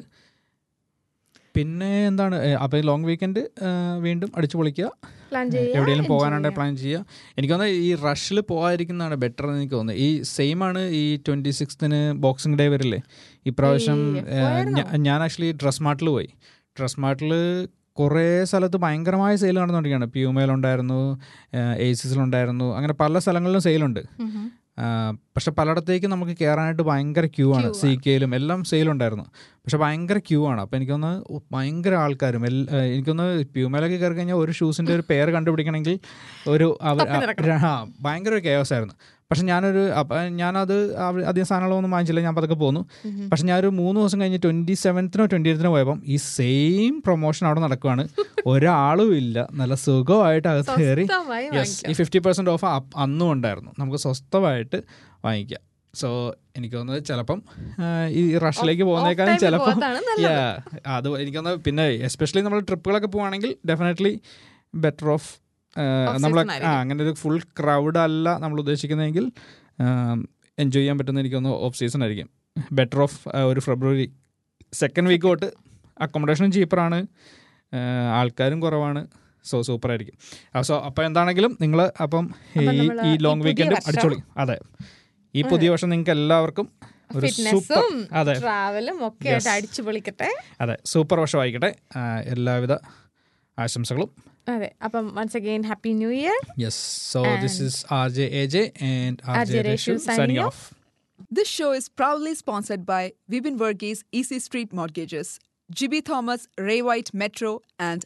[SPEAKER 5] പിന്നെ എന്താണ് അപ്പോൾ ഈ ലോങ് വീക്കെൻഡ് വീണ്ടും അടിച്ചു പൊളിക്കുക
[SPEAKER 6] പ്ലാൻ ചെയ്യുക
[SPEAKER 5] എവിടെയെങ്കിലും
[SPEAKER 6] enjoy
[SPEAKER 5] പോകാനുണ്ടെങ്കിൽ
[SPEAKER 6] ചെയ്യുക.
[SPEAKER 5] പ്ലാൻ ചെയ്യുക എനിക്ക് തോന്നുന്നത് ഈ റഷിൽ പോകാതിരിക്കുന്നതാണ് ബെറ്റർ എന്ന് എനിക്ക് തോന്നുന്നത് ഈ സെയിം ആണ് ഈ ട്വൻറ്റി സിക്സ്തിന് ബോക്സിംഗ് ഡേ വരില്ലേ ഇപ്രാവശ്യം
[SPEAKER 6] ഏയ്,
[SPEAKER 5] ഏ,
[SPEAKER 6] പോയായിരുന്നോ?
[SPEAKER 5] ഞാ- ഞാൻ ആക്ച്വലി ഡ്രസ് മാർട്ടിൽ പോയി ഡ്രസ് മാർട്ടിൽ കുറേ സ്ഥലത്ത് ഭയങ്കരമായ സെയിൽ നടന്നുകൊണ്ടിരിക്കുകയാണ് പ്യൂമയിലുണ്ടായിരുന്നു ഏസിസിലുണ്ടായിരുന്നു അങ്ങനെ പല സ്ഥലങ്ങളിലും സെയിലുണ്ട്
[SPEAKER 6] ഉം.
[SPEAKER 5] പക്ഷെ പലയിടത്തേക്ക് നമുക്ക് കയറാനായിട്ട് ഭയങ്കര ക്യൂ ആണ്
[SPEAKER 6] Queue
[SPEAKER 5] സി കെയിലും എല്ലാം സെയിലുണ്ടായിരുന്നു പക്ഷെ ഭയങ്കര ക്യൂ ആണ് അപ്പോൾ എനിക്കൊന്ന് ഭയങ്കര ആൾക്കാരും എൽ- ഏഹ് എനിക്കൊന്ന് പ്യൂമയിലൊക്കെ കയറി കഴിഞ്ഞാൽ ഒരു ഷൂസിൻ്റെ ഒരു പേര് കണ്ടുപിടിക്കണമെങ്കിൽ ഒരു അവർ
[SPEAKER 6] തപ്പി നടക്കണം.
[SPEAKER 5] ആ ഭയങ്കര ഒരു chaos ആയിരുന്നു പക്ഷെ ഞാനൊരു അപ്പം ഞാനത് അവ- അധികം സാധനങ്ങളൊന്നും വാങ്ങിച്ചില്ല ഞാൻ പതൊക്കെ പോന്നു പക്ഷെ ഞാനൊരു മൂന്ന് ദിവസം കഴിഞ്ഞ് ട്വൻറ്റി സെവൻത്തിനോ ട്വൻറ്റി എയ്ത്തിനോ പോയപ്പം ഈ സെയിം പ്രൊമോഷൻ അവിടെ നടക്കുവാണ് ഒരാളും ഇല്ല നല്ല സുഖമായിട്ട് അകത്ത് കയറി
[SPEAKER 6] സ്വസ്ഥമായി
[SPEAKER 5] യെസ് ഈ ഫിഫ്റ്റി പെർസെൻറ്റ് ഓഫ് അന്നും ഉണ്ടായിരുന്നു നമുക്ക് സ്വസ്ഥമായിട്ട് വാങ്ങിക്കാം സോ എനിക്ക് തോന്നുന്നത് ചിലപ്പം ആ, ഈ റഷിലേക്ക് പോകുന്നേക്കാളും
[SPEAKER 6] time ൽ
[SPEAKER 5] ചിലപ്പം
[SPEAKER 6] പോകാത്തതാണ് നല്ലത്.
[SPEAKER 5] Yeah, അത് എനിക്ക് തോന്നുന്നത് പിന്നെ എസ്പെഷ്യലി നമ്മൾ ട്രിപ്പുകളൊക്കെ പോവാണെങ്കിൽ ഡെഫിനറ്റ്ലി ബെറ്റർ ഓഫ് നമ്മൾ
[SPEAKER 6] season
[SPEAKER 5] ആ
[SPEAKER 6] ആയിരിക്കും.
[SPEAKER 5] അങ്ങനെ ഒരു ഫുൾ ക്രൗഡ് അല്ല നമ്മൾ ഉദ്ദേശിക്കുന്നതെങ്കിൽ എൻജോയ് ചെയ്യാൻ പറ്റുന്ന എനിക്ക് തോന്നുന്നു ഓഫ് സീസൺ ആയിരിക്കും ബെറ്റർ ഓഫ് ഒരു ഫെബ്രുവരി സെക്കൻഡ് വീക്ക് തൊട്ട് അക്കോമഡേഷനും ചീപ്പറാണ് ആൾക്കാരും കുറവാണ് സോ സൂപ്പർ ആയിരിക്കും സോ അപ്പോൾ എന്താണെങ്കിലും നിങ്ങൾ അപ്പം ഈ
[SPEAKER 6] നമ്മള്
[SPEAKER 5] ഈ
[SPEAKER 6] ഈ
[SPEAKER 5] ലോങ്
[SPEAKER 6] പുതിയ
[SPEAKER 5] വീക്കെൻഡ്
[SPEAKER 6] വർഷം-
[SPEAKER 5] അടിച്ചോളി അതെ ഈ പുതിയ വർഷം നിങ്ങൾക്ക് എല്ലാവർക്കും ഒരു സൂപ്പർ
[SPEAKER 6] ഫിറ്റ്നസ്സും
[SPEAKER 5] അതെ
[SPEAKER 6] ട്രാവലും ഒക്കെ
[SPEAKER 5] Yes.
[SPEAKER 6] ആയിട്ട് അടിച്ചു പൊളിക്കട്ടെ
[SPEAKER 5] അതെ സൂപ്പർ വർഷമായിക്കട്ടെ ആ, എല്ലാവിധ ആശംസകളും
[SPEAKER 6] അതെ അപ്പം once again happy new year
[SPEAKER 5] yes so this is R J A J and R
[SPEAKER 6] RJ
[SPEAKER 5] J
[SPEAKER 6] Reshu
[SPEAKER 5] രേഷു
[SPEAKER 6] signing
[SPEAKER 5] signing
[SPEAKER 6] off.
[SPEAKER 5] Of
[SPEAKER 4] This show is proudly sponsored by Vibin Verghese Easy Street Mortgages, GB Thomas, Ray White Metro, and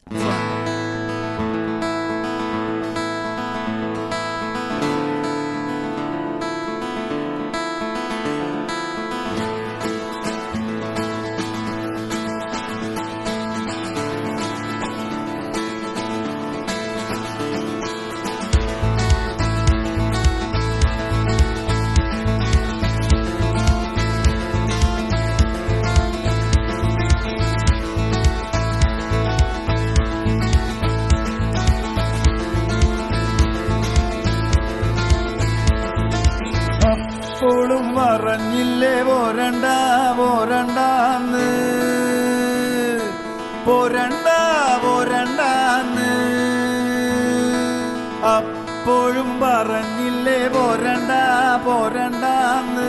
[SPEAKER 12] അപ്പോഴും പറഞ്ഞില്ലേ പോരണ്ട പോരണ്ടാന്ന് പോരണ്ട പോരണ്ടാന്ന് അപ്പോഴും പറഞ്ഞില്ലേ പോരണ്ട പോരണ്ടാന്ന്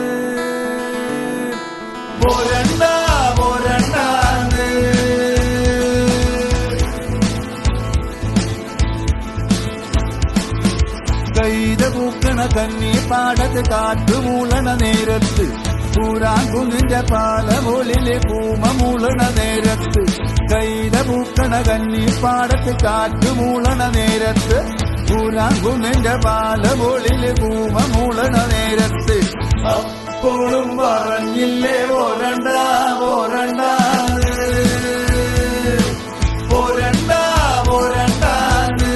[SPEAKER 12] പോരണ്ട പോരണ്ടാന്ന് കൈത പൂക്കണ കന്നി പാടത്ത് കാറ്റുമൂളണ നേരത്ത് പൂരാങ്കുന്നിന്റെ പാല മുകളിലെ പൂമ മൂളണ നേരത്ത് കൈത പൂക്കണ കന്നി പാടത്ത് കാറ്റുമൂളണ നേരത്ത് പൂരാങ്കുന്നിന്റെ പാല മുകളിലെ പൂമ മൂളണ നേരത്ത് അപ്പോഴും പറഞ്ഞില്ലേ പോരണ്ട പോരണ്ട പോരണ്ട പോരണ്ടാന്ന്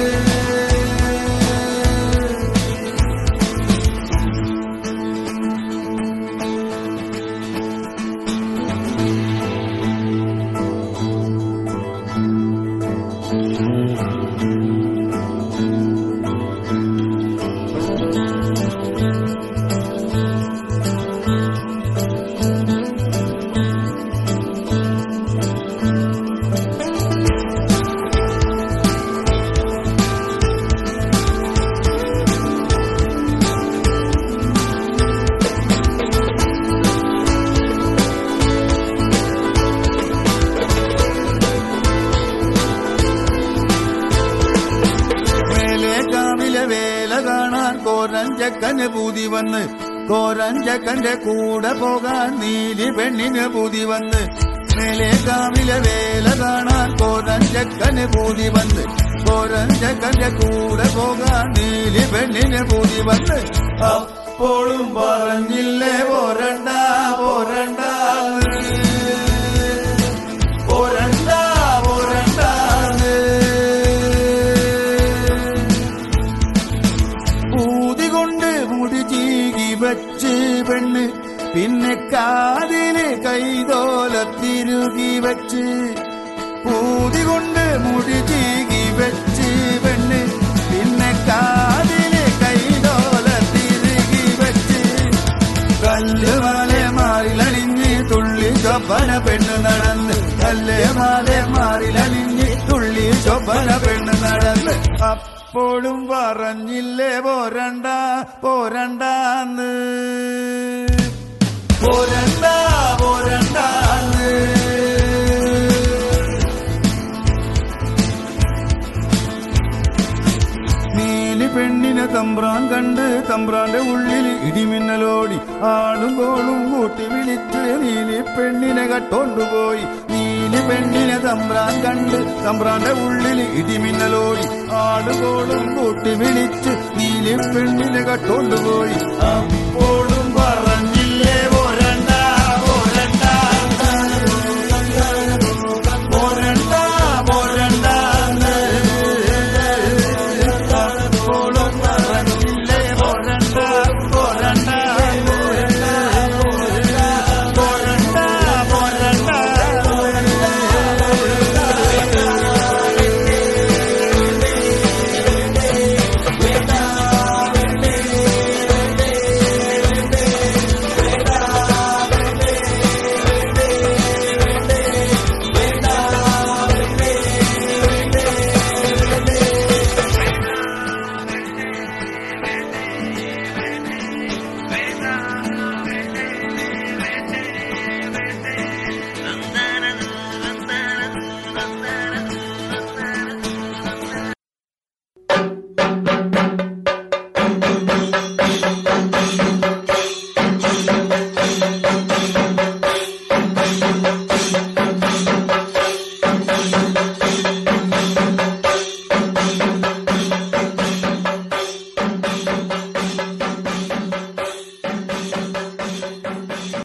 [SPEAKER 12] കോരഞ്ചക്കന് പൂതി വന്ന് കോരഞ്ചക്കന്റെ കൂടെ പോകാൻ നീലി പെണ്ണിന് പൂതി വന്ന് മേലെ കാവിലെ വേല കാണാൻ കോരഞ്ചക്കന് പൂതി വന്ന് കോരഞ്ചക്കന്റെ കൂടെ പോകാൻ നീലി പെണ്ണിന് പൂതി വന്ന് അപ്പോഴും പറഞ്ഞില്ലേ പോരണ്ട പോരണ്ട പോരണ്ട പോരണ്ട ഊതി കൊണ്ട് മുടി ചീകി വെച്ച് പെണ്ണ് പിന്നെ കാതില് കൈതോല തിരുകി വെച്ച് ഊതി കൊണ്ട് മുടി ചീകി വെച്ച് പെണ്ണ് പിന്നെ കാതില് കൈതോല തിരുകി വെച്ച് കല്ല് മാലെ മാറിലണിഞ്ഞ് തുള്ളി ചൊപ്പന പെണ്ണ് നടന്ന് കല്ല് മാലെ മാറിലണിഞ്ഞ് തുള്ളി ചൊപ്പന പെണ്ണ് നടന്ന് അപ്പോഴും പറഞ്ഞില്ലേ പോരണ്ട പോരണ്ടാന്ന് പോരണ്ട പോരണ്ടാന്ന് നീലി പെണ്ണിനെ തമ്പ്രാൻ കണ്ട് തമ്പ്രാന്റെ ഉള്ളിൽ ഇടിമിന്നലോടി ആളും കോളും കൂട്ടി വിളിച്ച് നീലി പെണ്ണിനെ കട്ടോണ്ടുപോയി നീലി പെണ്ണിനെ തമ്പ്രാൻ കണ്ട് തമ്പ്രാന്റെ ഉള്ളിൽ ഇടിമിന്നലോടി ആളും കോളും കൂട്ടി വിളിച്ച് നീലി പെണ്ണിനെ കട്ടോണ്ടുപോയി അപ്പോഴും പറഞ്ഞില്ലേ